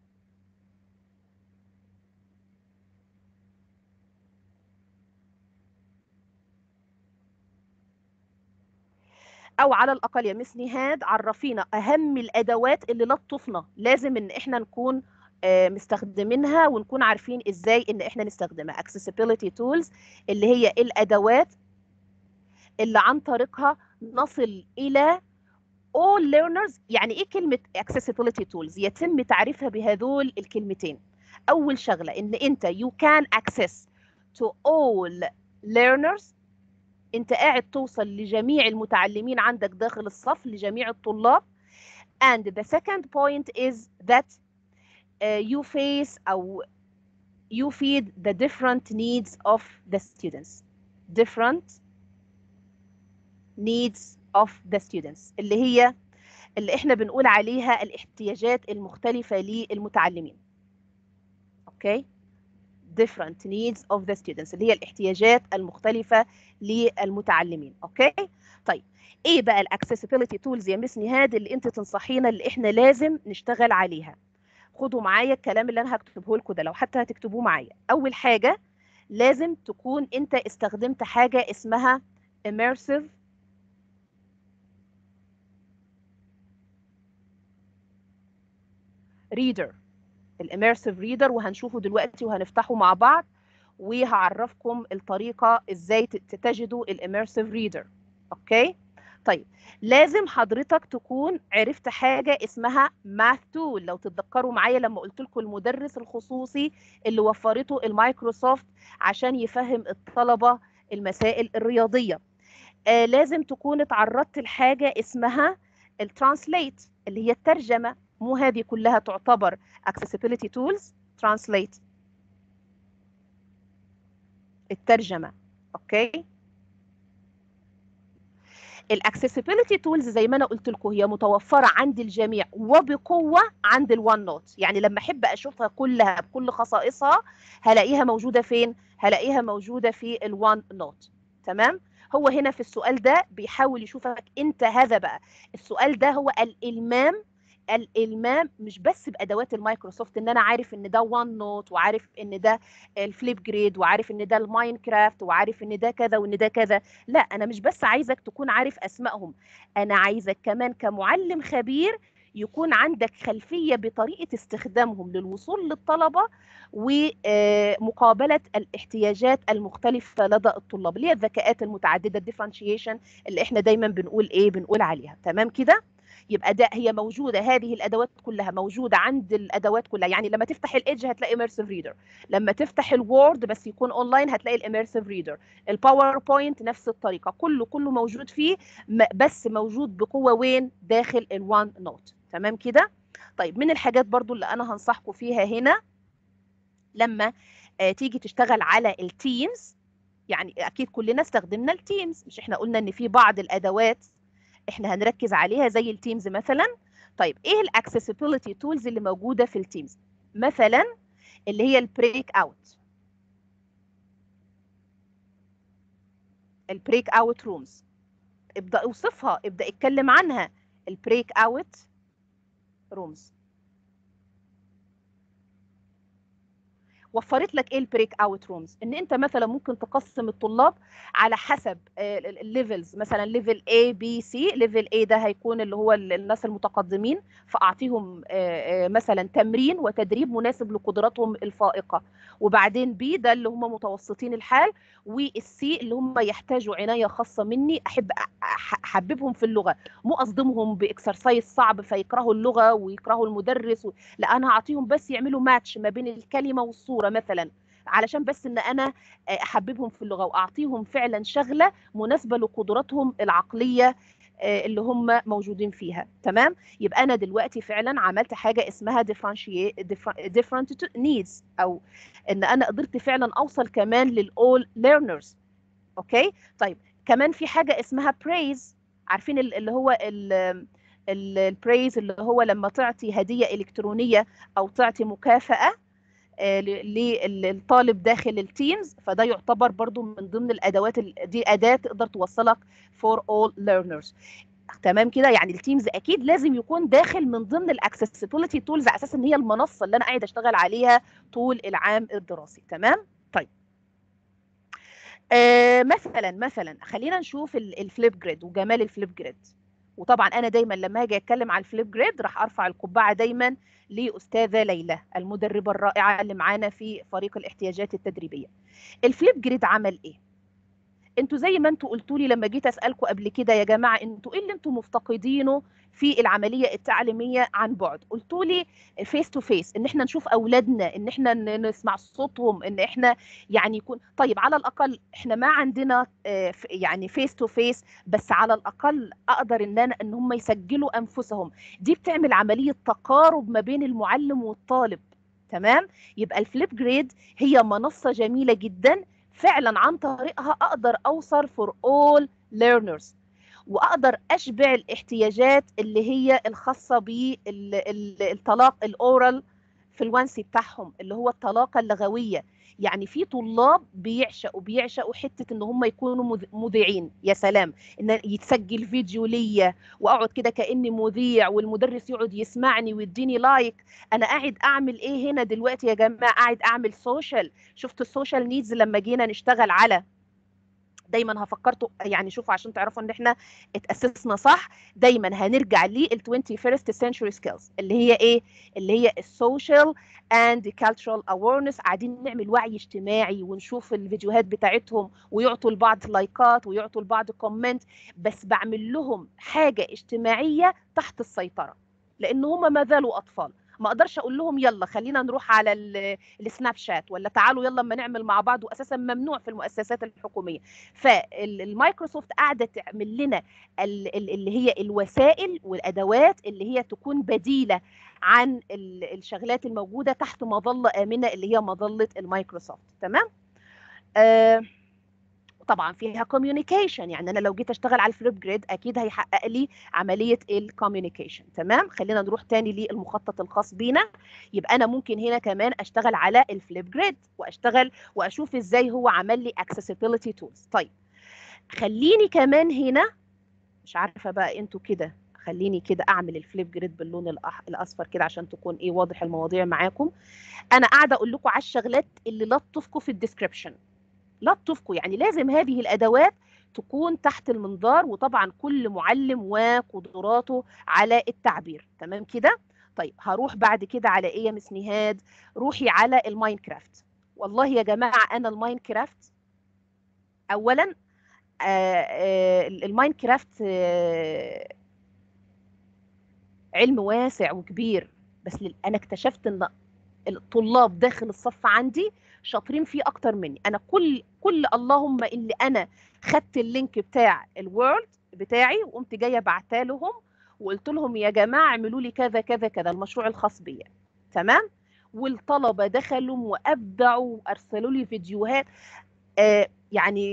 او على الاقل يا مس نهاد عرفينا اهم الادوات اللي لا تطفنا لازم ان احنا نكون آه، مستخدمينها ونكون عارفين ازاي ان احنا نستخدمها accessibility tools اللي هي الادوات اللي عن طريقها نصل الى all learners يعني ايه كلمه accessibility tools يتم تعريفها بهذول الكلمتين اول شغله ان انت you can access to all learners انت قاعد توصل لجميع المتعلمين عندك داخل الصف لجميع الطلاب and the second point is that uh, you face او you feed the different needs of the students different needs of the students اللي هي اللي احنا بنقول عليها الاحتياجات المختلفة للمتعلمين اوكي different needs of the students اللي هي الاحتياجات المختلفة للمتعلمين اوكي طيب ايه بقى الاكسسبيليتي تولز يا مس نهاد اللي انت تنصحينا اللي احنا لازم نشتغل عليها خدوا معايا الكلام اللي انا هكتبه لكم ده لو حتى هتكتبوه معايا اول حاجة لازم تكون انت استخدمت حاجة اسمها immersive reader الاميرسيف ريدر وهنشوفه دلوقتي وهنفتحه مع بعض وهعرفكم الطريقه ازاي ت- تجدوا الاميرسيف ريدر اوكي طيب لازم حضرتك تكون عرفت حاجه اسمها ماث تول لو تتذكروا معايا لما قلت لكم المدرس الخصوصي اللي وفرته المايكروسوفت عشان يفهم الطلبه المسائل الرياضيه آه لازم تكون اتعرضت لحاجه اسمها الترانسليت اللي هي الترجمه مو هذه كلها تعتبر accessibility tools translate الترجمة اوكي الاكسسبيليتي تولز زي ما انا قلت لكم هي متوفره عند الجميع وبقوه عند الوان نوت يعني لما احب اشوفها كلها بكل خصائصها هلاقيها موجوده فين هلاقيها موجوده في الوان نوت تمام هو هنا في السؤال ده بيحاول يشوفك انت هذا بقى السؤال ده هو الالمام الالمام مش بس بادوات المايكروسوفت ان انا عارف ان ده وان نوت وعارف ان ده الفليب جريد وعارف ان ده الماينكرافت وعارف ان ده كذا وان ده كذا لا انا مش بس عايزك تكون عارف اسمائهم انا عايزك كمان كمعلم خبير يكون عندك خلفيه بطريقه استخدامهم للوصول للطلبه ومقابله الاحتياجات المختلفه لدى الطلاب اللي هي الذكاءات المتعدده الديفرنشيشن اللي احنا دايما بنقول ايه بنقول عليها تمام كده يبقى ده هي موجوده هذه الادوات كلها موجوده عند الادوات كلها يعني لما تفتح الايدج هتلاقي اميرسيف ريدر لما تفتح الوورد بس يكون اونلاين هتلاقي الاميرسيف ريدر الباوربوينت نفس الطريقه كله كله موجود فيه بس موجود بقوه وين داخل الوان نوت تمام كده طيب من الحاجات برضو اللي انا هنصحكم فيها هنا لما آه تيجي تشتغل على التيمز يعني اكيد كلنا استخدمنا التيمز مش احنا قلنا ان في بعض الادوات احنا هنركز عليها زي التيمز مثلا طيب ايه الاكسسبيليتي تولز اللي موجوده في التيمز مثلا اللي هي البريك اوت البريك اوت رومز ابدا اوصفها ابدا اتكلم عنها البريك اوت رومز وفرت لك ايه البريك اوت رومز ان انت مثلا ممكن تقسم الطلاب على حسب الليفلز مثلا ليفل A B C ليفل A ده هيكون اللي هو ال- الناس المتقدمين فاعطيهم آه، آه، مثلا تمرين وتدريب مناسب لقدراتهم الفائقه وبعدين B ده اللي هم متوسطين الحال والسي اللي هم يحتاجوا عنايه خاصه مني احب أ- أح- احببهم في اللغه مو اصدمهم باكسرسايز صعب فيكرهوا اللغه ويكرهوا المدرس و... لا انا هعطيهم بس يعملوا ماتش ما بين الكلمه والصوره مثلا علشان بس ان انا احببهم في اللغه واعطيهم فعلا شغله مناسبه لقدراتهم العقليه آه، اللي هم موجودين فيها تمام يبقى انا دلوقتي فعلا عملت حاجه اسمها differentiate different needs او ان انا قدرت فعلا اوصل كمان للاول learners اوكي طيب كمان في حاجه اسمها praise عارفين ال- اللي هو البريز اللي هو لما تعطي هديه الكترونيه او تعطي مكافاه آه، ل- للطالب داخل التيمز فده يعتبر برضو من ضمن الادوات ال- دي اداه تقدر توصلك for all learners تمام كده يعني التيمز اكيد لازم يكون داخل من ضمن الاكسسبيلتي تولز على اساس ان هي المنصه اللي انا قاعد اشتغل عليها طول العام الدراسي تمام طيب آه مثلا مثلا خلينا نشوف ال- الفليب جريد وجمال الفليب جريد وطبعا انا دايما لما هاجي اتكلم على الفليب جريد راح ارفع القبعه دايما لاستاذه ليلى المدربه الرائعه اللي معانا في فريق الاحتياجات التدريبيه الفليب جريد عمل ايه انتوا زي ما انتوا قلتوا لي لما جيت اسالكم قبل كده يا جماعه انتوا ايه اللي انتوا مفتقدينه في العمليه التعليميه عن بعد قلتوا لي فيس تو فيس ان احنا نشوف اولادنا ان احنا ن- نسمع صوتهم ان احنا يعني يكون طيب على الاقل احنا ما عندنا آه، ف- يعني فيس تو فيس بس على الاقل اقدر ان انا ان هم يسجلوا انفسهم دي بتعمل عمليه تقارب ما بين المعلم والطالب تمام يبقى الفليب جريد هي منصه جميله جدا فعلا عن طريقها اقدر اوصل فور اول learners واقدر اشبع الاحتياجات اللي هي الخاصه بالطلاق الاورال فلوانسي بتاعهم اللي هو الطلاقه اللغويه يعني في طلاب بيعشقوا بيعشقوا حته ان هم يكونوا مذ- مذيعين يا سلام ان يتسجل فيديو ليا واقعد كده كاني مذيع والمدرس يقعد يسمعني ويديني لايك انا قاعد اعمل ايه هنا دلوقتي يا جماعه قاعد اعمل سوشيال شفت السوشيال نيدز لما جينا نشتغل على دايما هفكرتوا يعني شوفوا عشان تعرفوا ان احنا اتاسسنا صح دايما هنرجع لل 21st century skills اللي هي ايه اللي هي السوشيال اند cultural awareness قاعدين نعمل وعي اجتماعي ونشوف الفيديوهات بتاعتهم ويعطوا لبعض لايكات ويعطوا لبعض كومنت بس بعمل لهم حاجه اجتماعيه تحت السيطره لان هم ما زالوا اطفال ما اقدرش اقول لهم يلا خلينا نروح على ال- السناب شات ولا تعالوا يلا اما نعمل مع بعض واساسا ممنوع في المؤسسات الحكوميه فالمايكروسوفت قاعده تعمل لنا ال- ال- اللي هي الوسائل والادوات اللي هي تكون بديله عن ال- الشغلات الموجوده تحت مظله امنه اللي هي مظله المايكروسوفت تمام آه طبعا فيها كوميونيكيشن يعني انا لو جيت اشتغل على الفليب جريد اكيد هيحقق لي عمليه الكوميونيكيشن تمام خلينا نروح تاني للمخطط الخاص بينا يبقى انا ممكن هنا كمان اشتغل على الفليب جريد واشتغل واشوف ازاي هو عمل لي accessibility tools طيب خليني كمان هنا مش عارفه بقى انتوا كده خليني كده اعمل الفليب جريد باللون الأح... الاصفر كده عشان تكون ايه واضح المواضيع معاكم انا قاعده اقول لكم على الشغلات اللي لا تفقوا في الديسكربشن لا تفقوا يعني لازم هذه الادوات تكون تحت المنظار وطبعا كل معلم وقدراته على التعبير تمام كده طيب هروح بعد كده على ايه يا مس نهاد روحي على الماينكرافت والله يا جماعه انا الماينكرافت اولا آه، آه، الماينكرافت آه، علم واسع وكبير بس لل- انا اكتشفت ان الطلاب داخل الصف عندي شاطرين فيه اكتر مني انا كل كل اللهم اللي انا خدت اللينك بتاع الوورد بتاعي وقمت جايه بعتها لهم وقلت لهم يا جماعه اعملوا لي كذا كذا كذا المشروع الخاص بيا تمام والطلبه دخلوا وابدعوا وارسلوا لي فيديوهات آه يعني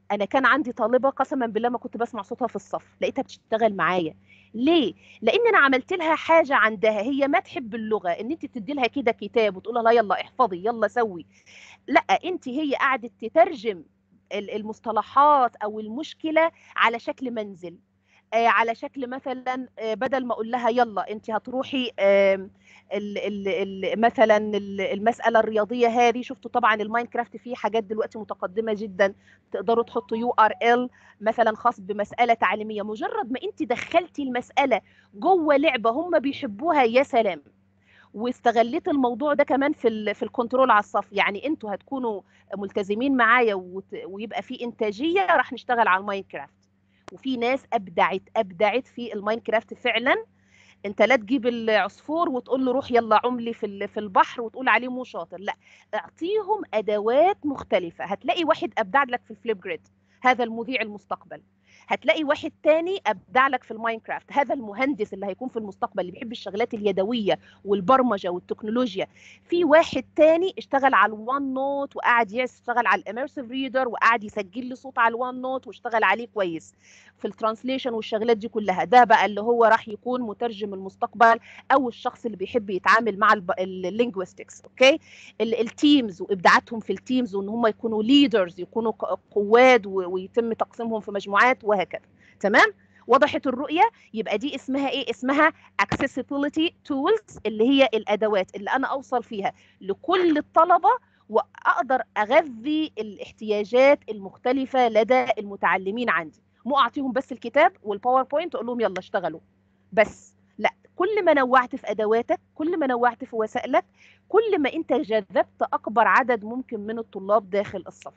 انا كان عندي طالبه قسما بالله ما كنت بسمع صوتها في الصف لقيتها بتشتغل معايا ليه لان انا عملت لها حاجه عندها هي ما تحب اللغه ان انت تدي لها كده كتاب وتقول لها يلا احفظي يلا سوي لا انت هي قعدت تترجم المصطلحات او المشكله على شكل منزل آه على شكل مثلا آه بدل ما اقول لها يلا انت هتروحي آه ال ال ال مثلا المساله الرياضيه هذه شفتوا طبعا الماينكرافت فيه حاجات دلوقتي متقدمه جدا تقدروا تحطوا يو ار ال مثلا خاص بمساله تعليميه مجرد ما انت دخلتي المساله جوه لعبه هم بيحبوها يا سلام واستغليت الموضوع ده كمان في ال في الكنترول على الصف يعني انتوا هتكونوا ملتزمين معايا ويبقى في انتاجيه راح نشتغل على الماينكرافت وفي ناس ابدعت ابدعت في الماينكرافت فعلا انت لا تجيب العصفور وتقول له روح يلا عملي في في البحر وتقول عليه مو شاطر لا اعطيهم ادوات مختلفه هتلاقي واحد ابدع لك في الفليب جريد هذا المذيع المستقبل هتلاقي واحد تاني ابدع لك في الماينكرافت هذا المهندس اللي هيكون في المستقبل اللي بيحب الشغلات اليدويه والبرمجه والتكنولوجيا في واحد تاني اشتغل على الوان نوت وقعد يشتغل على الاميرسيف ريدر وقعد يسجل لي صوت على الوان نوت واشتغل عليه كويس في الترانسليشن والشغلات دي كلها ده بقى اللي هو راح يكون مترجم المستقبل او الشخص اللي بيحب يتعامل مع اللينجويستكس اوكي التيمز وابداعاتهم في التيمز وان هم يكونوا ليدرز يكونوا قواد ويتم تقسيمهم في مجموعات وهكذا تمام وضحت الرؤيه يبقى دي اسمها ايه اسمها accessibility tools اللي هي الادوات اللي انا اوصل فيها لكل الطلبه واقدر اغذي الاحتياجات المختلفه لدى المتعلمين عندي مو اعطيهم بس الكتاب والباوربوينت اقول لهم يلا اشتغلوا بس لا كل ما نوعت في ادواتك كل ما نوعت في وسائلك كل ما انت جذبت اكبر عدد ممكن من الطلاب داخل الصف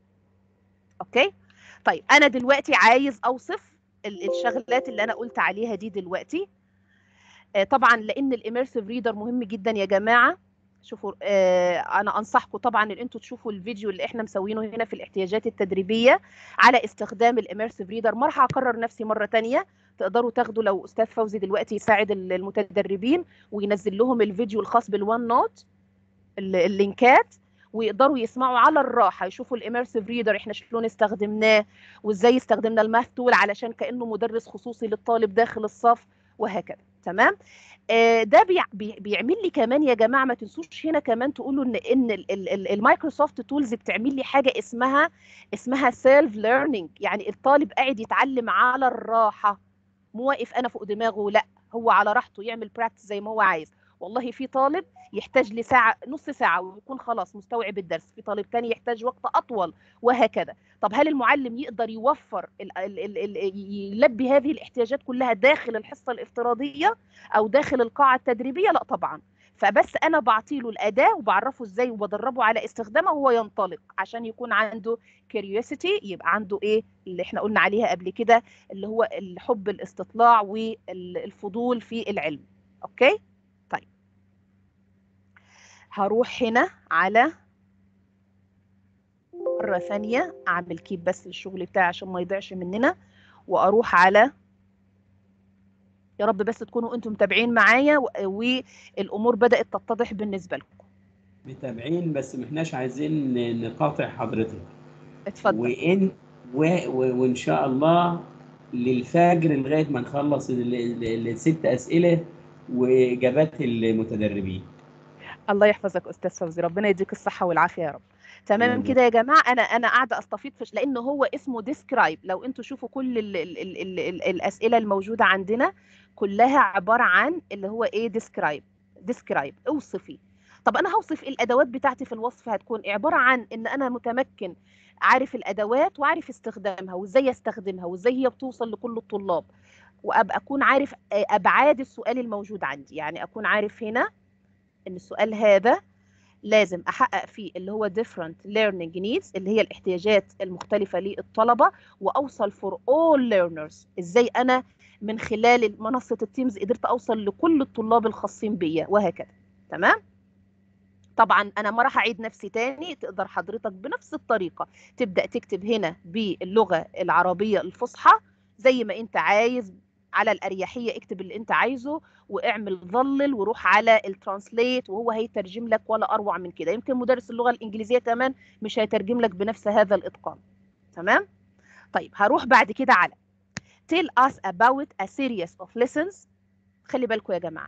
اوكي طيب انا دلوقتي عايز اوصف الشغلات اللي انا قلت عليها دي دلوقتي طبعا لان الاميرسيف ريدر مهم جدا يا جماعه شوفوا آه انا انصحكم طبعا ان انتوا تشوفوا الفيديو اللي احنا مسوينه هنا في الاحتياجات التدريبيه على استخدام الاميرسيف ريدر ما راح اكرر نفسي مره ثانيه تقدروا تاخدوا لو استاذ فوزي دلوقتي يساعد المتدربين وينزل لهم الفيديو الخاص بالوان نوت اللينكات ويقدروا يسمعوا على الراحه يشوفوا الاميرسيف ريدر احنا شلون استخدمناه وازاي استخدمنا الماث تول علشان كانه مدرس خصوصي للطالب داخل الصف وهكذا تمام آه ده بي بي بيعمل لي كمان يا جماعه ما تنسوش هنا كمان تقولوا ان ان المايكروسوفت تولز بتعمل لي حاجه اسمها اسمها سيلف ليرنينج يعني الطالب قاعد يتعلم على الراحه مو واقف انا فوق دماغه لا هو على راحته يعمل براكتس زي ما هو عايز والله في طالب يحتاج لساعة نص ساعة ويكون خلاص مستوعب الدرس في طالب تاني يحتاج وقت أطول وهكذا طب هل المعلم يقدر يوفر ال ال ال ال يلبي هذه الاحتياجات كلها داخل الحصة الافتراضية أو داخل القاعة التدريبية لا طبعا فبس انا بعطي له الاداه وبعرفه ازاي وبدربه على استخدامها وهو ينطلق عشان يكون عنده كيوريوسيتي يبقى عنده ايه اللي احنا قلنا عليها قبل كده اللي هو الحب الاستطلاع والفضول في العلم اوكي طيب هروح هنا على مرة ثانية أعمل كيب بس للشغل بتاعي عشان ما يضيعش مننا وأروح على يا رب بس تكونوا أنتم متابعين معايا والأمور بدأت تتضح بالنسبة لكم متابعين بس ما احناش عايزين نقاطع حضرتك اتفضل وإن و... و... وإن شاء الله للفجر لغاية ما نخلص الست أسئلة وإجابات المتدربين الله يحفظك استاذ فوزي ربنا يديك الصحه والعافيه يا رب تمام كده يا جماعه انا انا قاعده استفيض في لان هو اسمه ديسكرايب لو انتوا شوفوا كل ال ال ال ال ال الاسئله الموجوده عندنا كلها عباره عن اللي هو ايه ديسكرايب ديسكرايب اوصفي طب انا هوصف الادوات بتاعتي في الوصف هتكون عباره عن ان انا متمكن عارف الادوات وعارف استخدامها وازاي استخدمها وازاي هي بتوصل لكل الطلاب وابقى اكون عارف ابعاد السؤال الموجود عندي يعني اكون عارف هنا ان السؤال هذا لازم احقق فيه اللي هو different learning needs اللي هي الاحتياجات المختلفه للطلبه واوصل for all learners ازاي انا من خلال منصه التيمز قدرت اوصل لكل الطلاب الخاصين بيا وهكذا تمام طبعا انا ما راح اعيد نفسي تاني تقدر حضرتك بنفس الطريقه تبدا تكتب هنا باللغه العربيه الفصحى زي ما انت عايز على الاريحيه اكتب اللي انت عايزه واعمل ظلل وروح على الترانسليت وهو هيترجم لك ولا اروع من كده يمكن مدرس اللغه الانجليزيه كمان مش هيترجم لك بنفس هذا الاتقان تمام طيب هروح بعد كده على tell us about a series of lessons خلي بالكم يا جماعه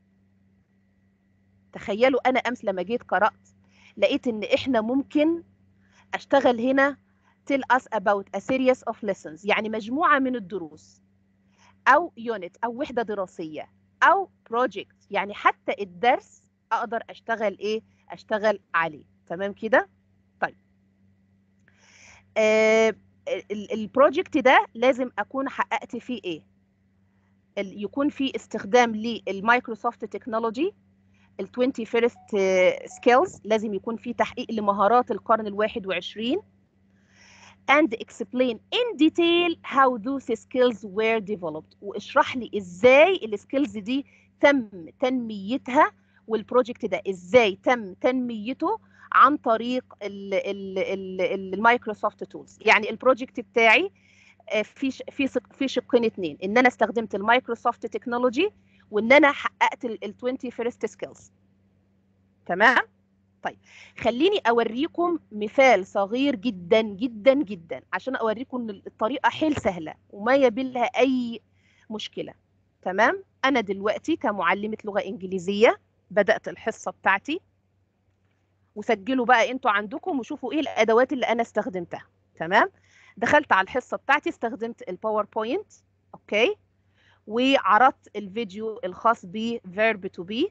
تخيلوا انا امس لما جيت قرات لقيت ان احنا ممكن اشتغل هنا tell us about a series of lessons يعني مجموعه من الدروس او unit او وحده دراسيه او project يعني حتى الدرس اقدر اشتغل ايه اشتغل عليه تمام كده طيب آه البروجكت ده لازم اكون حققت فيه ايه ال- يكون في استخدام للمايكروسوفت تكنولوجي ال 21st سكيلز لازم يكون في تحقيق لمهارات القرن الواحد وعشرين and explain in detail how those skills were developed واشرح لي ازاي السكيلز دي تم تنميتها والبروجكت ده ازاي تم تنميته عن طريق ال- ال- ال- المايكروسوفت تولز يعني البروجكت بتاعي آه، في ش- في سق- في شقين اتنين ان انا استخدمت المايكروسوفت تكنولوجي وان انا حققت ال 21st سكيلز تمام طيب خليني اوريكم مثال صغير جدا جدا جدا عشان اوريكم ان الطريقه حيل سهله وما يبلها اي مشكله تمام انا دلوقتي كمعلمه لغه انجليزيه بدات الحصه بتاعتي وسجلوا بقى انتوا عندكم وشوفوا ايه الادوات اللي انا استخدمتها تمام دخلت على الحصه بتاعتي استخدمت الباوربوينت اوكي وعرضت الفيديو الخاص ب verb to be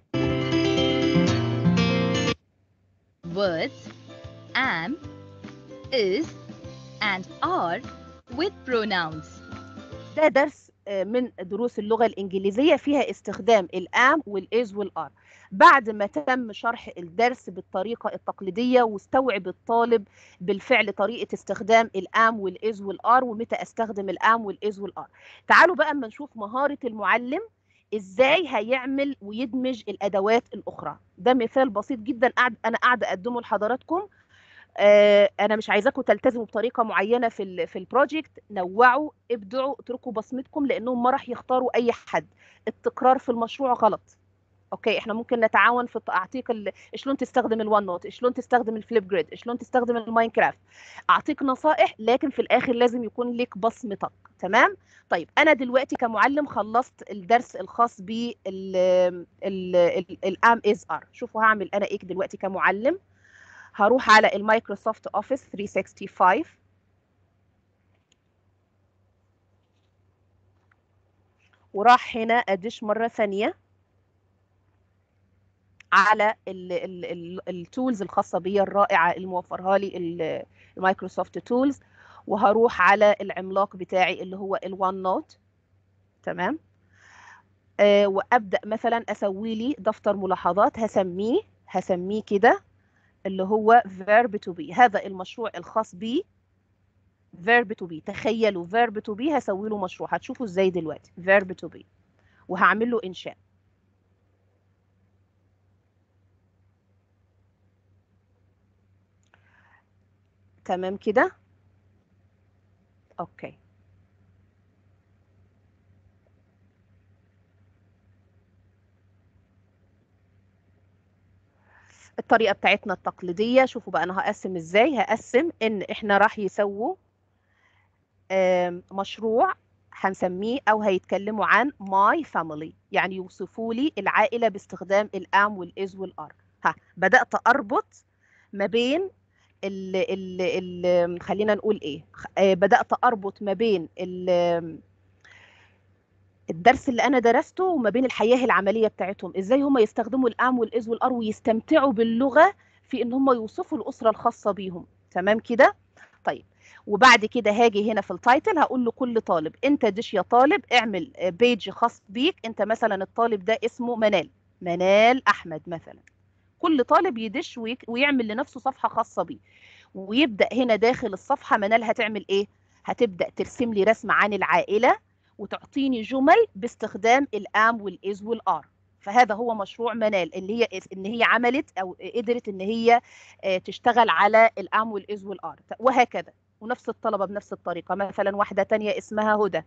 words am, is, and are with pronouns. ده درس آه، من دروس اللغة الإنجليزية فيها استخدام الام والإز والآر بعد ما تم شرح الدرس بالطريقة التقليدية واستوعب الطالب بالفعل طريقة استخدام الام والإز والآر ومتى أستخدم الام والإز والآر تعالوا بقى اما نشوف مهارة المعلم ازاي هيعمل ويدمج الادوات الاخرى ده مثال بسيط جدا قاعد انا قاعده اقدمه لحضراتكم آه، انا مش عايزاكم تلتزموا بطريقه معينه في ال في البروجكت نوعوا ابدعوا اتركوا بصمتكم لانهم ما راح يختاروا اي حد التكرار في المشروع غلط اوكي احنا ممكن نتعاون في الت- اعطيك ال- شلون تستخدم الوان نوت شلون تستخدم الفليب جريد شلون تستخدم الماينكرافت اعطيك نصائح لكن في الاخر لازم يكون لك بصمتك تمام طيب انا دلوقتي كمعلم خلصت الدرس الخاص ب الام از ار شوفوا هعمل انا ايه دلوقتي كمعلم هروح على المايكروسوفت اوفيس 365 وراح هنا ادش مره ثانيه على التولز الخاصه بي الرائعه اللي موفرها لي ال- المايكروسوفت تولز وهروح على العملاق بتاعي اللي هو الوان نوت تمام آه وابدا مثلا اسوي لي دفتر ملاحظات هسميه هسميه كده اللي هو verb to be هذا المشروع الخاص بي verb to be تخيلوا verb to be هسوي له مشروع هتشوفوا ازاي دلوقتي verb to be وهعمل له انشاء تمام كده اوكي الطريقه بتاعتنا التقليديه شوفوا بقى انا هقسم ازاي هقسم ان احنا راح يسووا آم، مشروع هنسميه او هيتكلموا عن my family يعني يوصفوا لي العائله باستخدام الام والاز والار ها بدات اربط ما بين ال ال ال خلينا نقول ايه خ- آه، بدات اربط ما بين ال الدرس اللي انا درسته وما بين الحياه العمليه بتاعتهم ازاي هم يستخدموا الام والاز والار ويستمتعوا باللغه في ان هم يوصفوا الاسره الخاصه بيهم تمام كده طيب وبعد كده هاجي هنا في التايتل هقول لكل طالب انت دش يا طالب اعمل بيج خاص بيك انت مثلا الطالب ده اسمه منال منال احمد مثلا كل طالب يدش ويك- ويعمل لنفسه صفحه خاصه بيه ويبدا هنا داخل الصفحه منال هتعمل ايه هتبدا ترسم لي رسم عن العائله وتعطيني جمل باستخدام الام والاز والار فهذا هو مشروع منال اللي هي ان هي عملت او قدرت ان هي آه، تشتغل على الام والاز والار وهكذا ونفس الطلبه بنفس الطريقه مثلا واحده تانية اسمها هدى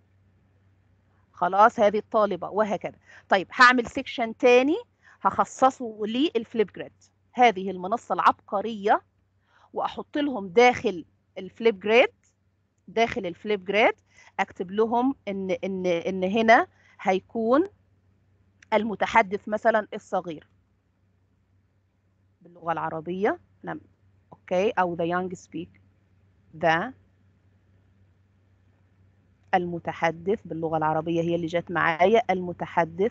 خلاص هذه الطالبه وهكذا طيب هعمل سيكشن تاني هخصصه للفليب جريد هذه المنصه العبقريه واحط لهم داخل الفليب جريد داخل الفليب جريد اكتب لهم ان ان ان هنا هيكون المتحدث مثلا الصغير باللغه العربيه نعم اوكي او the young speak the المتحدث باللغه العربيه هي اللي جت معايا المتحدث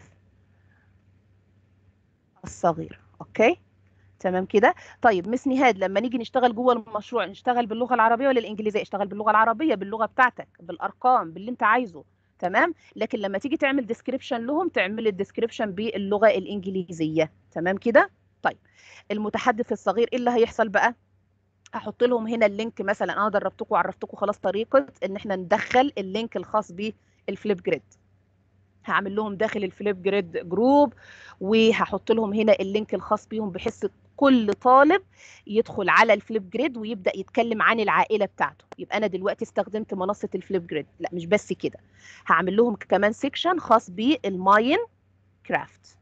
الصغير اوكي تمام كده طيب مس نهاد لما نيجي نشتغل جوه المشروع نشتغل باللغه العربيه ولا الانجليزيه اشتغل باللغه العربيه باللغه بتاعتك بالارقام باللي انت عايزه تمام لكن لما تيجي تعمل ديسكريبشن لهم تعمل الديسكريبشن باللغه الانجليزيه تمام كده طيب المتحدث الصغير ايه اللي هيحصل بقى هحط لهم هنا اللينك مثلا انا دربتكم وعرفتكم خلاص طريقه ان احنا ندخل اللينك الخاص بالفليب جريد هعمل لهم داخل الفليب جريد جروب وهحط لهم هنا اللينك الخاص بيهم بحيث كل طالب يدخل على الفليب جريد ويبدا يتكلم عن العائله بتاعته يبقى انا دلوقتي استخدمت منصه الفليب جريد لا مش بس كده هعمل لهم كمان سيكشن خاص بالماين كرافت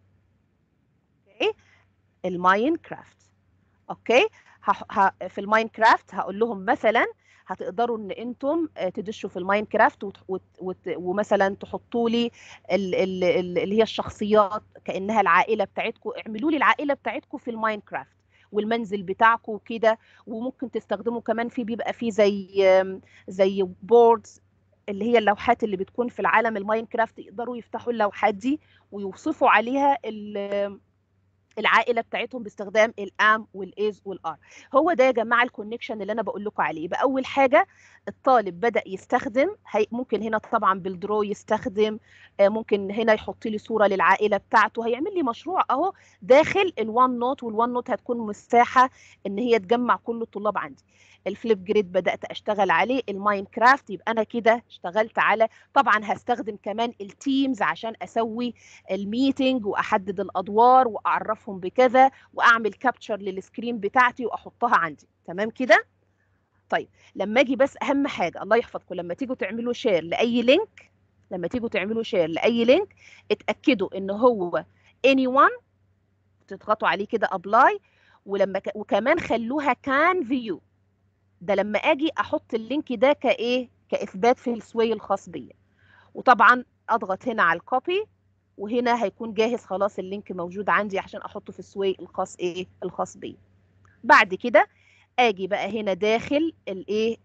اوكي الماين كرافت اوكي في الماين كرافت هقول لهم مثلا هتقدروا ان انتم تدشوا في الماين كرافت وت... وت... وت... ومثلا تحطوا لي ال... ال... ال... اللي هي الشخصيات كانها العائله بتاعتكم اعملوا لي العائله بتاعتكم في الماين كرافت والمنزل بتاعكم وكده وممكن تستخدموا كمان في بيبقى في زي زي بوردز اللي هي اللوحات اللي بتكون في العالم الماين كرافت يقدروا يفتحوا اللوحات دي ويوصفوا عليها ال... العائله بتاعتهم باستخدام الام والاز والار هو ده يا جماعه الكونكشن اللي انا بقول لكم عليه يبقى اول حاجه الطالب بدا يستخدم هي ممكن هنا طبعا بالدرو يستخدم ممكن هنا يحط لي صوره للعائله بتاعته هيعمل لي مشروع اهو داخل الوان نوت والوان نوت هتكون مساحه ان هي تجمع كل الطلاب عندي الفليب جريد بدات اشتغل عليه الماين كرافت يبقى انا كده اشتغلت على طبعا هستخدم كمان التيمز عشان اسوي الميتنج واحدد الادوار واعرفهم بكذا واعمل كابتشر للسكرين بتاعتي واحطها عندي تمام كده طيب لما اجي بس اهم حاجه الله يحفظكم لما تيجوا تعملوا شير لاي لينك لما تيجوا تعملوا شير لاي لينك اتاكدوا ان هو anyone تضغطوا عليه كده ابلاي ولما ك... وكمان خلوها كان فيو ده لما اجي احط اللينك ده كايه كاثبات في السوي الخاص بيا وطبعا اضغط هنا على الكوبي وهنا هيكون جاهز خلاص اللينك موجود عندي عشان احطه في السوي الخاص ايه الخاص بيا بعد كده اجي بقى هنا داخل الايه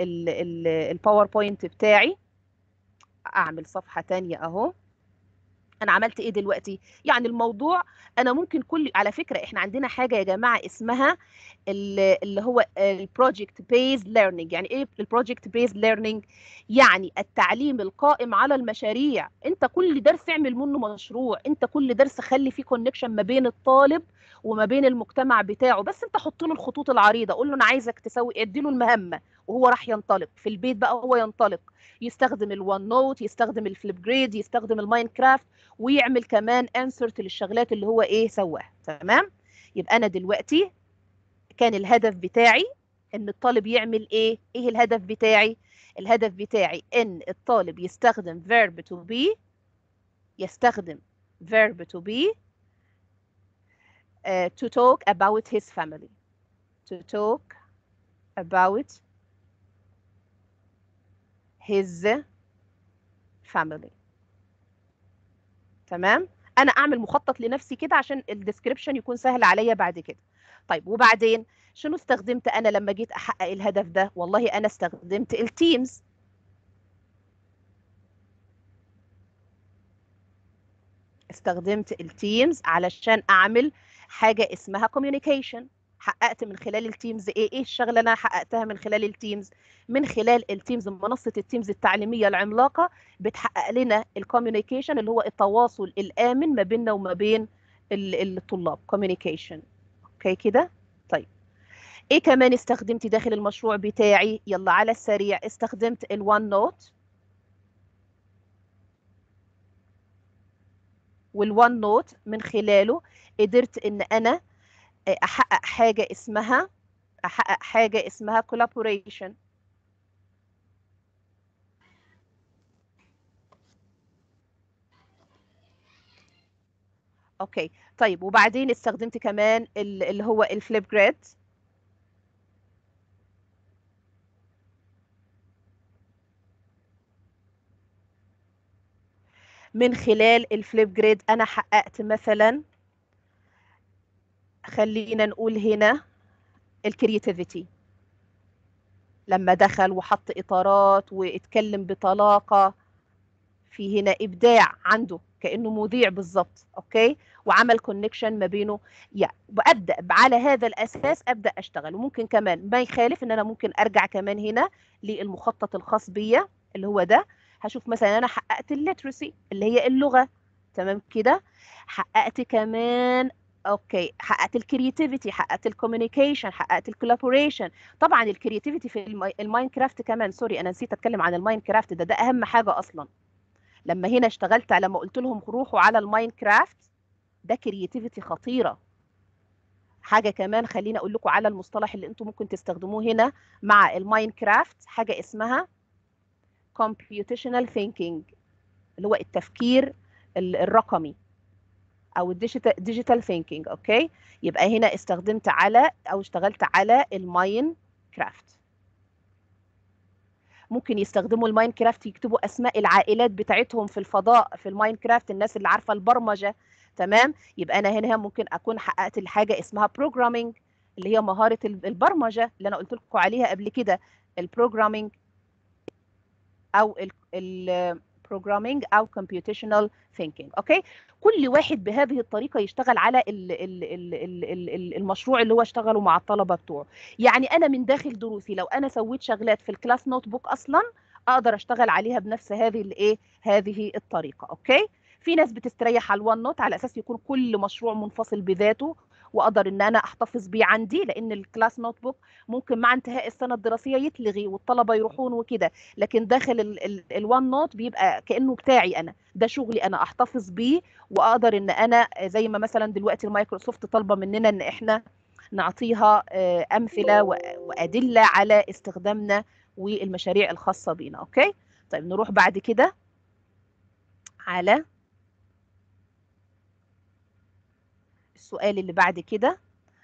الباوربوينت بتاعي اعمل صفحه تانية اهو انا عملت ايه دلوقتي يعني الموضوع انا ممكن كل على فكره احنا عندنا حاجه يا جماعه اسمها اللي هو البروجكت بيز ليرنينج يعني ايه البروجكت بيز ليرنينج يعني التعليم القائم على المشاريع انت كل درس اعمل منه مشروع انت كل درس خلي فيه كونكشن ما بين الطالب وما بين المجتمع بتاعه بس انت حط له الخطوط العريضه قول له انا عايزك تسوي ادي له المهمه وهو راح ينطلق في البيت بقى هو ينطلق يستخدم الوان نوت يستخدم الفليب جريد يستخدم الماين كرافت ويعمل كمان انسرت للشغلات اللي هو ايه سواها تمام يبقى انا دلوقتي كان الهدف بتاعي ان الطالب يعمل ايه ايه الهدف بتاعي الهدف بتاعي ان الطالب يستخدم verb to be يستخدم verb to be uh, to talk about his family to talk about his family تمام انا اعمل مخطط لنفسي كده عشان الديسكريبشن يكون سهل عليا بعد كده طيب وبعدين شنو استخدمت انا لما جيت احقق الهدف ده والله انا استخدمت التيمز استخدمت التيمز علشان اعمل حاجه اسمها كوميونيكيشن حققت من خلال التيمز ايه ايه الشغله اللي انا حققتها من خلال التيمز من خلال التيمز منصه التيمز التعليميه العملاقه بتحقق لنا الكوميونيكيشن اللي هو التواصل الامن ما بيننا وما بين الطلاب كوميونيكيشن اوكي كده طيب ايه كمان استخدمت داخل المشروع بتاعي يلا على السريع استخدمت الوان نوت والوان نوت من خلاله قدرت ان انا احقق حاجه اسمها احقق حاجه اسمها collaboration اوكي طيب وبعدين استخدمت كمان اللي هو الفليب جريد من خلال الفليب جريد انا حققت مثلا خلينا نقول هنا الكرياتيفيتي لما دخل وحط اطارات واتكلم بطلاقه في هنا ابداع عنده كانه مذيع بالظبط اوكي وعمل كونكشن ما بينه يعني وابدا على هذا الاساس ابدا اشتغل وممكن كمان ما يخالف ان انا ممكن ارجع كمان هنا للمخطط الخاص بيا اللي هو ده هشوف مثلا انا حققت الليترسي اللي هي اللغه تمام كده حققت كمان اوكي حققت الكرياتيفيتي حققت الكوميونيكيشن حققت الكولابوريشن طبعا الكرياتيفيتي في الماي- الماينكرافت كمان سوري انا نسيت اتكلم عن الماينكرافت ده ده اهم حاجه اصلا لما هنا اشتغلت لما قلت لهم روحوا على الماينكرافت ده كرياتيفيتي خطيره حاجه كمان خليني اقول لكم على المصطلح اللي انتم ممكن تستخدموه هنا مع الماينكرافت حاجه اسمها computational thinking اللي هو التفكير ال- الرقمي او الديجيتال ديجيتال ثينكينج اوكي يبقى هنا استخدمت على او اشتغلت على الماين كرافت ممكن يستخدموا الماين كرافت يكتبوا اسماء العائلات بتاعتهم في الفضاء في الماين كرافت الناس اللي عارفه البرمجه تمام يبقى انا هنا ممكن اكون حققت الحاجه اسمها بروجرامينج اللي هي مهاره ال- البرمجه اللي انا قلت لكم عليها قبل كده البروجرامينج او البروجرامينج او computational thinking اوكي كل واحد بهذه الطريقه يشتغل على ال ال ال ال ال ال المشروع اللي هو اشتغله مع الطلبه بتوعه يعني انا من داخل دروسي لو انا سويت شغلات في الكلاس نوت بوك اصلا اقدر اشتغل عليها بنفس هذه الايه هذه الطريقه اوكي في ناس بتستريح على الوان نوت على اساس يكون كل مشروع منفصل بذاته واقدر ان انا احتفظ بيه عندي لان الكلاس نوت بوك ممكن مع انتهاء السنه الدراسيه يتلغي والطلبه يروحون وكده لكن داخل الوان نوت بيبقى كانه بتاعي انا ده شغلي انا احتفظ بيه واقدر ان انا زي ما مثلا دلوقتي المايكروسوفت طالبه مننا ان احنا نعطيها آه، امثله و- وادله على استخدامنا والمشاريع الخاصه بينا اوكي طيب نروح بعد كده على السؤال اللي بعد كده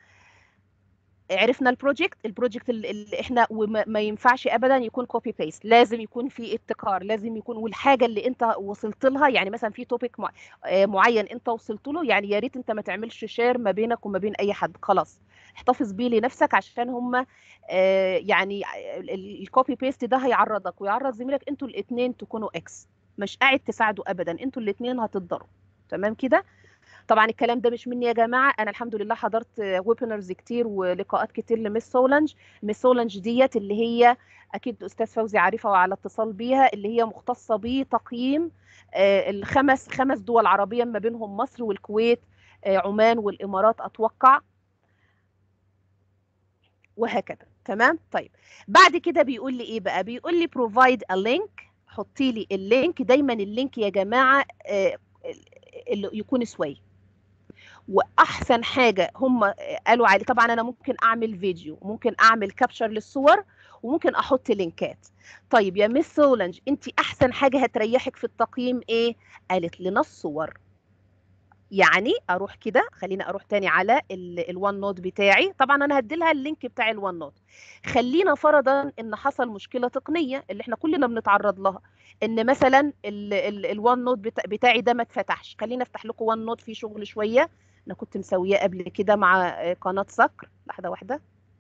عرفنا البروجكت البروجكت ال- اللي احنا وما ما ينفعش ابدا يكون كوبي بيست لازم يكون في ابتكار لازم يكون والحاجه اللي انت وصلت لها يعني مثلا في توبيك معين انت وصلت له يعني يا ريت انت ما تعملش شير ما بينك وما بين اي حد خلاص احتفظ بيه لنفسك عشان هم يعني الكوبي بيست ده هيعرضك ويعرض زميلك انتوا الاثنين تكونوا اكس مش قاعد تساعدوا ابدا انتوا الاثنين هتتضروا تمام كده طبعا الكلام ده مش مني يا جماعه انا الحمد لله حضرت ويبينرز كتير ولقاءات كتير لمس سولنج مس سولنج ديت اللي هي اكيد استاذ فوزي عارفها وعلى اتصال بيها اللي هي مختصه بتقييم آه، الخمس خمس دول عربيه ما بينهم مصر والكويت آه، عمان والامارات اتوقع وهكذا تمام طيب بعد كده بيقول لي ايه بقى بيقول لي بروفايد ا لينك حطي لي اللينك دايما اللينك يا جماعه آه، اللي يكون سوي واحسن حاجه هم قالوا عليه طبعا انا ممكن اعمل فيديو ممكن اعمل كابشر للصور وممكن احط لينكات طيب يا مس سولنج انت احسن حاجه هتريحك في التقييم ايه قالت لنا الصور يعني اروح كده خليني اروح تاني على الوان نوت بتاعي طبعا انا هدي لها اللينك بتاع الوان نوت خلينا فرضا ان حصل مشكله تقنيه اللي احنا كلنا بنتعرض لها ان مثلا الوان نوت بتاعي ده ما اتفتحش خلينا افتح لكم وان نوت فيه شغل شويه انا كنت مسوياه قبل كده مع قناه صقر لحظه واحده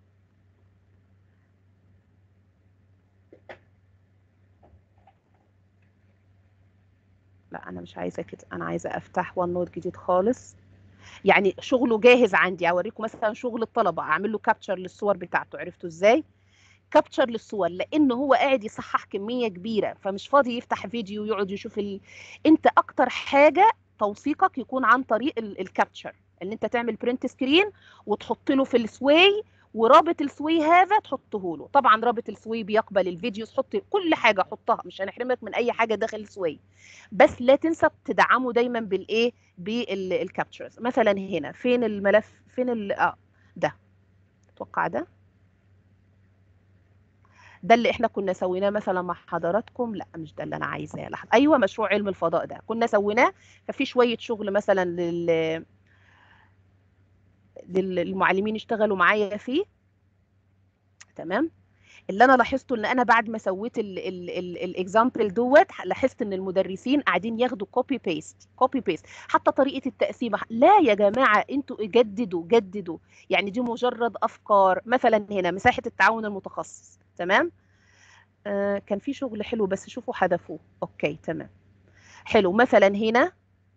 لا انا مش عايزه كده انا عايزه افتح وان نوت جديد خالص يعني شغله جاهز عندي اوريكم مثلا شغل الطلبه اعمل له كابتشر للصور بتاعته عرفتوا ازاي كابتشر للصور لان هو قاعد يصحح كميه كبيره فمش فاضي يفتح فيديو ويقعد يشوف ال... انت اكتر حاجه توثيقك يكون عن طريق الكابتشر ان انت تعمل برنت سكرين وتحط له في السواي ورابط السوي هذا تحطه له طبعا رابط السوي بيقبل الفيديوز حط كل حاجه حطها مش هنحرمك من اي حاجه داخل السوي بس لا تنسى تدعمه دايما بالايه بالكابتشرز مثلا هنا فين الملف فين ال اه ده اتوقع ده ده اللي احنا كنا سويناه مثلا مع حضراتكم لا مش ده اللي انا عايزاه لحظه ايوه مشروع علم الفضاء ده كنا سويناه ففي شويه شغل مثلا لل للمعلمين اشتغلوا معايا فيه تمام اللي انا لاحظته ان انا بعد ما سويت الاكزامبل دوت لاحظت ان المدرسين قاعدين ياخدوا كوبي بيست كوبي بيست حتى طريقه التقسيمه لا يا جماعه انتوا جددوا جددوا يعني دي مجرد افكار مثلا هنا مساحه التعاون المتخصص تمام آه كان في شغل حلو بس شوفوا حذفوه اوكي تمام حلو مثلا هنا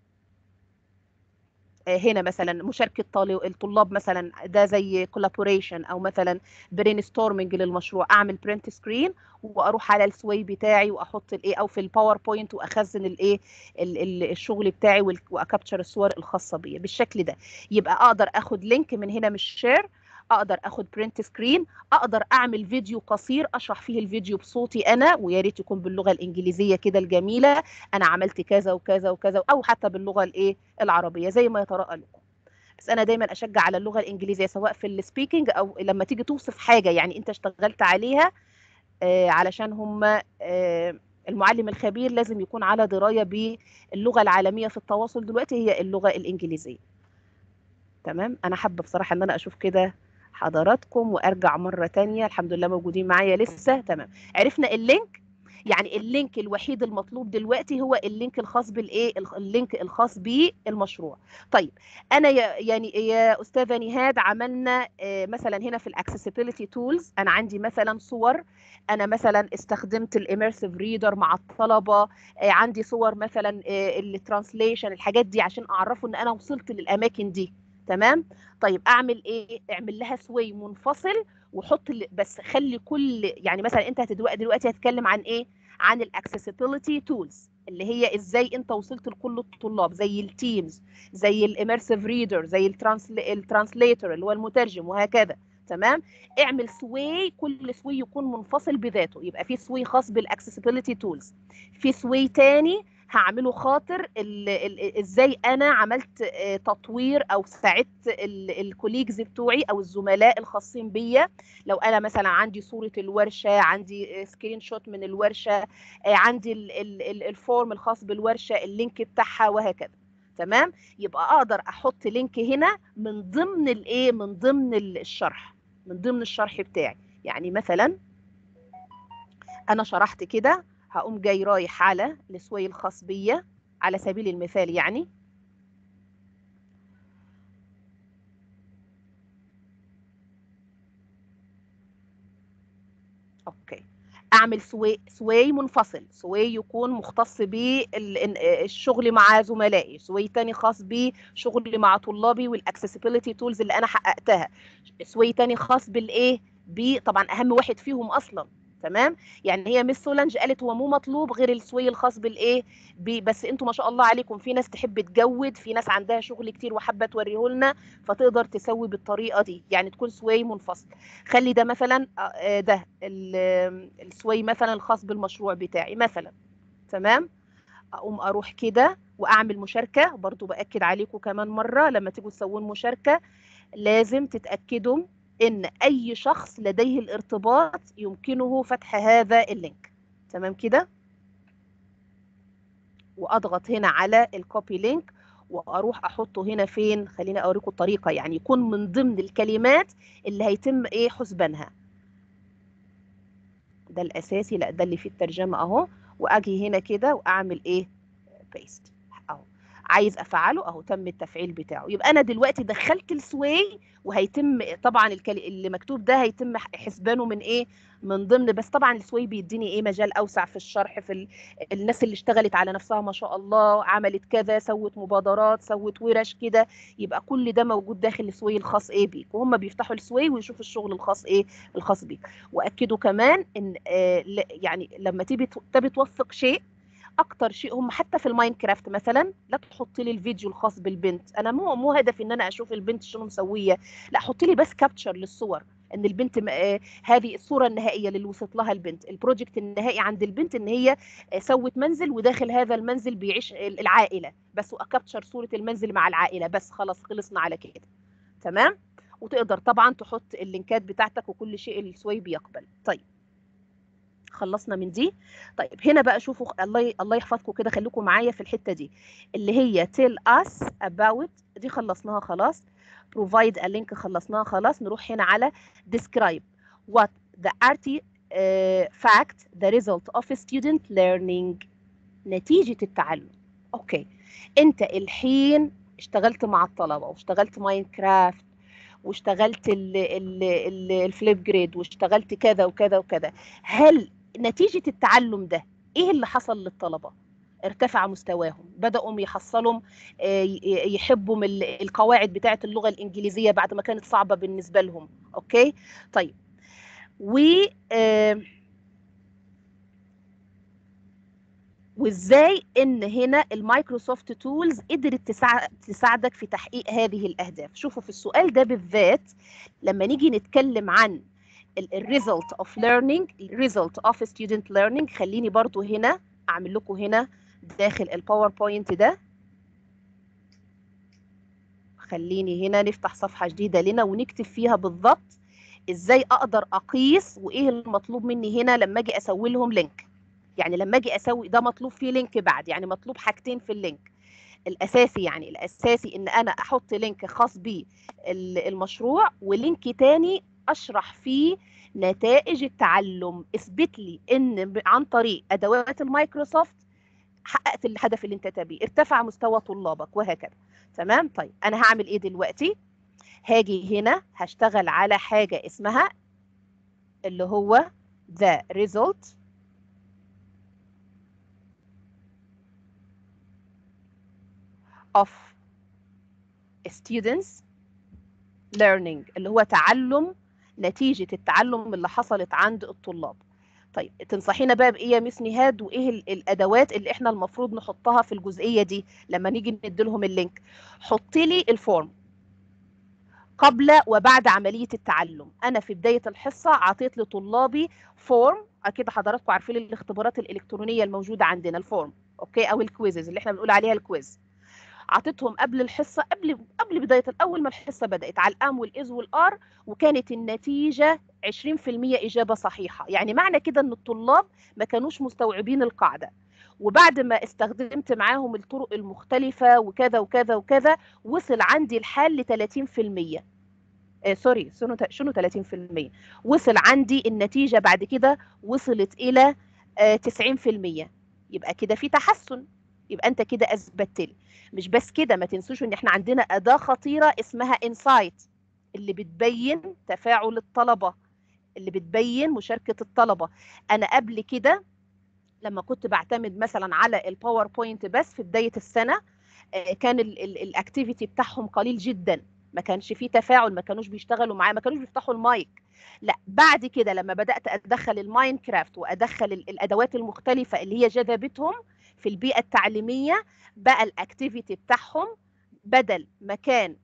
هنا مثلا مشاركه الطلاب مثلا ده زي كولابوريشن او مثلا برين ستورمنج للمشروع اعمل برنت سكرين واروح على السوي بتاعي واحط الايه او في الباوربوينت واخزن الايه الشغل بتاعي واكابتشر الصور الخاصه بيا بالشكل ده يبقى اقدر اخد لينك من هنا من الشير اقدر اخد برنت سكرين اقدر اعمل فيديو قصير اشرح فيه الفيديو بصوتي انا ويا ريت يكون باللغه الانجليزيه كده الجميله انا عملت كذا وكذا وكذا او حتى باللغه الايه العربيه زي ما يتراءى لكم بس انا دايما اشجع على اللغه الانجليزيه سواء في السبيكنج او لما تيجي توصف حاجه يعني انت اشتغلت عليها آه علشان هم آه المعلم الخبير لازم يكون على درايه باللغه العالميه في التواصل دلوقتي هي اللغه الانجليزيه تمام انا حابه بصراحه ان انا اشوف كده حضراتكم وارجع مره تانية الحمد لله موجودين معايا لسه تمام عرفنا اللينك يعني اللينك الوحيد المطلوب دلوقتي هو اللينك الخاص بالايه اللينك الخاص بالمشروع طيب انا يا يعني يا استاذه نهاد عملنا مثلا هنا في الاكسسبيليتي تولز انا عندي مثلا صور انا مثلا استخدمت الاميرسيف ريدر مع الطلبه عندي صور مثلا الترانسليشن الحاجات دي عشان اعرفوا ان انا وصلت للاماكن دي تمام طيب اعمل ايه اعمل لها سوي منفصل وحط بس خلي كل يعني مثلا انت دلوقتي دلوقتي هتتكلم عن ايه عن الاكسسبيليتي تولز اللي هي ازاي انت وصلت لكل الطلاب زي التيمز زي الاميرسيف ريدر زي الترانسليتر اللي هو المترجم وهكذا تمام اعمل سوي كل سوي يكون منفصل بذاته يبقى في سوي خاص بالاكسسبيليتي تولز في سوي تاني هعمله خاطر ال ال ازاي انا عملت تطوير او ساعدت الكوليجز بتوعي او الزملاء الخاصين بيا لو انا مثلا عندي صوره الورشه عندي سكرين شوت من الورشه عندي ال ال الفورم الخاص بالورشه اللينك بتاعها وهكذا تمام يبقى اقدر احط لينك هنا من ضمن الايه من ضمن الشرح من ضمن الشرح بتاعي يعني مثلا انا شرحت كده هقوم جاي رايح على السوي الخاص بيا على سبيل المثال يعني اوكي اعمل سوي سوي منفصل سوي يكون مختص بالشغل مع زملائي سوي تاني خاص بشغل مع طلابي والاكسسبيليتي تولز اللي انا حققتها سوي تاني خاص بالايه طبعا اهم واحد فيهم اصلا تمام يعني هي مس سولانج قالت هو مو مطلوب غير السوي الخاص بالايه بس انتوا ما شاء الله عليكم في ناس تحب تجود في ناس عندها شغل كتير وحابه توريه لنا فتقدر تسوي بالطريقه دي يعني تكون سوي منفصل خلي ده مثلا ده السوي مثلا الخاص بالمشروع بتاعي مثلا تمام اقوم اروح كده واعمل مشاركه برضو باكد عليكم كمان مره لما تيجوا تسوون مشاركه لازم تتاكدوا ان اي شخص لديه الارتباط يمكنه فتح هذا اللينك تمام كده واضغط هنا على الكوبي لينك واروح احطه هنا فين خليني اوريكم الطريقه يعني يكون من ضمن الكلمات اللي هيتم ايه حسبانها ده الاساسي لا ده اللي فيه الترجمه اهو واجي هنا كده واعمل ايه بيست اهو عايز افعله اهو تم التفعيل بتاعه يبقى انا دلوقتي دخلت السوي وهيتم طبعا اللي مكتوب ده هيتم حسبانه من ايه من ضمن بس طبعا السوي بيديني ايه مجال اوسع في الشرح في ال... الناس اللي اشتغلت على نفسها ما شاء الله عملت كذا سوت مبادرات سوت ورش كده يبقى كل ده موجود داخل السوي الخاص ايه بيك وهم بيفتحوا السوي ويشوفوا الشغل الخاص ايه الخاص بيك واكدوا كمان ان آه يعني لما تيجي تبي توثق شيء اكتر شيء هم حتى في الماينكرافت مثلا لا تحط لي الفيديو الخاص بالبنت انا مو مو هدفي ان انا اشوف البنت شنو مسويه لا حط لي بس كابتشر للصور ان البنت آه هذه الصوره النهائيه اللي وصلت لها البنت البروجكت النهائي عند البنت ان هي آه سوت منزل وداخل هذا المنزل بيعيش العائله بس واكابتشر صوره المنزل مع العائله بس خلاص خلصنا على كده تمام وتقدر طبعا تحط اللينكات بتاعتك وكل شيء السوي بيقبل طيب خلصنا من دي طيب هنا بقى شوفوا الله الله يحفظكم كده خليكم معايا في الحته دي اللي هي tell us about دي خلصناها خلاص provide a link خلصناها خلاص نروح هنا على describe what the arti uh, fact the result of student learning نتيجة التعلم اوكي انت الحين اشتغلت مع الطلبة واشتغلت ماينكرافت واشتغلت ال- ال- ال- الفليب جريد واشتغلت كذا وكذا وكذا هل نتيجة التعلم ده ايه اللي حصل للطلبة ارتفع مستواهم بدأوا يحصلوا آه، ي- يحبوا من ال- القواعد بتاعة اللغة الإنجليزية بعد ما كانت صعبة بالنسبة لهم اوكي طيب و آه، وازاي ان هنا المايكروسوفت تولز قدرت تساع- تساعدك في تحقيق هذه الاهداف شوفوا في السؤال ده بالذات لما نيجي نتكلم عن الريزلت اوف ليرنينج الريزلت اوف ستودنت ليرنينج خليني برضو هنا اعمل لكم هنا داخل الباوربوينت ده خليني هنا نفتح صفحة جديدة لنا ونكتب فيها بالضبط ازاي اقدر اقيس وايه المطلوب مني هنا لما اجي اسوي لهم لينك يعني لما اجي اسوي ده مطلوب فيه لينك بعد يعني مطلوب حاجتين في اللينك الاساسي يعني الاساسي ان انا احط لينك خاص بالمشروع ولينك تاني اشرح فيه نتائج التعلم اثبت لي ان ب- عن طريق ادوات المايكروسوفت حققت الهدف اللي انت تبيه ارتفع مستوى طلابك وهكذا تمام طيب انا هعمل ايه دلوقتي هاجي هنا هشتغل على حاجه اسمها اللي هو the result of students learning اللي هو تعلم نتيجة التعلم اللي حصلت عند الطلاب طيب تنصحينا بقى بإيه يا مس نهاد وإيه ال- الأدوات اللي إحنا المفروض نحطها في الجزئية دي لما نيجي نديلهم اللينك حطي لي الفورم قبل وبعد عملية التعلم أنا في بداية الحصة عطيت لطلابي فورم أكيد حضراتكم عارفين الاختبارات الإلكترونية الموجودة عندنا الفورم أوكي أو الكويزز اللي إحنا بنقول عليها الكويز عطيتهم قبل الحصه قبل قبل بدايه اول ما الحصه بدات على الام والاز والار وكانت النتيجه 20% اجابه صحيحه يعني معنى كده ان الطلاب ما كانوش مستوعبين القاعده وبعد ما استخدمت معاهم الطرق المختلفه وكذا وكذا وكذا وصل عندي الحال ل 30% آه سوري شنو شنو 30% وصل عندي النتيجه بعد كده وصلت الى آه 90% يبقى كده في تحسن يبقى انت كده اثبتت لي مش بس كده ما تنسوش ان احنا عندنا اداه خطيره اسمها انسايت اللي بتبين تفاعل الطلبه اللي بتبين مشاركه الطلبه انا قبل كده لما كنت بعتمد مثلا على الباوربوينت بس في بدايه السنه آه، كان الاكتيفيتي بتاعهم قليل جدا ما كانش فيه تفاعل ما كانوش بيشتغلوا معايا ما كانوش بيفتحوا المايك لا بعد كده لما بدات ادخل الماينكرافت وادخل ال- الادوات المختلفه اللي هي جذبتهم في البيئه التعليميه بقى الاكتيفيتي بتاعهم بدل ما كان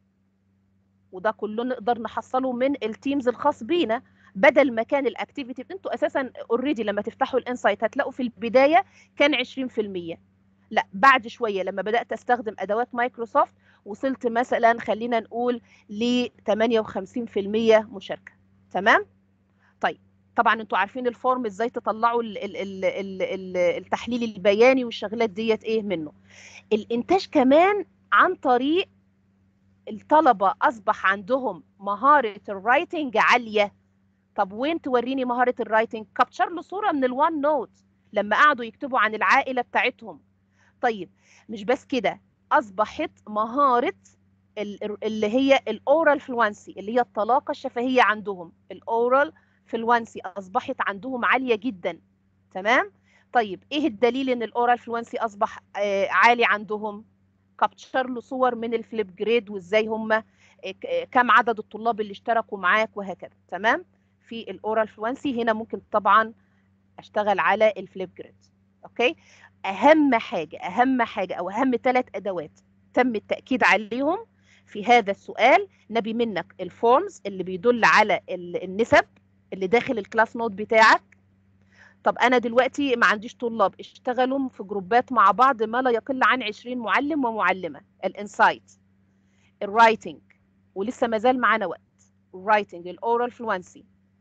وده كله نقدر نحصله من التيمز الخاص بينا بدل ما كان الاكتيفيتي انتوا اساسا اوريدي لما تفتحوا الانسايت هتلاقوا في البدايه كان 20% لا بعد شويه لما بدات استخدم ادوات مايكروسوفت وصلت مثلا خلينا نقول ل 58% مشاركه تمام طيب طبعا انتوا عارفين الفورم ازاي تطلعوا ال ال ال ال ال التحليل البياني والشغلات ديت ايه منه الانتاج كمان عن طريق الطلبه اصبح عندهم مهاره الرايتنج عاليه طب وين توريني مهاره الرايتنج كابتشر له صوره من الوان نوت لما قعدوا يكتبوا عن العائله بتاعتهم طيب مش بس كده اصبحت مهاره ال- اللي هي الاورال فلوانسي اللي هي الطلاقه الشفهيه عندهم الاورال فلوانسي اصبحت عندهم عاليه جدا تمام طيب ايه الدليل ان الاورال فلوانسي اصبح آه عالي عندهم كابتشر له صور من الفليب جريد وازاي هم كم عدد الطلاب اللي اشتركوا معاك وهكذا تمام في الاورال فلوانسي هنا ممكن طبعا اشتغل على الفليب جريد اوكي اهم حاجه اهم حاجه او اهم ثلاث ادوات تم التاكيد عليهم في هذا السؤال نبي منك الفورمز اللي بيدل على ال- النسب اللي داخل الكلاس نوت بتاعك طب انا دلوقتي ما عنديش طلاب اشتغلوا في جروبات مع بعض ما لا يقل عن 20 معلم ومعلمه الانسايت الرايتنج ولسه ما زال معانا وقت الرايتنج الاورال فلوانسي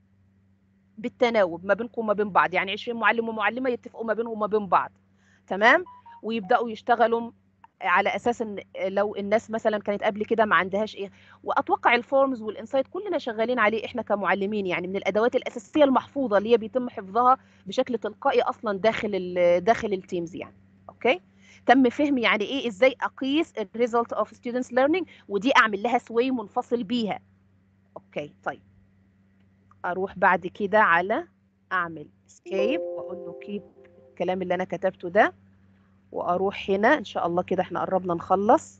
بالتناوب ما بينكم وما بين بعض يعني 20 معلم ومعلمه يتفقوا ما بينهم وما بين بعض تمام ويبداوا يشتغلوا على اساس ان لو الناس مثلا كانت قبل كده ما عندهاش ايه واتوقع الفورمز والانسايت كلنا شغالين عليه احنا كمعلمين يعني من الادوات الاساسيه المحفوظه اللي هي بيتم حفظها بشكل تلقائي اصلا داخل ال داخل التيمز يعني اوكي تم فهم يعني ايه ازاي اقيس الريزلت اوف ستودنتس ليرنينج ودي اعمل لها سوي منفصل بيها اوكي طيب اروح بعد كده على اعمل اسكيب واقول له كيب الكلام اللي انا كتبته ده واروح هنا ان شاء الله كده احنا قربنا نخلص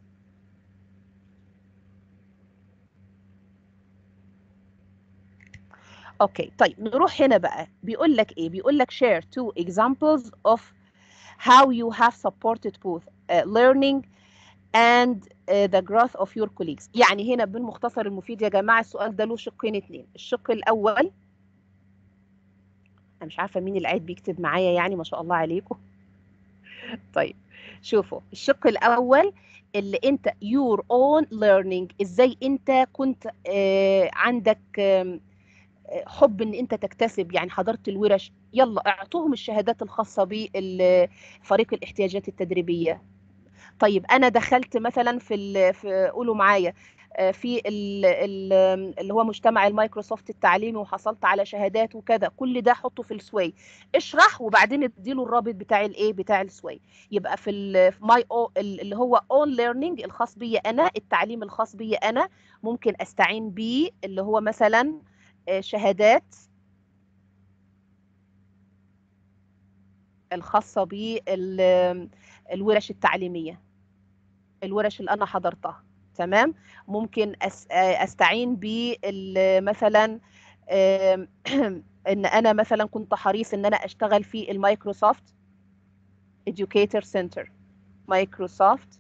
اوكي طيب نروح هنا بقى بيقول لك ايه بيقول لك share two examples of how you have supported both uh, learning and uh, the growth of your colleagues يعني هنا بالمختصر المفيد يا جماعه السؤال ده له شقين اتنين الشق الاول انا مش عارفه مين اللي قاعد بيكتب معايا يعني ما شاء الله عليكم طيب شوفوا الشق الاول اللي انت your own learning ازاي انت كنت آه عندك آه حب ان انت تكتسب يعني حضرت الورش يلا اعطوهم الشهادات الخاصه بفريق الاحتياجات التدريبيه طيب انا دخلت مثلا في ال في قولوا معايا في ال ال اللي هو مجتمع المايكروسوفت التعليمي وحصلت على شهادات وكذا كل ده حطه في السوي اشرح وبعدين اديله الرابط بتاع الايه بتاع السوي يبقى في ماي اللي هو اون ليرنينج الخاص بي انا التعليم الخاص بي انا ممكن استعين بيه اللي هو مثلا شهادات الخاصة بالورش التعليمية الورش اللي أنا حضرتها تمام ممكن أستعين ب مثلا إن أنا مثلا كنت حريص إن أنا أشتغل في المايكروسوفت Educator Center مايكروسوفت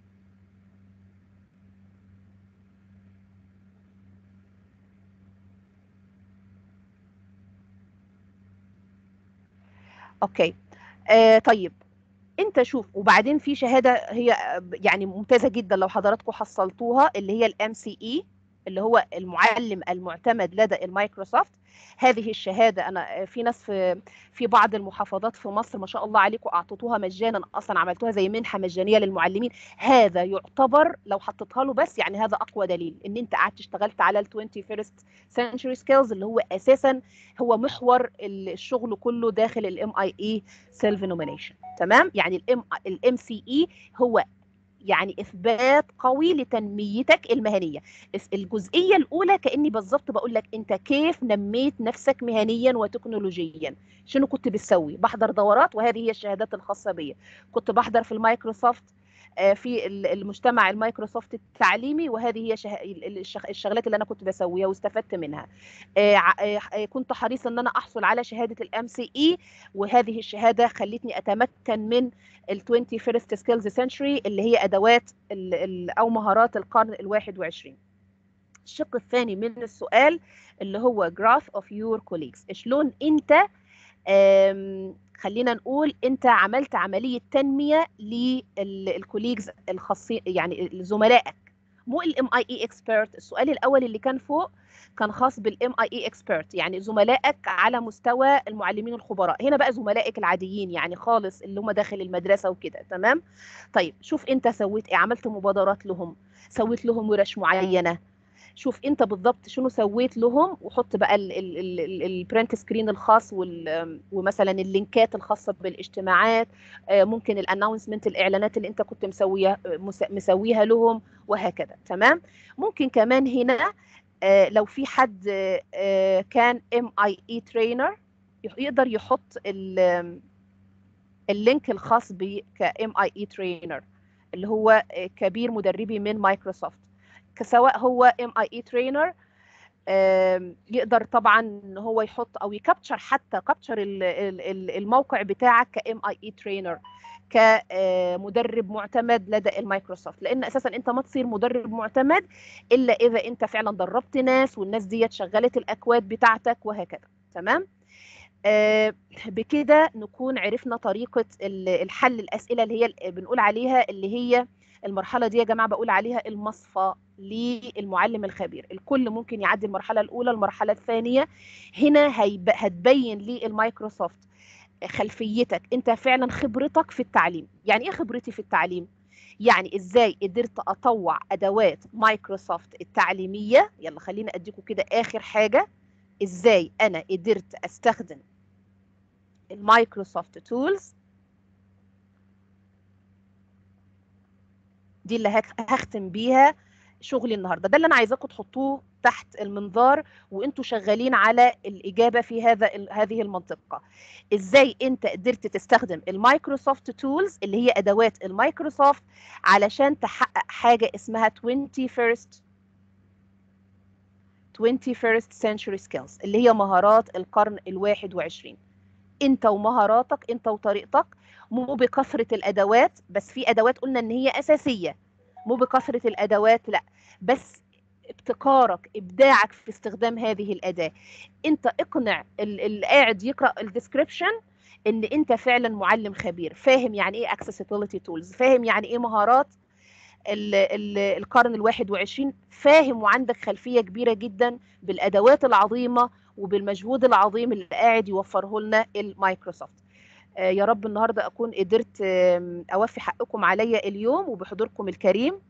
اوكي آه طيب انت شوف وبعدين في شهاده هي يعني ممتازه جدا لو حضراتكم حصلتوها اللي هي الام سي اي اللي هو المعلم المعتمد لدى المايكروسوفت هذه الشهاده انا في ناس في في بعض المحافظات في مصر ما شاء الله عليكم اعطيتوها مجانا اصلا عملتوها زي منحه مجانيه للمعلمين هذا يعتبر لو حطيتها له بس يعني هذا اقوى دليل ان انت قعدت اشتغلت على ال 21st century skills اللي هو اساسا هو محور الشغل كله داخل الام اي اي سيلف نومينيشن تمام يعني الام الام سي اي هو يعني اثبات قوي لتنميتك المهنيه الجزئيه الاولى كاني بالظبط بقول لك انت كيف نميت نفسك مهنيا وتكنولوجيا شنو كنت بتسوي بحضر دورات وهذه هي الشهادات الخاصه بي كنت بحضر في المايكروسوفت في المجتمع المايكروسوفت التعليمي وهذه هي الشغلات اللي انا كنت بسويها واستفدت منها كنت حريص ان انا احصل على شهاده الام سي اي وهذه الشهاده خلتني اتمكن من ال 21st skills century اللي هي ادوات او مهارات القرن الواحد وعشرين الشق الثاني من السؤال اللي هو growth of your colleagues شلون انت خلينا نقول انت عملت عمليه تنميه للكوليجز الخاصين يعني زملائك مو الام اي اي اكسبيرت السؤال الاول اللي كان فوق كان خاص بالام اي اي اكسبيرت يعني زملائك على مستوى المعلمين الخبراء هنا بقى زملائك العاديين يعني خالص اللي هم داخل المدرسه وكده تمام طيب شوف انت سويت ايه عملت مبادرات لهم سويت لهم ورش معينه شوف انت بالضبط شنو سويت لهم وحط بقى البرنت سكرين الخاص ومثلا اللينكات الخاصه بالاجتماعات ممكن الانونسمنت الاعلانات اللي انت كنت مسويها مسويها لهم وهكذا تمام ممكن كمان هنا لو في حد كان ام اي اي ترينر يقدر يحط اللينك الخاص ب كام اي اي ترينر اللي هو كبير مدربي من مايكروسوفت سواء هو ام اي اي ترينر يقدر طبعا ان هو يحط او يكابتشر حتى كابتشر الموقع بتاعك كام اي اي ترينر كمدرب معتمد لدى المايكروسوفت لان اساسا انت ما تصير مدرب معتمد الا اذا انت فعلا دربت ناس والناس ديت شغلت الاكواد بتاعتك وهكذا تمام آه بكده نكون عرفنا طريقه الحل الاسئله اللي هي بنقول عليها اللي هي المرحله دي يا جماعه بقول عليها المصفى للمعلم الخبير الكل ممكن يعدي المرحله الاولى المرحله الثانيه هنا هيب... هتبين للمايكروسوفت خلفيتك انت فعلا خبرتك في التعليم يعني ايه خبرتي في التعليم يعني ازاي قدرت اطوع ادوات مايكروسوفت التعليميه يلا خلينا اديكم كده اخر حاجه ازاي انا قدرت استخدم المايكروسوفت تولز دي اللي هك- هختم بيها شغلي النهارده ده اللي انا عايزاكم تحطوه تحت المنظار وانتوا شغالين على الاجابه في هذا ال- هذه المنطقه ازاي انت قدرت تستخدم المايكروسوفت تولز اللي هي ادوات المايكروسوفت علشان تحقق حاجه اسمها 21st 21st century skills اللي هي مهارات القرن الواحد وعشرين انت ومهاراتك انت وطريقتك مو بكثرة الادوات بس في ادوات قلنا ان هي اساسية مو بكثرة الادوات لا بس ابتكارك ابداعك في استخدام هذه الاداة انت اقنع ال- اللي قاعد يقرأ الديسكريبشن ان انت فعلا معلم خبير فاهم يعني ايه accessibility tools فاهم يعني ايه مهارات ال- ال- القرن الواحد وعشرين فاهم وعندك خلفية كبيرة جدا بالأدوات العظيمة وبالمجهود العظيم اللي قاعد يوفره لنا المايكروسوفت آه، يا رب النهاردة أكون قدرت آم، أوفي حقكم عليا اليوم وبحضوركم الكريم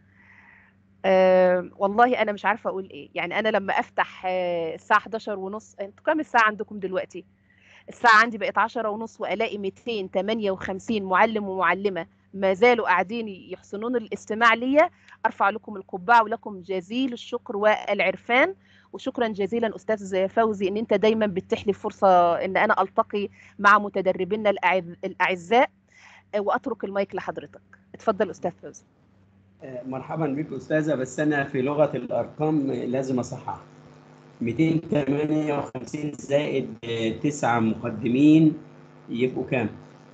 آه، والله أنا مش عارفة أقول إيه يعني أنا لما أفتح آه، الساعة 11 ونص أنتوا كام الساعة عندكم دلوقتي الساعة عندي بقت 10 ونص وألاقي 258 معلم ومعلمة ما زالوا قاعدين يحسنون الاستماع ليا ارفع لكم القبعه ولكم جزيل الشكر والعرفان وشكرا جزيلا استاذ فوزي ان انت دايما بتتيح لي فرصه ان انا التقي مع متدربينا الأعز- الاعزاء واترك المايك لحضرتك اتفضل استاذ فوزي آه، مرحبا بك استاذه بس انا في لغه الارقام لازم اصحح 258 زائد آه، تسعة مقدمين يبقوا كام؟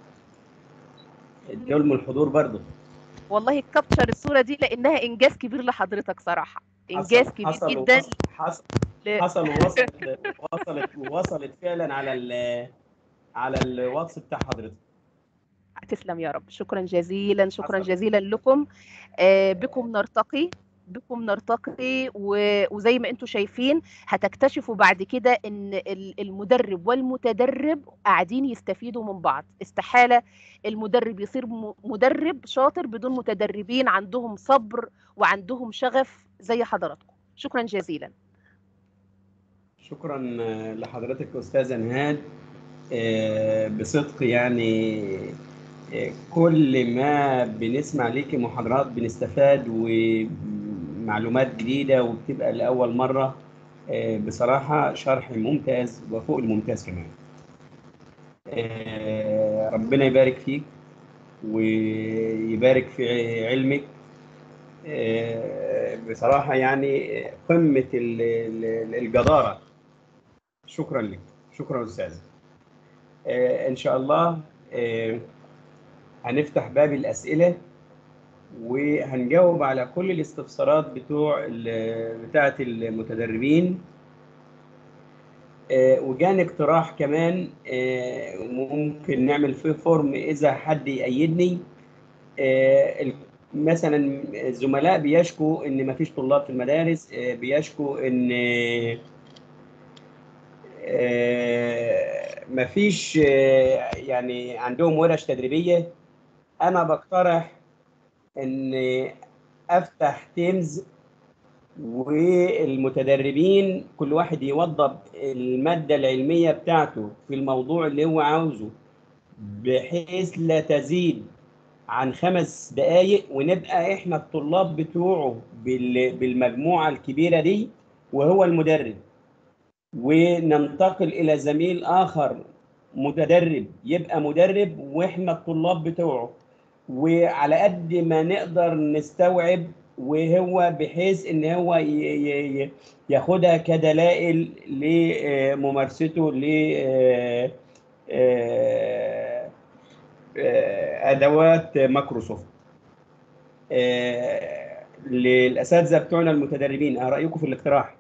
دول من الحضور برضه والله كابتشر الصوره دي لانها انجاز كبير لحضرتك صراحه انجاز كبير حصل جدا ووصل حصل ل- حصل ووصلت وصلت ووصلت فعلا على ال على الواتس بتاع حضرتك تسلم يا رب شكرا جزيلا شكرا حصل. جزيلا لكم آه، بكم نرتقي بكم نرتقي و- وزي ما انتم شايفين هتكتشفوا بعد كده ان ال- المدرب والمتدرب قاعدين يستفيدوا من بعض استحالة المدرب يصير م- مدرب شاطر بدون متدربين عندهم صبر وعندهم شغف زي حضراتكم شكرا جزيلا شكرا آه، لحضرتك استاذه نهاد آه، بصدق يعني آه، كل ما بنسمع ليكي محاضرات بنستفاد ومعلومات جديده وبتبقى لاول مره آه، بصراحه شرح ممتاز وفوق الممتاز كمان آه، ربنا يبارك فيك ويبارك في علمك آه، بصراحه يعني قمه ال- ال- الجداره شكرا لك شكرا استاذ آه، ان شاء الله آه، هنفتح باب الاسئله وهنجاوب على كل الاستفسارات بتوع ال- بتاعه المتدربين آه، وجاني اقتراح كمان آه، ممكن نعمل فيه فورم اذا حد يأيدني آه، ال- مثلا الزملاء بيشكوا ان مفيش طلاب في المدارس آه، بيشكوا ان آه، آه، مفيش آه، يعني عندهم ورش تدريبيه انا بقترح ان افتح تيمز والمتدربين كل واحد يوضب الماده العلميه بتاعته في الموضوع اللي هو عاوزه بحيث لا تزيد عن خمس دقائق ونبقى احنا الطلاب بتوعه بال- بالمجموعه الكبيره دي وهو المدرب وننتقل الى زميل اخر متدرب يبقى مدرب واحنا الطلاب بتوعه وعلى قد ما نقدر نستوعب وهو بحيث ان هو ي- ي- ي- ياخدها كدلائل لممارسته ل آه، آه، آه، ادوات مايكروسوفت آه، للاساتذه بتوعنا المتدربين ايه رايكم في الاقتراح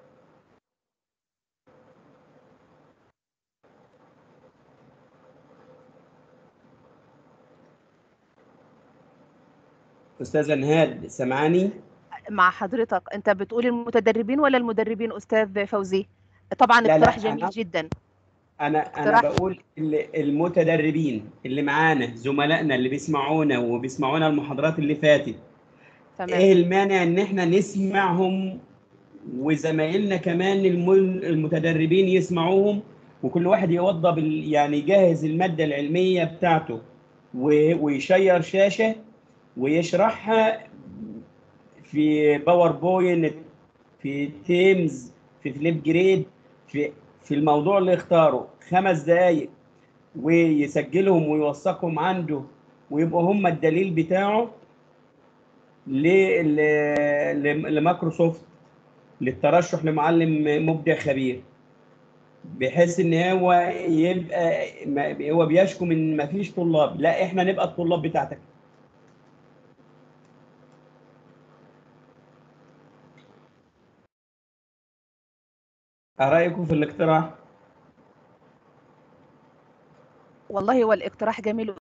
استاذه نهاد سمعاني مع حضرتك انت بتقول المتدربين ولا المدربين استاذ فوزي طبعا لا، اقتراح لا، جميل أنا- جدا انا انا اقتراح. بقول ال- المتدربين اللي معانا زملائنا اللي بيسمعونا وبيسمعونا المحاضرات اللي فاتت تمام ايه المانع ان احنا نسمعهم وزمايلنا كمان الم- المتدربين يسمعوهم وكل واحد يوضب ال- يعني يجهز المادة العلمية بتاعته و- ويشير شاشة ويشرحها في باوربوينت في تيمز في فليب جريد في في الموضوع اللي اختاره خمس دقايق ويسجلهم ويوثقهم عنده ويبقوا هم الدليل بتاعه ل- ل- لمايكروسوفت للترشح لمعلم مبدع خبير بحيث ان هو يبقى ما- هو بيشكو من ما فيش طلاب لا احنا نبقى الطلاب بتاعتك ايه رايكم في الاقتراح والله هو الاقتراح جميل